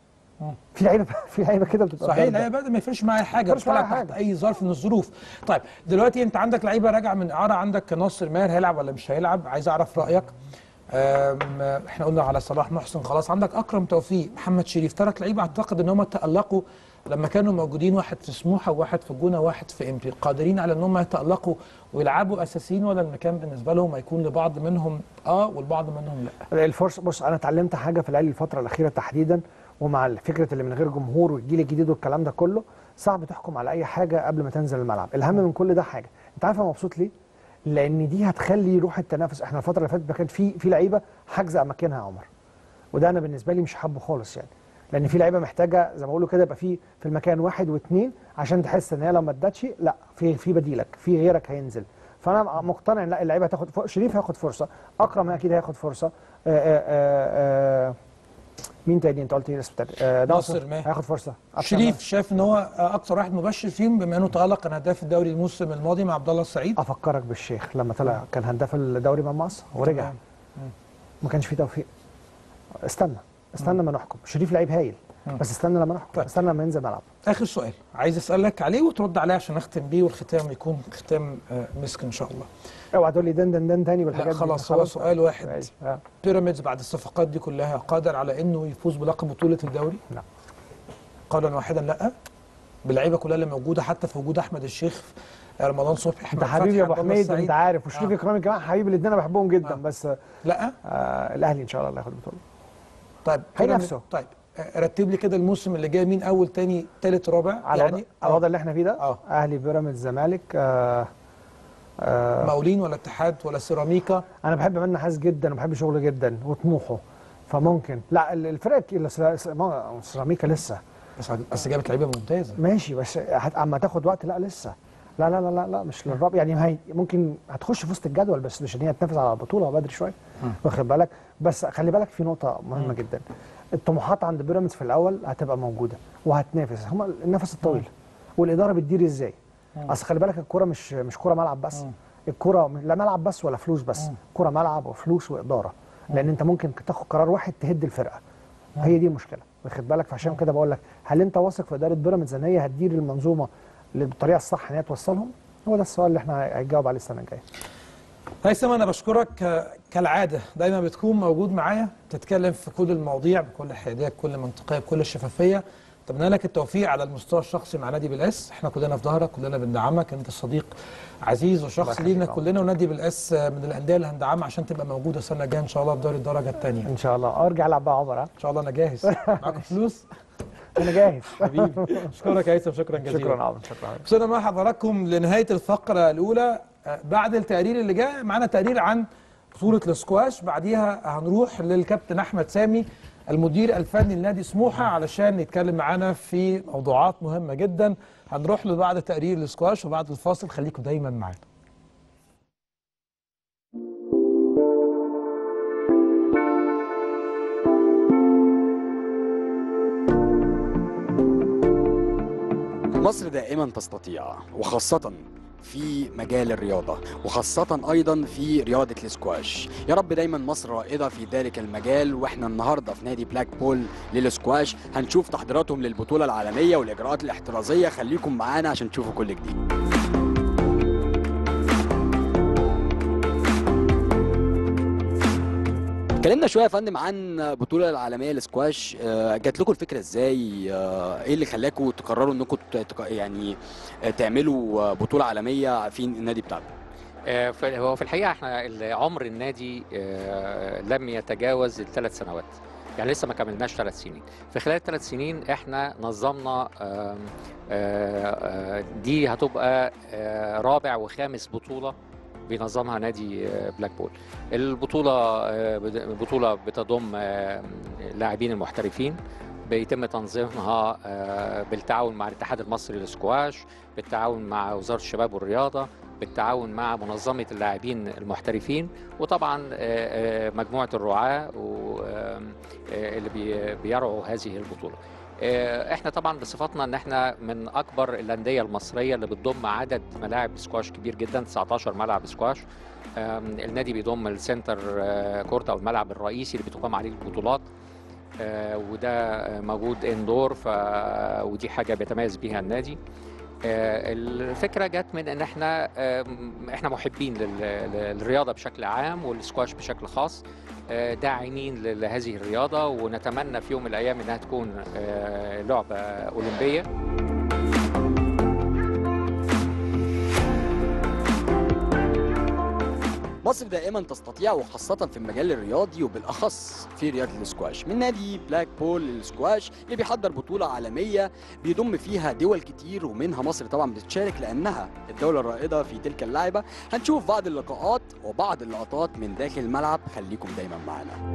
في لعيبه في لعيبه كده بتبقى صحيح باردة. اللعيبه ما يفرقش معايا حاجه يفرقش معايا بتلعب تحت حاجة. اي ظرف من الظروف طيب دلوقتي انت عندك لعيبه راجعه من اعاره عندك ناصر ماهر هيلعب ولا مش هيلعب عايز اعرف رايك أم، احنا قلنا على صلاح محسن خلاص عندك اكرم توفيق محمد شريف ثلاث لعيبه اعتقد ان هم تالقوا لما كانوا موجودين واحد في سموحه وواحد في الجونه وواحد في امبي قادرين على ان هم يتالقوا ويلعبوا اساسيين ولا المكان بالنسبه لهم هيكون لبعض منهم اه والبعض منهم لا الفرصه بص انا اتعلمت حاجه في الاهلي الفتره الاخيره تحديدا ومع فكره اللي من غير جمهور والجيل الجديد والكلام ده كله صعب تحكم على اي حاجه قبل ما تنزل الملعب الاهم من كل ده حاجه انت عارف انا مبسوط ليه لان دي هتخلي روح التنافس احنا الفتره اللي فاتت كان في في لعيبه حاجزه اماكنها يا عمر وده انا بالنسبه لي مش حابه خالص يعني لان في لعيبه محتاجه زي ما بقولوا كده يبقى في في المكان واحد واثنين عشان تحس ان هي لو ما ادتش لا في في بديلك في غيرك هينزل فانا مقتنع ان لا اللعيبه هتاخد فر- شريف هياخد فرصه اكرم اكيد هياخد فرصه آآ آآ آآ مين تاني انت قلت ايه الاسم التاني؟ آه، ناصر ماهر. هياخد فرصه أكرم شريف شايف ان هو اكثر واحد مبشر فيهم بما انه تالق كان هداف الدوري الموسم الماضي مع عبد الله السعيد افكرك بالشيخ لما طلع كان هداف الدوري مع مصر ورجع تمام. ما كانش فيه توفيق استنى استنى ما نحكم شريف لعيب هايل بس استنى لما نحكم طيب. استنى لما ينزل ملعب اخر سؤال عايز اسالك عليه وترد عليه عشان نختم بيه والختام يكون ختام آه، مسك ان شاء الله اوعى تقول لي دن دن دن تاني والحاجات لا دي خلاص هو سؤال واحد ماشي. آه. بيراميدز بعد الصفقات دي كلها قادر على انه يفوز بلقب بطوله الدوري لا. قولا واحدا لا باللعيبه كلها اللي موجوده حتى في وجود احمد الشيخ رمضان صبحي احمد انت حبيبي يا ابو عبد الله حميد السعيد. انت عارف وشريف آه. اكرامي كمان حبيبي الاثنين انا بحبهم جدا آه. بس لا آه الاهلي ان شاء الله اللي هياخد البطوله طيب هي بيراميدز- نفسه. طيب آه، رتب لي كده الموسم اللي جاي مين اول تاني تالت رابع على يعني يعني على الوضع اللي احنا فيه ده آه. اهلي بيراميدز زمالك آه آه مقاولين ولا اتحاد ولا سيراميكا انا بحب منى حاس جدا وبحب شغله جدا وطموحه فممكن لا ال- الفرق اللي سيرا- سيرا- سيراميكا لسه بس بس جابت لعيبه ممتازه ماشي بس هت- اما تاخد وقت لا لسه لا لا لا لا, لا مش للرابع يعني هي ممكن هتخش في وسط الجدول بس مش ان هي تنافس على البطوله بدري شويه واخد بالك بس خلي بالك في نقطه مهمه جدا الطموحات عند بيراميدز في الاول هتبقى موجوده وهتنافس هم النفس الطويل والاداره بتدير ازاي اصل خلي بالك الكوره مش مش كوره ملعب بس الكوره لا ملعب بس ولا فلوس بس كوره ملعب وفلوس واداره لان انت ممكن تاخد قرار واحد تهد الفرقه هي دي المشكله واخد بالك فعشان كده بقول لك هل انت واثق في اداره بيراميدز ان هي هتدير المنظومه بالطريقه الصح ان هي توصلهم هو ده السؤال اللي احنا هنجاوب عليه السنه الجايه هيثم انا بشكرك آه، كالعاده دايما بتكون موجود معايا تتكلم في كل المواضيع بكل حياديه بكل منطقيه بكل شفافيه اتمنى لك التوفيق على المستوى الشخصي مع نادي بالاس احنا كلنا في ظهرك كلنا بندعمك انت صديق عزيز وشخص يخليك لينا يا عمر. كلنا ونادي بالاس من الانديه اللي هندعمها عشان تبقى موجوده السنه الجايه ان شاء الله في دوري الدرجه الثانيه ان شاء الله ارجع العب بقى عمر ها ان شاء الله انا جاهز معاكم فلوس انا جاهز حبيبي اشكرك يا هيثم شكرا جزيلا شكرا يا عمر شكرا وصلنا مع حضراتكم لنهايه الفقره الاولى آه، بعد التقرير اللي جاء معانا تقرير عن بطوله الاسكواش بعديها هنروح للكابتن احمد سامي المدير الفني لنادي سموحه علشان يتكلم معانا في موضوعات مهمه جدا هنروح له بعد تقرير الاسكواش وبعد الفاصل خليكم دايما معانا مصر دائما تستطيع وخاصة في مجال الرياضة وخاصة أيضا في رياضة الاسكواش يا رب دايما مصر رائدة في ذلك المجال وإحنا النهاردة في نادي بلاك بول للاسكواش هنشوف تحضيراتهم للبطولة العالمية والإجراءات الاحترازية خليكم معانا عشان تشوفوا كل جديد اتكلمنا شويه يا فندم عن البطوله العالميه للسكواش آه، جات لكم الفكره ازاي آه، ايه اللي خلاكم تقرروا انكم ت- تق- يعني آه، تعملوا آه، بطوله عالميه في النادي بتاعكم آه، ف- هو في الحقيقه احنا ال- عمر النادي آه، لم يتجاوز الثلاث سنوات يعني لسه ما كملناش ثلاث سنين في خلال الثلاث سنين احنا نظمنا آم، آه، آه، دي هتبقى آه، رابع وخامس بطوله بينظمها نادي آه، بلاك بول البطوله آه، بد- بطوله بتضم آه، لاعبين المحترفين بيتم تنظيمها آه، بالتعاون مع الاتحاد المصري للسكواش بالتعاون مع وزاره الشباب والرياضه بالتعاون مع منظمه اللاعبين المحترفين وطبعا آه، آه، مجموعه الرعاه و- آم، آه، اللي بي- بيرعوا هذه البطوله. آه، احنا طبعا بصفتنا ان احنا من اكبر الانديه المصريه اللي بتضم عدد ملاعب سكواش كبير جدا 19 ملعب سكواش آم، النادي بيضم السنتر آه، كورت او الملعب الرئيسي اللي بتقام عليه البطولات آه، وده آه، موجود اندور ف ودي حاجه بيتميز بيها النادي آه، الفكره جت من ان احنا آم، احنا محبين لل- للرياضه بشكل عام والسكواش بشكل خاص آه، داعمين ل- لهذه الرياضه ونتمنى في يوم من الايام انها تكون آه، لعبه اولمبيه مصر دائما تستطيع وخاصة في المجال الرياضي وبالأخص في رياضة السكواش من نادي بلاك بول للسكواش اللي بيحضر بطولة عالمية بيضم فيها دول كتير ومنها مصر طبعا بتشارك لأنها الدولة الرائدة في تلك اللعبة هنشوف بعض اللقاءات وبعض اللقطات من داخل الملعب خليكم دايما معنا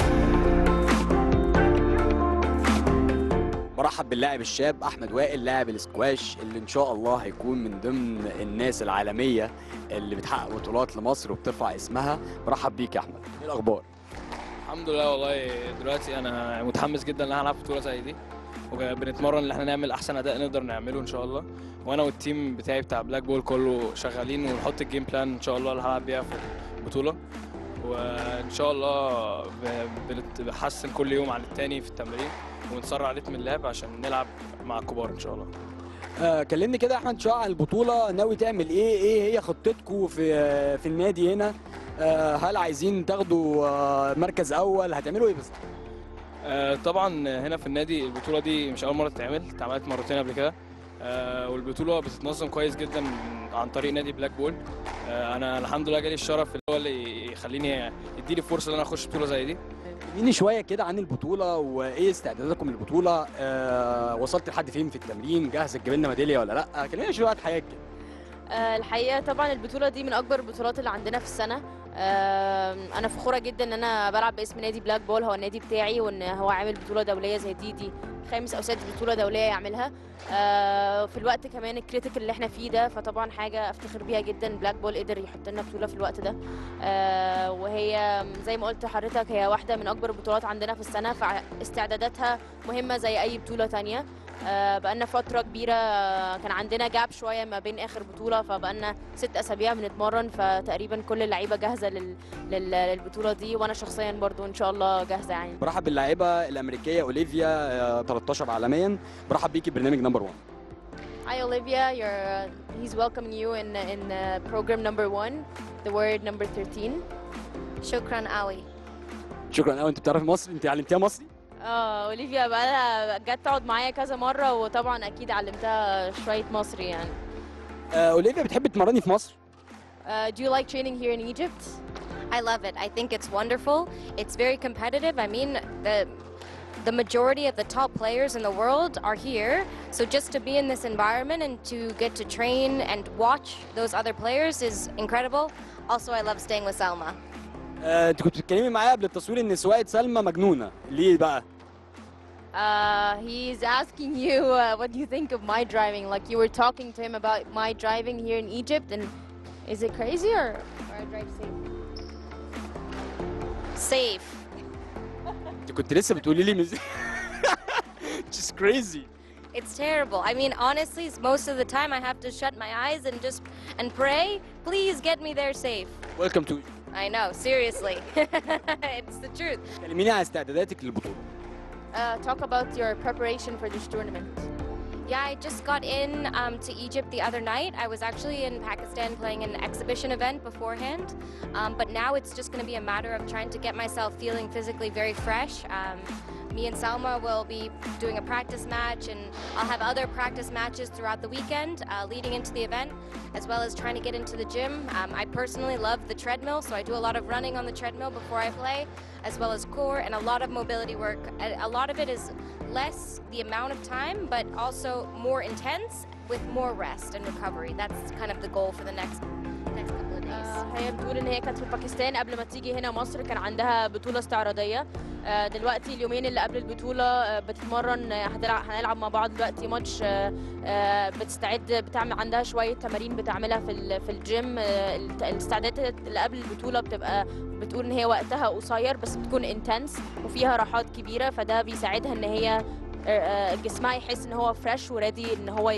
برحب باللاعب الشاب احمد وائل لاعب الاسكواش اللي ان شاء الله هيكون من ضمن الناس العالميه اللي بتحقق بطولات لمصر وبترفع اسمها برحب بيك يا احمد ايه الاخبار الحمد لله والله دلوقتي انا متحمس جدا ان انا هلعب بطوله زي دي وبنتمرن ان احنا نعمل احسن اداء نقدر نعمله ان شاء الله وانا والتيم بتاعي بتاع بلاك بول كله شغالين ونحط الجيم بلان ان شاء الله اللي هلعب بيها في البطوله وان شاء الله ب- بنت- بنحسن كل يوم عن التاني في التمرين ونسرع رتم اللعب عشان نلعب مع الكبار ان شاء الله آه كلمني كده يا احمد شويه عن البطوله ناوي تعمل ايه ايه هي خطتكم في آه في النادي هنا آه هل عايزين تاخدوا آه مركز اول هتعملوا ايه بس آه، طبعا هنا في النادي البطوله دي مش اول مره تتعمل اتعملت مرتين قبل كده آه، والبطوله بتتنظم كويس جدا عن طريق نادي بلاك بول آه، انا الحمد لله جالي الشرف اللي هو اللي يخليني يديني فرصه ان انا اخش بطوله زي دي كلميني شويه كده عن البطوله وايه استعداداتكم للبطوله آه وصلت لحد فين في التمرين جاهز تجيب لنا ميداليه ولا لا كلميني شويه عن حياتك كده آه، الحقيقه طبعا البطوله دي من اكبر البطولات اللي عندنا في السنه آه، انا فخوره جدا ان انا بلعب باسم نادي بلاك بول هو النادي بتاعي وان هو عامل بطوله دوليه زي دي دي خامس او سادس بطوله دوليه يعملها آه، في الوقت كمان الكريتيكال اللي احنا فيه ده فطبعا حاجه افتخر بيها جدا بلاك بول قدر يحط لنا بطوله في الوقت ده آه، وهي زي ما قلت لحضرتك هي واحده من اكبر البطولات عندنا في السنه فاستعداداتها مهمه زي اي بطوله تانية آه، بقالنا فترة كبيرة آه، كان عندنا جاب شوية ما بين آخر بطولة فبقالنا ست أسابيع بنتمرن فتقريبا كل اللعيبة جاهزة لل... لل... للبطولة دي وأنا شخصيا برضو إن شاء الله جاهزة يعني برحب باللاعبه الامريكيه اوليفيا آه 13 عالميا برحب بيكي برنامج نمبر 1 Hi Olivia, you're, uh, he's welcoming you in, in uh, program number one, the word number 13. شكرا قوي شكرا قوي انت بتعرفي مصري انت علمتيها مصري اه اوليفيا بقى لها جت تقعد معايا كذا مره وطبعا اكيد علمتها شويه مصري يعني آه، اوليفيا بتحب تمرني في مصر Uh, do you like training here in Egypt? I love it. I think it's wonderful. It's very competitive. I mean, the the majority of the top players in the world are here. So just to be in this environment and to get to train and watch those other players is incredible. Also, I love staying with Selma. آه، انت كنت بتتكلمي معايا قبل التصوير ان سواقه سلمى مجنونه ليه بقى Uh, he's asking you uh, what do you think of my driving. Like you were talking to him about my driving here in Egypt, and is it crazy or, or I drive safe? Safe. انت كنت لسه بتقولي لي مز... just crazy It's terrible. I mean, honestly, s- most of the time I have to shut my eyes and just and pray. Please get me there safe. welcome to I know, seriously. it's the truth. كلميني عن استعداداتك للبطوله Uh, talk about your preparation for this tournament. Yeah, I just got in um, to Egypt the other night. I was actually in Pakistan playing an exhibition event beforehand, um, but now it's just going to be a matter of trying to get myself feeling physically very fresh. Um, me and Salma will be doing a practice match, and I'll have other practice matches throughout the weekend uh, leading into the event, as well as trying to get into the gym. Um, I personally love the treadmill, so I do a lot of running on the treadmill before I play, as well as core and a lot of mobility work. A, a lot of it is less the amount of time, but also more intense with more rest and recovery. That's kind of the goal for the next next couple of days. آه، هي بتقول ان هي كانت في باكستان قبل ما تيجي هنا مصر كان عندها بطوله استعراضيه آه، دلوقتي اليومين اللي قبل البطوله آه، بتتمرن آه، هتلعب هنلعب مع بعض دلوقتي ماتش آه، آه، بتستعد بتعمل عندها شويه تمارين بتعملها في ال- في الجيم آه، الت- الاستعدادات اللي قبل البطوله بتبقى بتقول ان هي وقتها قصير بس بتكون انتنس وفيها راحات كبيره فده بيساعدها ان هي آه، آه، جسمها يحس ان هو فريش وريدي ان هو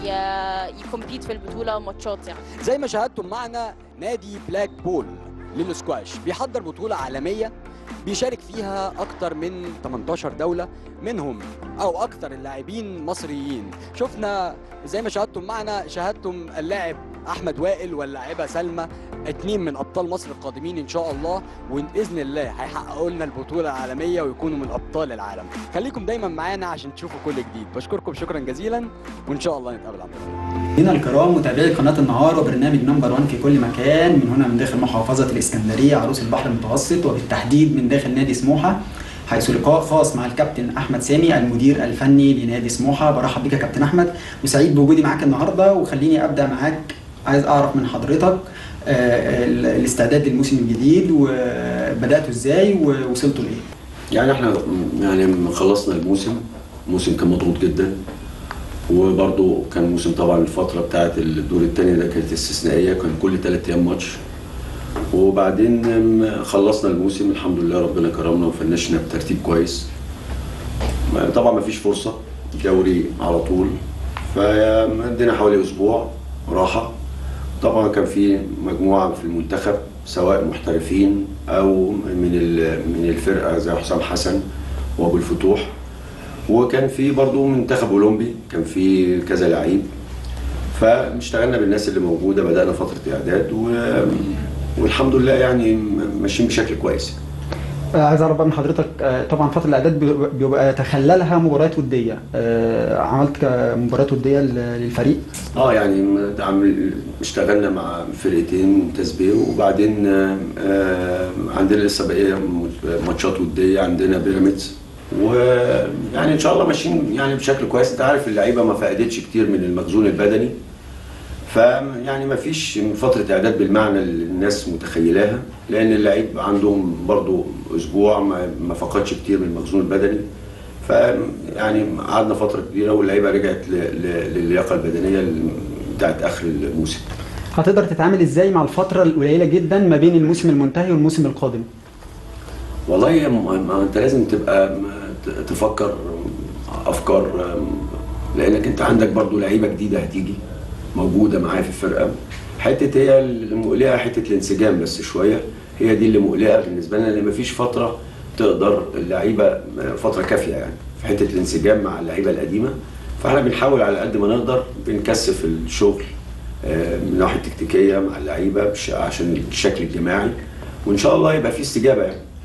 يكمبيت في البطوله ماتشات يعني زي ما شاهدتم معنا نادي بلاك بول للسكواش بيحضر بطولة عالمية بيشارك فيها أكتر من 18 دولة منهم أو أكتر اللاعبين مصريين شفنا زي ما شاهدتم معنا شاهدتم اللاعب أحمد وائل واللاعبة سلمى اتنين من أبطال مصر القادمين إن شاء الله وبإذن الله هيحققوا لنا البطولة العالمية ويكونوا من أبطال العالم خليكم دايما معانا عشان تشوفوا كل جديد بشكركم شكرا جزيلا وإن شاء الله نتقابل على خير مشاهدينا الكرام متابعي قناة النهار وبرنامج نمبر 1 في كل مكان من هنا من داخل محافظة الإسكندرية عروس البحر المتوسط وبالتحديد من داخل نادي سموحة حيث لقاء خاص مع الكابتن أحمد سامي المدير الفني لنادي سموحة برحب بك يا كابتن أحمد وسعيد بوجودي معاك النهاردة وخليني أبدأ معاك عايز أعرف من حضرتك آه، ال- الاستعداد للموسم الجديد وبدأته إزاي ووصلتوا لإيه؟ يعني احنا يعني خلصنا الموسم الموسم كان مضغوط جدا وبرضه كان موسم طبعا الفترة بتاعت الدور الثاني ده كانت استثنائية كان كل ثلاث أيام ماتش وبعدين م- خلصنا الموسم الحمد لله ربنا كرمنا وفنشنا بترتيب كويس ما- طبعا ما فيش فرصة دوري على طول فادينا حوالي أسبوع راحة طبعا كان في مجموعة في المنتخب سواء محترفين أو من ال- من الفرقة زي حسام حسن وأبو الفتوح وكان في برضو منتخب أولمبي كان في كذا لعيب فاشتغلنا بالناس اللي موجودة بدأنا فترة إعداد و... والحمد لله يعني ماشيين بشكل كويس آه، عايز اعرف بقى من حضرتك آه، طبعا فتره الاعداد بيبقى- بيبقى يتخللها مباريات وديه آه، عملت ك- مباريات وديه لل- للفريق اه يعني عمل اشتغلنا مع فرقتين تسبيح وبعدين آه، آه، عندنا لسه بقيه ماتشات وديه عندنا بيراميدز ويعني ان شاء الله ماشيين يعني بشكل كويس انت عارف اللعيبه ما فقدتش كتير من المخزون البدني فيعني ما فيش فتره اعداد بالمعنى اللي الناس متخيلاها لان اللعيب عندهم برضو اسبوع ما ما فقدش كتير من المخزون البدني فيعني قعدنا فتره كبيره واللعيبه رجعت ل- ل- للياقه البدنيه ال- بتاعت اخر الموسم هتقدر تتعامل ازاي مع الفتره القليله جدا ما بين الموسم المنتهي والموسم القادم والله يا م- ما انت لازم تبقى م- ت- تفكر افكار م- لانك انت عندك برضو لعيبه جديده هتيجي موجوده معايا في الفرقه حته هي المقلقه حته الانسجام بس شويه هي دي اللي مقلقه بالنسبه لنا لان مفيش فتره تقدر اللعيبه فتره كافيه يعني في حته الانسجام مع اللعيبه القديمه فاحنا بنحاول على قد ما نقدر بنكثف الشغل آه، من الناحيه التكتيكيه مع اللعيبه بش- عشان الشكل الجماعي وان شاء الله يبقى في استجابه يعني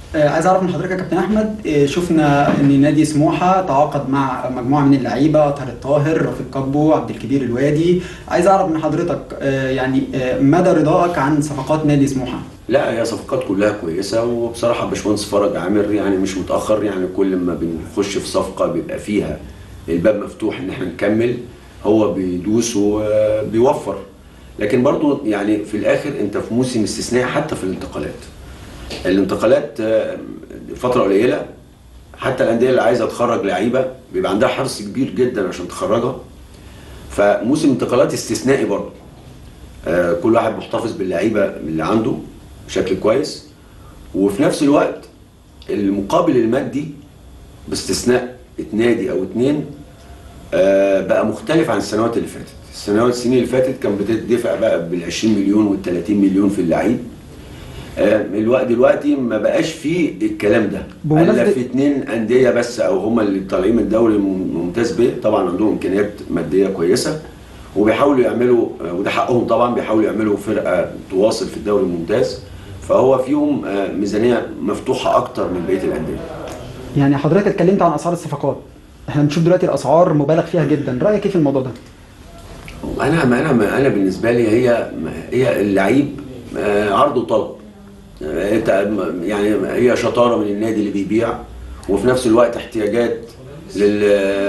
آه، عايز اعرف من حضرتك يا كابتن احمد آه، شفنا ان نادي سموحه تعاقد مع مجموعه من اللعيبه طاهر الطاهر رفيق كابو عبد الكبير الوادي عايز اعرف من حضرتك آه، يعني آه، مدى رضاك عن صفقات نادي سموحه لا هي صفقات كلها كويسه وبصراحه باشمهندس فرج عامر يعني مش متاخر يعني كل ما بنخش في صفقه بيبقى فيها الباب مفتوح ان احنا نكمل هو بيدوس وبيوفر لكن برضو يعني في الاخر انت في موسم استثنائي حتى في الانتقالات الانتقالات آه، فتره قليله حتى الانديه اللي عايزه تخرج لعيبه بيبقى عندها حرص كبير جدا عشان تخرجها فموسم انتقالات استثنائي برضه آه، كل واحد محتفظ باللعيبه اللي عنده بشكل كويس وفي نفس الوقت المقابل المادي باستثناء نادي او اتنين آه، بقى مختلف عن السنوات اللي فاتت السنوات السنين اللي فاتت كان بتدفع بقى بال 20 مليون وال 30 مليون في اللعيب آه، الوقت دلوقتي ما بقاش فيه الكلام ده بمناسبة- الا في اتنين انديه بس او هم اللي طالعين من الدوري الممتاز ب طبعا عندهم امكانيات ماديه كويسه وبيحاولوا يعملوا آه، وده حقهم طبعا بيحاولوا يعملوا فرقه تواصل في الدوري الممتاز فهو فيهم آه، ميزانيه مفتوحه اكتر من بقيه الانديه يعني حضرتك اتكلمت عن اسعار الصفقات احنا بنشوف دلوقتي الاسعار مبالغ فيها جدا رايك ايه في الموضوع ده انا ما انا ما انا بالنسبه لي هي هي اللعيب آه، عرض وطلب آه، انت يعني هي شطاره من النادي اللي بيبيع وفي نفس الوقت احتياجات لل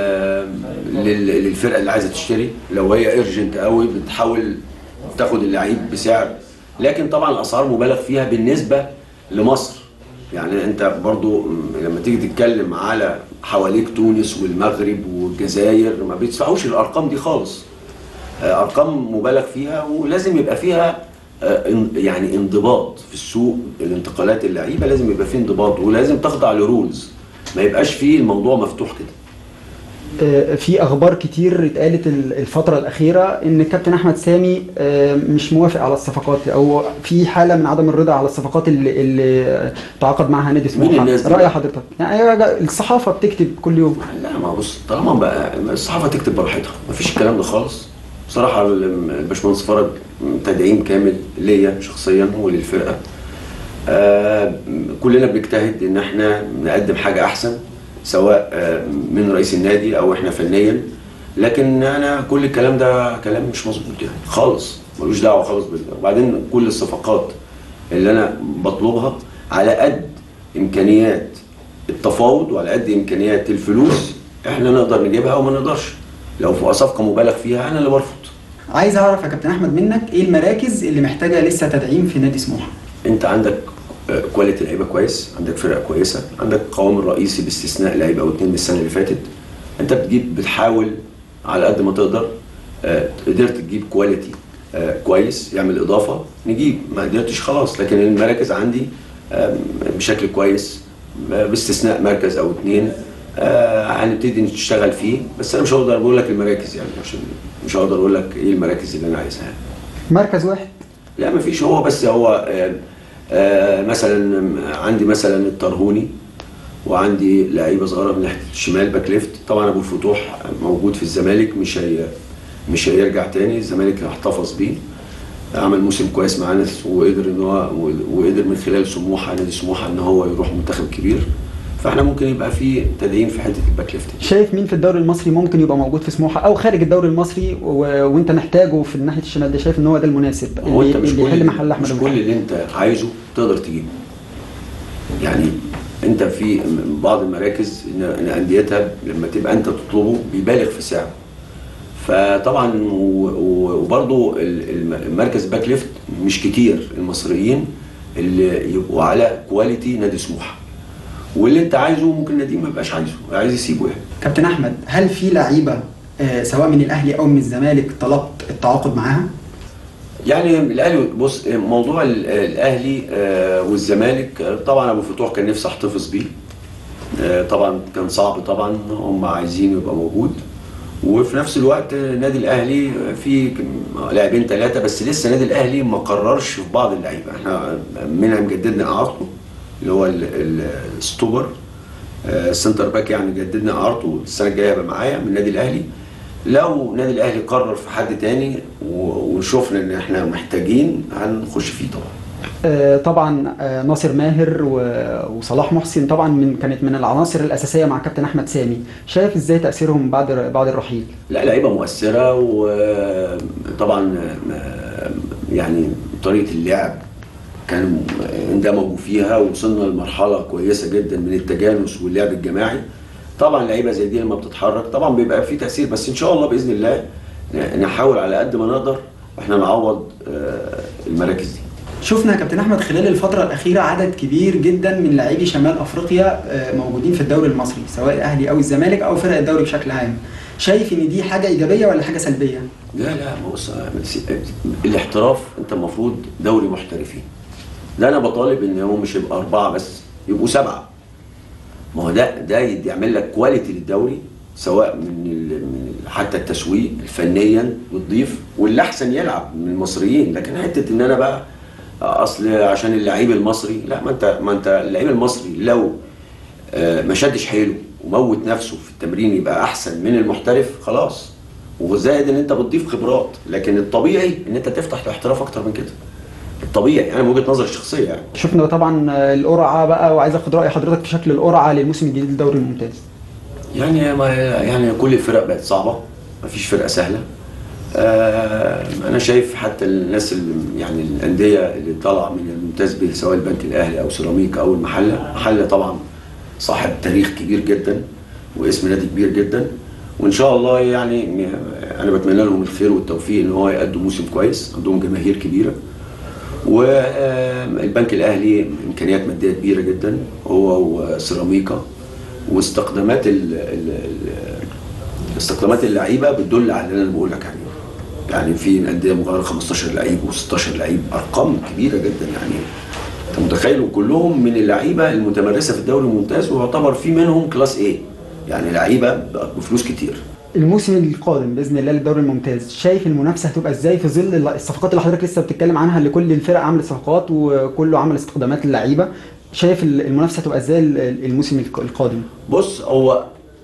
لل- للفرقه اللي عايزه تشتري لو هي ايرجنت قوي بتحاول تاخد اللعيب بسعر لكن طبعا الاسعار مبالغ فيها بالنسبه لمصر يعني انت برضو لما تيجي تتكلم على حواليك تونس والمغرب والجزائر ما بيدفعوش الارقام دي خالص آه، ارقام مبالغ فيها ولازم يبقى فيها آه، ان- يعني انضباط في السوق الانتقالات اللعيبه لازم يبقى فيه انضباط ولازم تخضع لرولز ما يبقاش فيه الموضوع مفتوح كده آه، في اخبار كتير اتقالت ال- الفتره الاخيره ان الكابتن احمد سامي آه، مش موافق على الصفقات او في حاله من عدم الرضا على الصفقات اللي, اللي تعاقد معها نادي سموحه مين الناس دي؟ راي حضرتك يعني هي الصحافه بتكتب كل يوم لا ما بص طالما بقى الصحافه تكتب براحتها ما فيش الكلام ده خالص بصراحه ال- الباشمهندس فرج تدعيم كامل ليا شخصيا وللفرقه آه كلنا بنجتهد ان احنا نقدم حاجه احسن سواء آه من رئيس النادي او احنا فنيا لكن انا كل الكلام ده كلام مش مظبوط يعني خالص ملوش دعوه خالص بال وبعدين كل الصفقات اللي انا بطلبها على قد امكانيات التفاوض وعلى قد امكانيات الفلوس احنا نقدر نجيبها او ما نقدرش لو في صفقه مبالغ فيها انا اللي برفض عايز اعرف يا كابتن احمد منك ايه المراكز اللي محتاجه لسه تدعيم في نادي سموحه انت عندك آه، كواليتي لعيبه كويس عندك فرقه كويسه عندك قوام الرئيسي باستثناء لعيب او اتنين من السنه اللي فاتت انت بتجيب بتحاول على قد ما تقدر آه، قدرت تجيب كواليتي آه، كويس يعمل اضافه نجيب ما قدرتش خلاص لكن المراكز عندي آه، بشكل كويس آه، باستثناء مركز او اتنين آه، هنبتدي نشتغل فيه بس انا مش هقدر اقول لك المراكز يعني عشان مش هقدر اقول لك ايه المراكز اللي انا عايزها مركز واحد لا مفيش هو بس هو آه، آه، مثلا عندي مثلا الطرهوني وعندي لعيبه صغيره من ناحيه الشمال باك ليفت طبعا ابو الفتوح موجود في الزمالك مش هي مش هيرجع تاني الزمالك احتفظ بيه عمل موسم كويس معانا وقدر ان هو وقدر من خلال سموحه نادي سموحه ان هو يروح منتخب كبير فاحنا ممكن يبقى في تدعيم في حته الباك ليفت شايف مين في الدوري المصري ممكن يبقى موجود في سموحه او خارج الدوري المصري و... وانت محتاجه في ناحيه الشمال ده شايف ان هو ده المناسب هو انت مش اللي كل يحل محل احمد مش أبو كل فتحي. اللي انت عايزه تقدر تجيبه يعني انت في بعض المراكز ان إن انديتها لما تبقى انت تطلبه بيبالغ في سعره فطبعا و- و- وبرضه ال- الم- المركز باك ليفت مش كتير المصريين اللي يبقوا على كواليتي نادي سموحه واللي انت عايزه ممكن نادي ما يبقاش عايزه عايز يسيبه يعني كابتن احمد هل في لعيبه آه، سواء من الاهلي او من الزمالك طلبت التعاقد معاها يعني الاهلي بص موضوع ال- الاهلي آه، والزمالك آه، طبعا ابو فتوح كان نفسي احتفظ بيه آه، طبعا كان صعب طبعا هم عايزين يبقى موجود وفي نفس الوقت آه، النادي الاهلي في كم- لاعبين ثلاثه بس لسه النادي الاهلي ما قررش في بعض اللعيبه احنا منها مجددنا اعارته اللي هو ال- ال- الستوبر آه، السنتر باك يعني جددنا اعارته السنه الجايه هيبقى معايا من النادي الاهلي لو النادي الاهلي قرر في حد تاني و- وشفنا ان احنا محتاجين هنخش فيه طبعا آه، طبعا آه، ناصر ماهر و- وصلاح محسن طبعا من كانت من العناصر الاساسيه مع كابتن احمد سامي شايف ازاي تاثيرهم بعد بعد الرحيل لا لعيبه مؤثره وطبعا يعني طريقه اللعب كانوا اندمجوا فيها ووصلنا لمرحله كويسه جدا من التجانس واللعب الجماعي طبعا لعيبه زي دي لما بتتحرك طبعا بيبقى في تاثير بس ان شاء الله باذن الله نحاول على قد ما نقدر احنا نعوض آه، المراكز دي شفنا يا كابتن احمد خلال الفتره الاخيره عدد كبير جدا من لاعبي شمال افريقيا آه، موجودين في الدوري المصري سواء الاهلي او الزمالك او فرق الدوري بشكل عام شايف ان دي حاجه ايجابيه ولا حاجه سلبيه لا لا بص الاحتراف انت المفروض دوري محترفين ده انا بطالب ان هو مش يبقى اربعه بس يبقوا سبعه ما هو ده ده يعمل لك كواليتي للدوري سواء من ال من ال حتى التسويق فنيا بتضيف واللي احسن يلعب من المصريين لكن حته ان انا بقى اصل عشان اللعيب المصري لا ما انت ما انت اللعيب المصري لو آه، ما شدش حيله وموت نفسه في التمرين يبقى احسن من المحترف خلاص وزائد ان انت بتضيف خبرات لكن الطبيعي ان انت تفتح الاحتراف اكتر من كده الطبيعي انا من وجهه نظري الشخصيه يعني شفنا طبعا آه، القرعه بقى وعايز اخد راي حضرتك في شكل القرعه للموسم الجديد للدوري الممتاز يعني ما يعني كل الفرق بقت صعبه مفيش فرقه سهله آه انا شايف حتى الناس اللي يعني الانديه اللي طالعه من الممتاز به سواء البنك الاهلي او سيراميكا او المحله محله طبعا صاحب تاريخ كبير جدا واسم نادي كبير جدا وان شاء الله يعني انا بتمنى لهم الخير والتوفيق ان هو يقدم موسم كويس عندهم جماهير كبيره والبنك الاهلي امكانيات ماديه كبيره جدا هو وسيراميكا واستخدامات ال ال ال استخدامات اللعيبه بتدل على اللي انا بقول لك عليه يعني في انديه مغيره 15 لعيب و16 لعيب ارقام كبيره جدا يعني انت متخيل وكلهم من اللعيبه المتمرسه في الدوري الممتاز ويعتبر في منهم كلاس ايه يعني لعيبه بفلوس كتير الموسم القادم باذن الله للدوري الممتاز شايف المنافسه هتبقى ازاي في ظل الصفقات اللي حضرتك لسه بتتكلم عنها اللي كل الفرق عملت صفقات وكله عمل استخدامات اللعيبه شايف المنافسه هتبقى ازاي الموسم القادم بص هو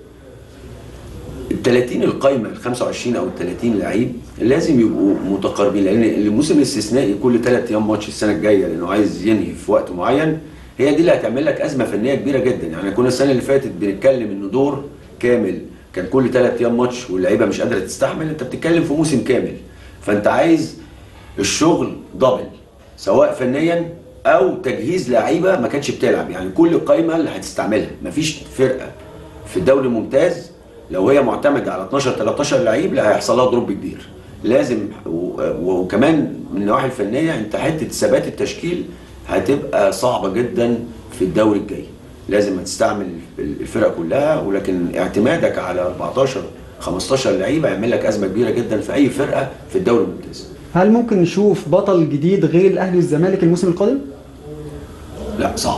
ال 30 القايمه ال 25 او ال 30 لعيب لازم يبقوا متقاربين لان الموسم الاستثنائي كل ثلاث ايام ماتش السنه الجايه لانه عايز ينهي في وقت معين هي دي اللي هتعمل لك ازمه فنيه كبيره جدا يعني كنا السنه اللي فاتت بنتكلم انه دور كامل كان كل ثلاث ايام ماتش واللعيبه مش قادره تستحمل انت بتتكلم في موسم كامل فانت عايز الشغل دبل سواء فنيا او تجهيز لعيبه ما كانتش بتلعب يعني كل القايمه اللي هتستعملها مفيش فرقه في الدوري الممتاز لو هي معتمده على 12 13 لعيب لا هيحصل لها دروب كبير لازم وكمان من النواحي الفنيه انت حته ثبات التشكيل هتبقى صعبه جدا في الدوري الجاي لازم تستعمل الفرق كلها ولكن اعتمادك على 14 15 لعيبه يعمل لك ازمه كبيره جدا في اي فرقه في الدوري الممتاز هل ممكن نشوف بطل جديد غير الاهلي والزمالك الموسم القادم؟ لا صعب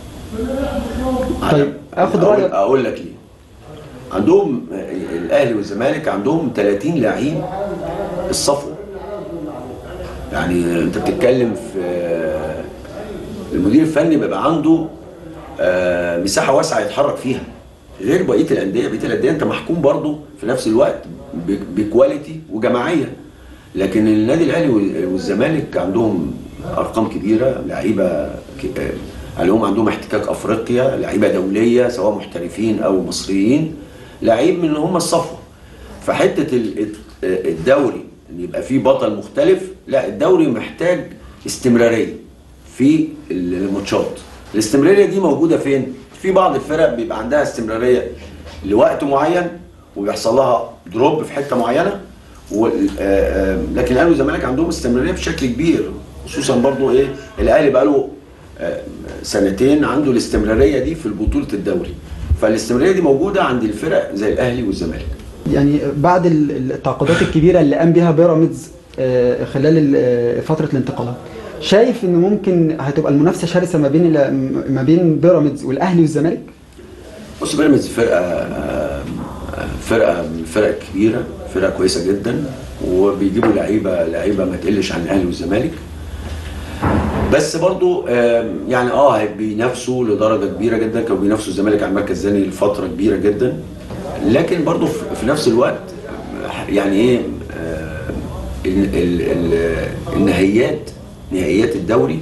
طيب اخد رايك رايك اقول لك ليه عندهم الاهلي والزمالك عندهم 30 لعيب الصفوه يعني انت بتتكلم في المدير الفني بيبقى عنده آه، مساحه واسعه يتحرك فيها غير بقيه الانديه بقيه الانديه انت محكوم برضو في نفس الوقت ب- بكواليتي وجماعيه لكن النادي الاهلي والزمالك عندهم ارقام كبيره لعيبه ك- آه، عليهم عندهم احتكاك افريقيا لعيبه دوليه سواء محترفين او مصريين لعيب من هم الصفوه فحته ال- الدوري ان يبقى فيه بطل مختلف لا الدوري محتاج استمراريه في الماتشات الاستمراريه دي موجوده فين في بعض الفرق بيبقى عندها استمراريه لوقت معين وبيحصل لها دروب في حته معينه وال- آه، آه، لكن الاهلي والزمالك عندهم استمراريه بشكل كبير خصوصا برضو ايه الاهلي بقى له سنتين عنده الاستمراريه دي في بطوله الدوري فالاستمراريه دي موجوده عند الفرق زي الاهلي والزمالك يعني بعد ال- التعاقدات الكبيره اللي قام بها بيراميدز آه، خلال ال- آه، فتره الانتقالات شايف ان ممكن هتبقى المنافسه شرسه ما بين ال- ما بين بيراميدز والاهلي والزمالك بص بيراميدز فرقه آه، فرقه من الفرق الكبيره فرقه كويسه جدا وبيجيبوا لعيبه لعيبه ما تقلش عن الاهلي والزمالك بس برضو آم، يعني اه بينافسوا لدرجه كبيره جدا كانوا بينافسوا الزمالك على المركز الثاني لفتره كبيره جدا لكن برضو في في نفس الوقت آه، يعني ايه آه، ال- ال- ال- النهائيات نهائيات الدوري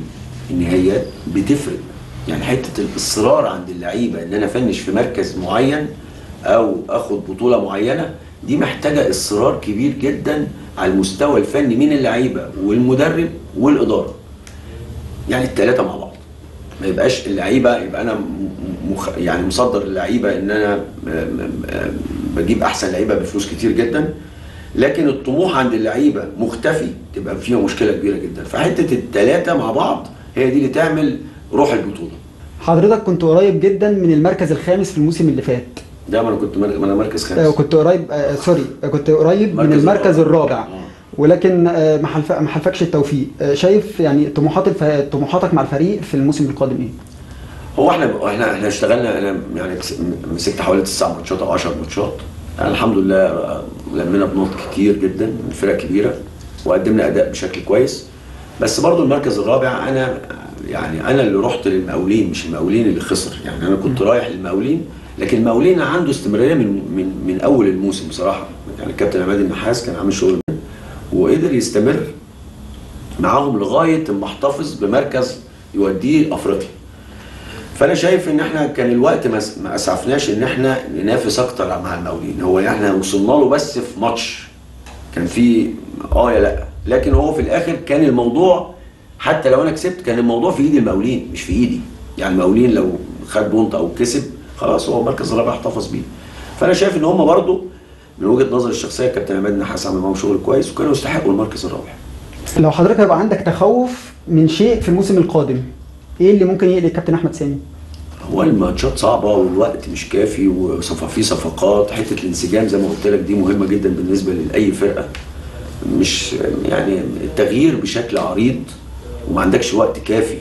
النهائيات بتفرق يعني حته الاصرار عند اللعيبه ان انا افنش في مركز معين او اخد بطوله معينه دي محتاجه اصرار كبير جدا على المستوى الفني من اللعيبه والمدرب والاداره يعني الثلاثه مع بعض ما يبقاش اللعيبه يبقى انا م- مخ يعني مصدر اللعيبه ان انا م- م- بجيب احسن لعيبه بفلوس كتير جدا لكن الطموح عند اللعيبه مختفي تبقى فيها مشكله كبيره جدا فحته الثلاثه مع بعض هي دي اللي تعمل روح البطوله حضرتك كنت قريب جدا من المركز الخامس في الموسم اللي فات ده ما انا كنت مر- ما انا مركز آه، خامس كنت قريب آه، سوري آه، كنت قريب من المركز المركز الرابع. الرابع ولكن آه، ما حلف- ما حلفكش التوفيق آه، شايف يعني طموحات الف... طموحاتك مع الفريق في الموسم القادم ايه؟ هو احنا احنا احنا اشتغلنا انا يعني مس- مسكت حوالي تسع ماتشات او 10 ماتشات يعني الحمد لله آه، لمينا بنقط كتير جدا من فرق كبيره وقدمنا اداء بشكل كويس بس برضو المركز الرابع انا يعني انا اللي رحت للمقاولين مش المقاولين اللي خسر يعني انا كنت رايح للمقاولين لكن المقاولين عنده استمراريه من من من اول الموسم بصراحه يعني الكابتن عماد النحاس كان عامل شغل وقدر يستمر معاهم لغايه ما احتفظ بمركز يوديه افريقيا فانا شايف ان احنا كان الوقت ما ما اسعفناش ان احنا ننافس اكتر مع المقاولين هو احنا وصلنا له بس في ماتش كان في اه يا لا لكن هو في الاخر كان الموضوع حتى لو انا كسبت كان الموضوع في ايد المقاولين مش في ايدي يعني المقاولين لو خد بونت او كسب خلاص هو المركز الرابع احتفظ بيه فانا شايف ان هم برضو من وجهه نظري الشخصيه كابتن عماد نحاس عمل معاهم شغل كويس وكانوا يستحقوا المركز الرابع لو حضرتك هيبقى عندك تخوف من شيء في الموسم القادم ايه اللي ممكن يقلق كابتن احمد سامي؟ هو الماتشات صعبه والوقت مش كافي وصفا في صفقات حته الانسجام زي ما قلت لك دي مهمه جدا بالنسبه لاي فرقه مش يعني التغيير بشكل عريض وما عندكش وقت كافي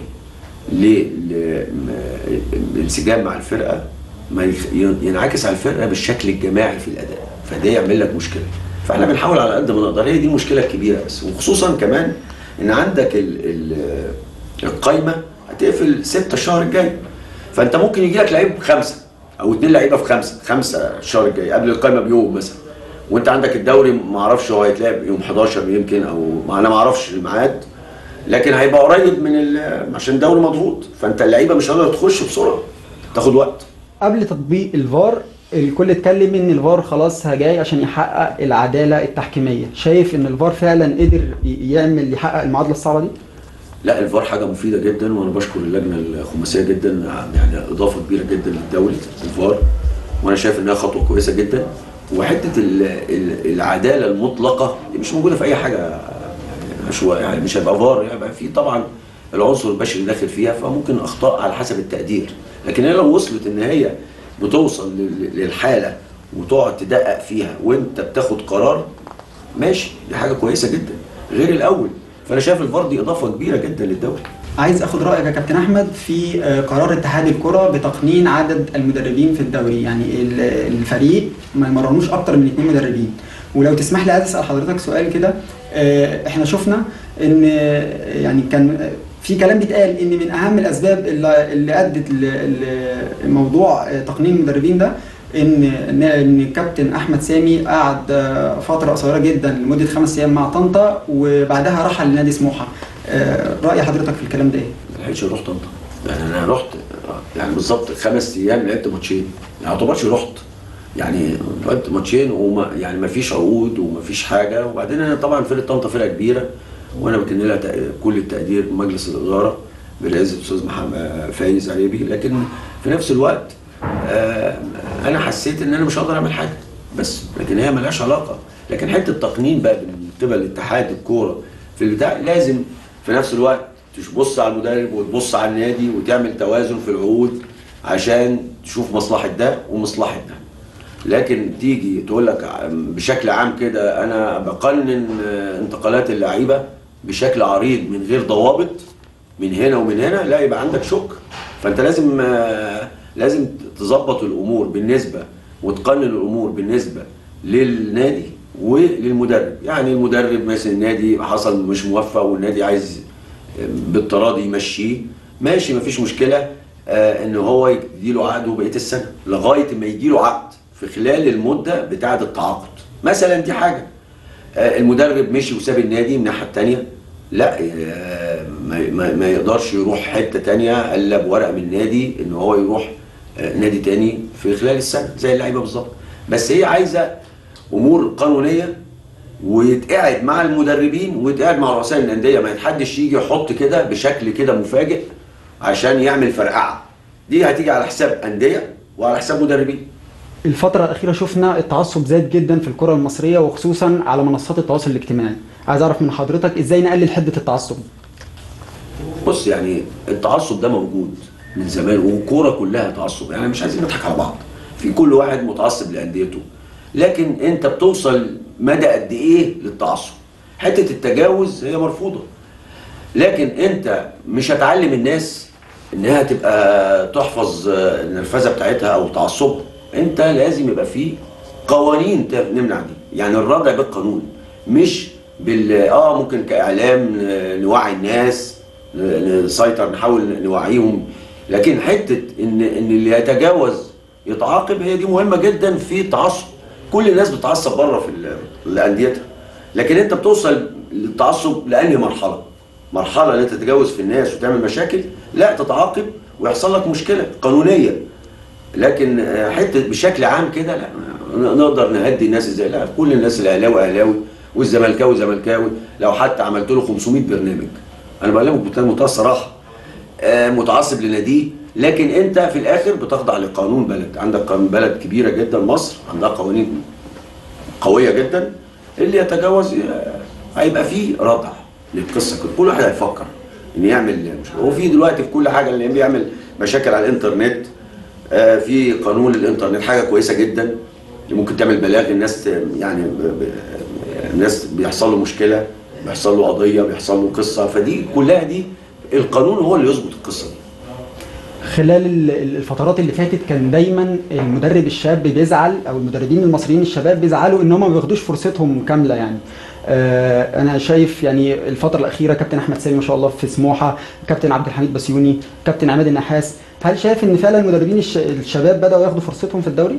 للانسجام مع الفرقه ما يخ- ينعكس على الفرقه بالشكل الجماعي في الاداء فده يعمل لك مشكله فاحنا بنحاول على قد ما نقدر هي دي المشكله الكبيره بس وخصوصا كمان ان عندك ال ال القايمه هتقفل ستة الشهر الجاي فانت ممكن يجي لك لعيب خمسه او اثنين لعيبه في خمسه خمسه الشهر الجاي قبل القايمه بيوم مثلا وانت عندك الدوري ما اعرفش هو هيتلعب يوم 11 يمكن او ما انا ما اعرفش الميعاد لكن هيبقى قريب من ال- عشان الدوري مضغوط فانت اللعيبه مش هتقدر تخش بسرعه تاخد وقت قبل تطبيق الفار الكل اتكلم ان الفار خلاص جاي عشان يحقق العداله التحكيميه شايف ان الفار فعلا قدر ي- يعمل يحقق المعادله الصعبه دي لا الفار حاجه مفيده جدا وانا بشكر اللجنه الخماسيه جدا يعني اضافه كبيره جدا للدوري الفار وانا شايف انها خطوه كويسه جدا وحته ال- ال- العداله المطلقه دي مش موجوده في اي حاجه يعني عشوائي يعني مش هيبقى فار هيبقى في طبعا العنصر البشري داخل فيها فممكن اخطاء على حسب التقدير لكن هي لو وصلت ان هي بتوصل لل- للحاله وتقعد تدقق فيها وانت بتاخد قرار ماشي دي حاجه كويسه جدا غير الاول فانا شايف الفار دي اضافه كبيره جدا للدوري عايز اخد رايك يا كابتن احمد في آه، قرار اتحاد الكره بتقنين عدد المدربين في الدوري يعني ال- الفريق ما يمرنوش اكتر من اثنين مدربين ولو تسمح لي عايز اسال حضرتك سؤال كده آه، احنا شفنا ان آه، يعني كان آه، في كلام بيتقال ان من اهم الاسباب اللي اللي ادت ل- لموضوع آه، تقنين المدربين ده ان ان ان الكابتن احمد سامي قعد آه، فتره قصيره جدا لمده خمس ايام مع طنطا وبعدها رحل لنادي سموحه آه، راي حضرتك في الكلام ده ايه؟ ما لحقتش اروح طنطا يعني انا رحت يعني بالظبط خمس ايام لعبت ماتشين ما يعتبرش رحت يعني لعبت ماتشين وما يعني ما فيش عقود وما فيش حاجه وبعدين انا طبعا فرقه طنطا فرقه كبيره وانا بكن لها تق- كل التقدير مجلس الاداره برئاسه الاستاذ محمد فايز عريبي لكن في نفس الوقت آه، انا حسيت ان انا مش هقدر اعمل حاجه بس لكن هي ملهاش علاقه لكن حته التقنين بقى من قبل اتحاد الكوره في البتاع لازم في نفس الوقت تبص على المدرب وتبص على النادي وتعمل توازن في العقود عشان تشوف مصلحه ده ومصلحه ده لكن تيجي تقول لك بشكل عام كده انا بقنن آه، انتقالات اللعيبه بشكل عريض من غير ضوابط من هنا ومن هنا لا يبقى عندك شك فانت لازم آه، لازم تظبط الامور بالنسبه وتقنن الامور بالنسبه للنادي وللمدرب يعني المدرب مثلا النادي حصل مش موفق والنادي عايز بالتراضي يمشيه ماشي مفيش مشكله آه ان هو يديله عقده بقيه السنه لغايه ما يجيله عقد في خلال المده بتاعه التعاقد مثلا دي حاجه آه المدرب مشي وساب النادي من الناحيه الثانيه لا آه ما, ما, ما يقدرش يروح حته تانية الا بورقه من النادي ان هو يروح آه، نادي تاني في خلال السنه زي اللعيبه بالظبط بس هي عايزه امور قانونيه ويتقعد مع المدربين ويتقعد مع رؤساء الانديه ما يتحدش يجي يحط كده بشكل كده مفاجئ عشان يعمل فرقعه دي هتيجي على حساب انديه وعلى حساب مدربين الفترة الأخيرة شفنا التعصب زاد جدا في الكرة المصرية وخصوصا على منصات التواصل الاجتماعي عايز أعرف من حضرتك إزاي نقلل حدة التعصب بص يعني التعصب ده موجود من زمان والكوره كلها تعصب يعني مش عايزين نضحك على بعض في كل واحد متعصب لانديته لكن انت بتوصل مدى قد ايه للتعصب حته التجاوز هي مرفوضه لكن انت مش هتعلم الناس انها تبقى تحفظ النرفزه بتاعتها او تعصبها انت لازم يبقى في قوانين نمنع دي يعني الردع بالقانون مش بال اه ممكن كاعلام نوعي الناس نسيطر نحاول نوعيهم لكن حته ان ان اللي يتجاوز يتعاقب هي دي مهمه جدا في التعصب كل الناس بتتعصب بره في ال- انديتها لكن انت بتوصل للتعصب لانهي مرحله مرحله ان انت تتجاوز في الناس وتعمل مشاكل لا تتعاقب ويحصل لك مشكله قانونيه لكن آه، حته بشكل عام كده لا نقدر نهدي الناس ازاي لا كل الناس الاهلاوي اهلاوي والزملكاوي زملكاوي لو حتى عملت له 500 برنامج انا بكلمك بمنتهى الصراحه آه، متعصب لناديه لكن انت في الاخر بتخضع لقانون بلد عندك قانون بلد كبيره جدا مصر عندها قوانين قويه جدا اللي يتجاوز آه، هيبقى فيه ردع للقصه كده كل واحد هيفكر ان يعمل مشكله هو في دلوقتي في كل حاجه اللي بيعمل مشاكل على الانترنت آه، في قانون الانترنت حاجه كويسه جدا اللي ممكن تعمل بلاغ الناس ت- يعني ب- ب- الناس بيحصل له مشكله بيحصل له قضيه بيحصل له قصه فدي كلها دي القانون هو اللي يظبط القصه دي خلال ال- ال- الفترات اللي فاتت كان دايما المدرب الشاب بيزعل او المدربين المصريين الشباب بيزعلوا ان هم ما بياخدوش فرصتهم كامله يعني آه انا شايف يعني الفتره الاخيره كابتن احمد سامي ما شاء الله في سموحه كابتن عبد الحميد بسيوني كابتن عماد النحاس هل شايف ان فعلا المدربين الش- الشباب بداوا ياخدوا فرصتهم في الدوري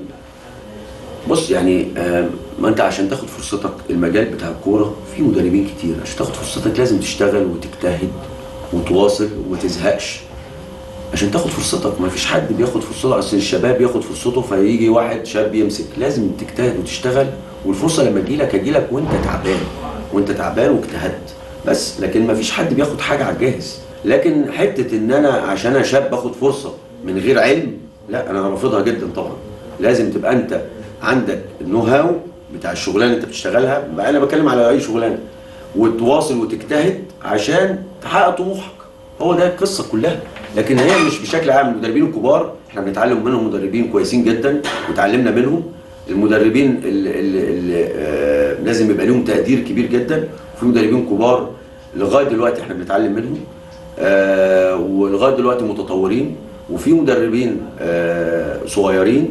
بص يعني آم، ما انت عشان تاخد فرصتك المجال بتاع الكوره فيه مدربين كتير عشان تاخد فرصتك لازم تشتغل وتجتهد وتواصل وما تزهقش عشان تاخد فرصتك ما فيش حد بياخد فرصته اصل الشباب ياخد فرصته فيجي واحد شاب يمسك لازم تجتهد وتشتغل والفرصه لما تجيلك هتجيلك وانت تعبان وانت تعبان واجتهدت بس لكن ما فيش حد بياخد حاجه على الجاهز لكن حته ان انا عشان انا شاب باخد فرصه من غير علم لا انا رافضها جدا طبعا لازم تبقى انت عندك النو هاو بتاع الشغلانه اللي انت بتشتغلها بقى انا بتكلم على اي شغلانه وتواصل وتجتهد عشان تحقق طموحك هو ده القصه كلها لكن هي مش بشكل عام المدربين الكبار احنا بنتعلم منهم مدربين كويسين جدا وتعلمنا منهم المدربين اللي, اللي, اللي آه لازم يبقى لهم تقدير كبير جدا وفي مدربين كبار لغايه دلوقتي احنا بنتعلم منهم آه ولغايه دلوقتي متطورين وفي مدربين آه صغيرين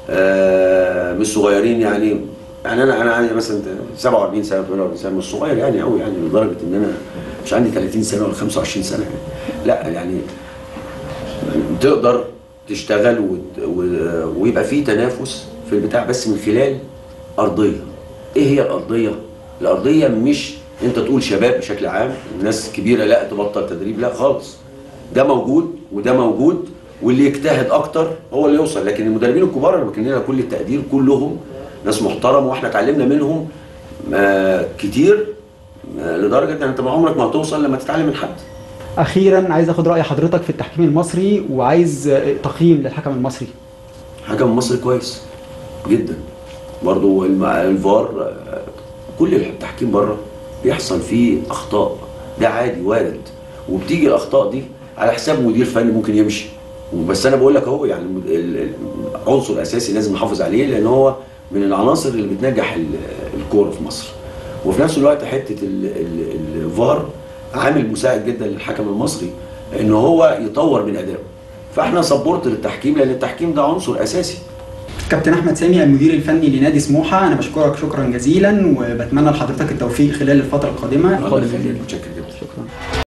آه مش صغيرين يعني يعني انا انا عندي مثلا 47 سنه 48 سنه مش صغير يعني قوي يعني لدرجه ان انا مش عندي 30 سنه ولا 25 سنه يعني لا يعني تقدر تشتغل وت- و- ويبقى في تنافس في البتاع بس من خلال ارضيه ايه هي الارضيه الارضيه مش انت تقول شباب بشكل عام ناس كبيره لا تبطل تدريب لا خالص ده موجود وده موجود واللي يجتهد اكتر هو اللي يوصل لكن المدربين الكبار انا بكن لنا كل التقدير كلهم ناس محترمه واحنا اتعلمنا منهم آه، كتير آه، لدرجه ان انت ما عمرك ما هتوصل لما تتعلم من حد اخيرا عايز اخد راي حضرتك في التحكيم المصري وعايز آه، تقييم للحكم المصري حكم مصري كويس جدا برضو الم- الفار آه، كل التحكيم بره بيحصل فيه اخطاء ده عادي وارد وبتيجي الاخطاء دي على حساب مدير فني ممكن يمشي بس انا بقول لك اهو يعني المد- ال- ال- عنصر اساسي لازم نحافظ عليه لان هو من العناصر اللي بتنجح ال- الكوره في مصر وفي نفس الوقت حته ال- ال- الفار عامل مساعد جدا للحكم المصري ان هو يطور من ادائه فاحنا سبورت للتحكيم لان التحكيم ده عنصر اساسي كابتن احمد سامي المدير الفني لنادي سموحه انا بشكرك شكرا جزيلا وبتمنى لحضرتك التوفيق خلال الفتره القادمه الله يخليك متشكر جدا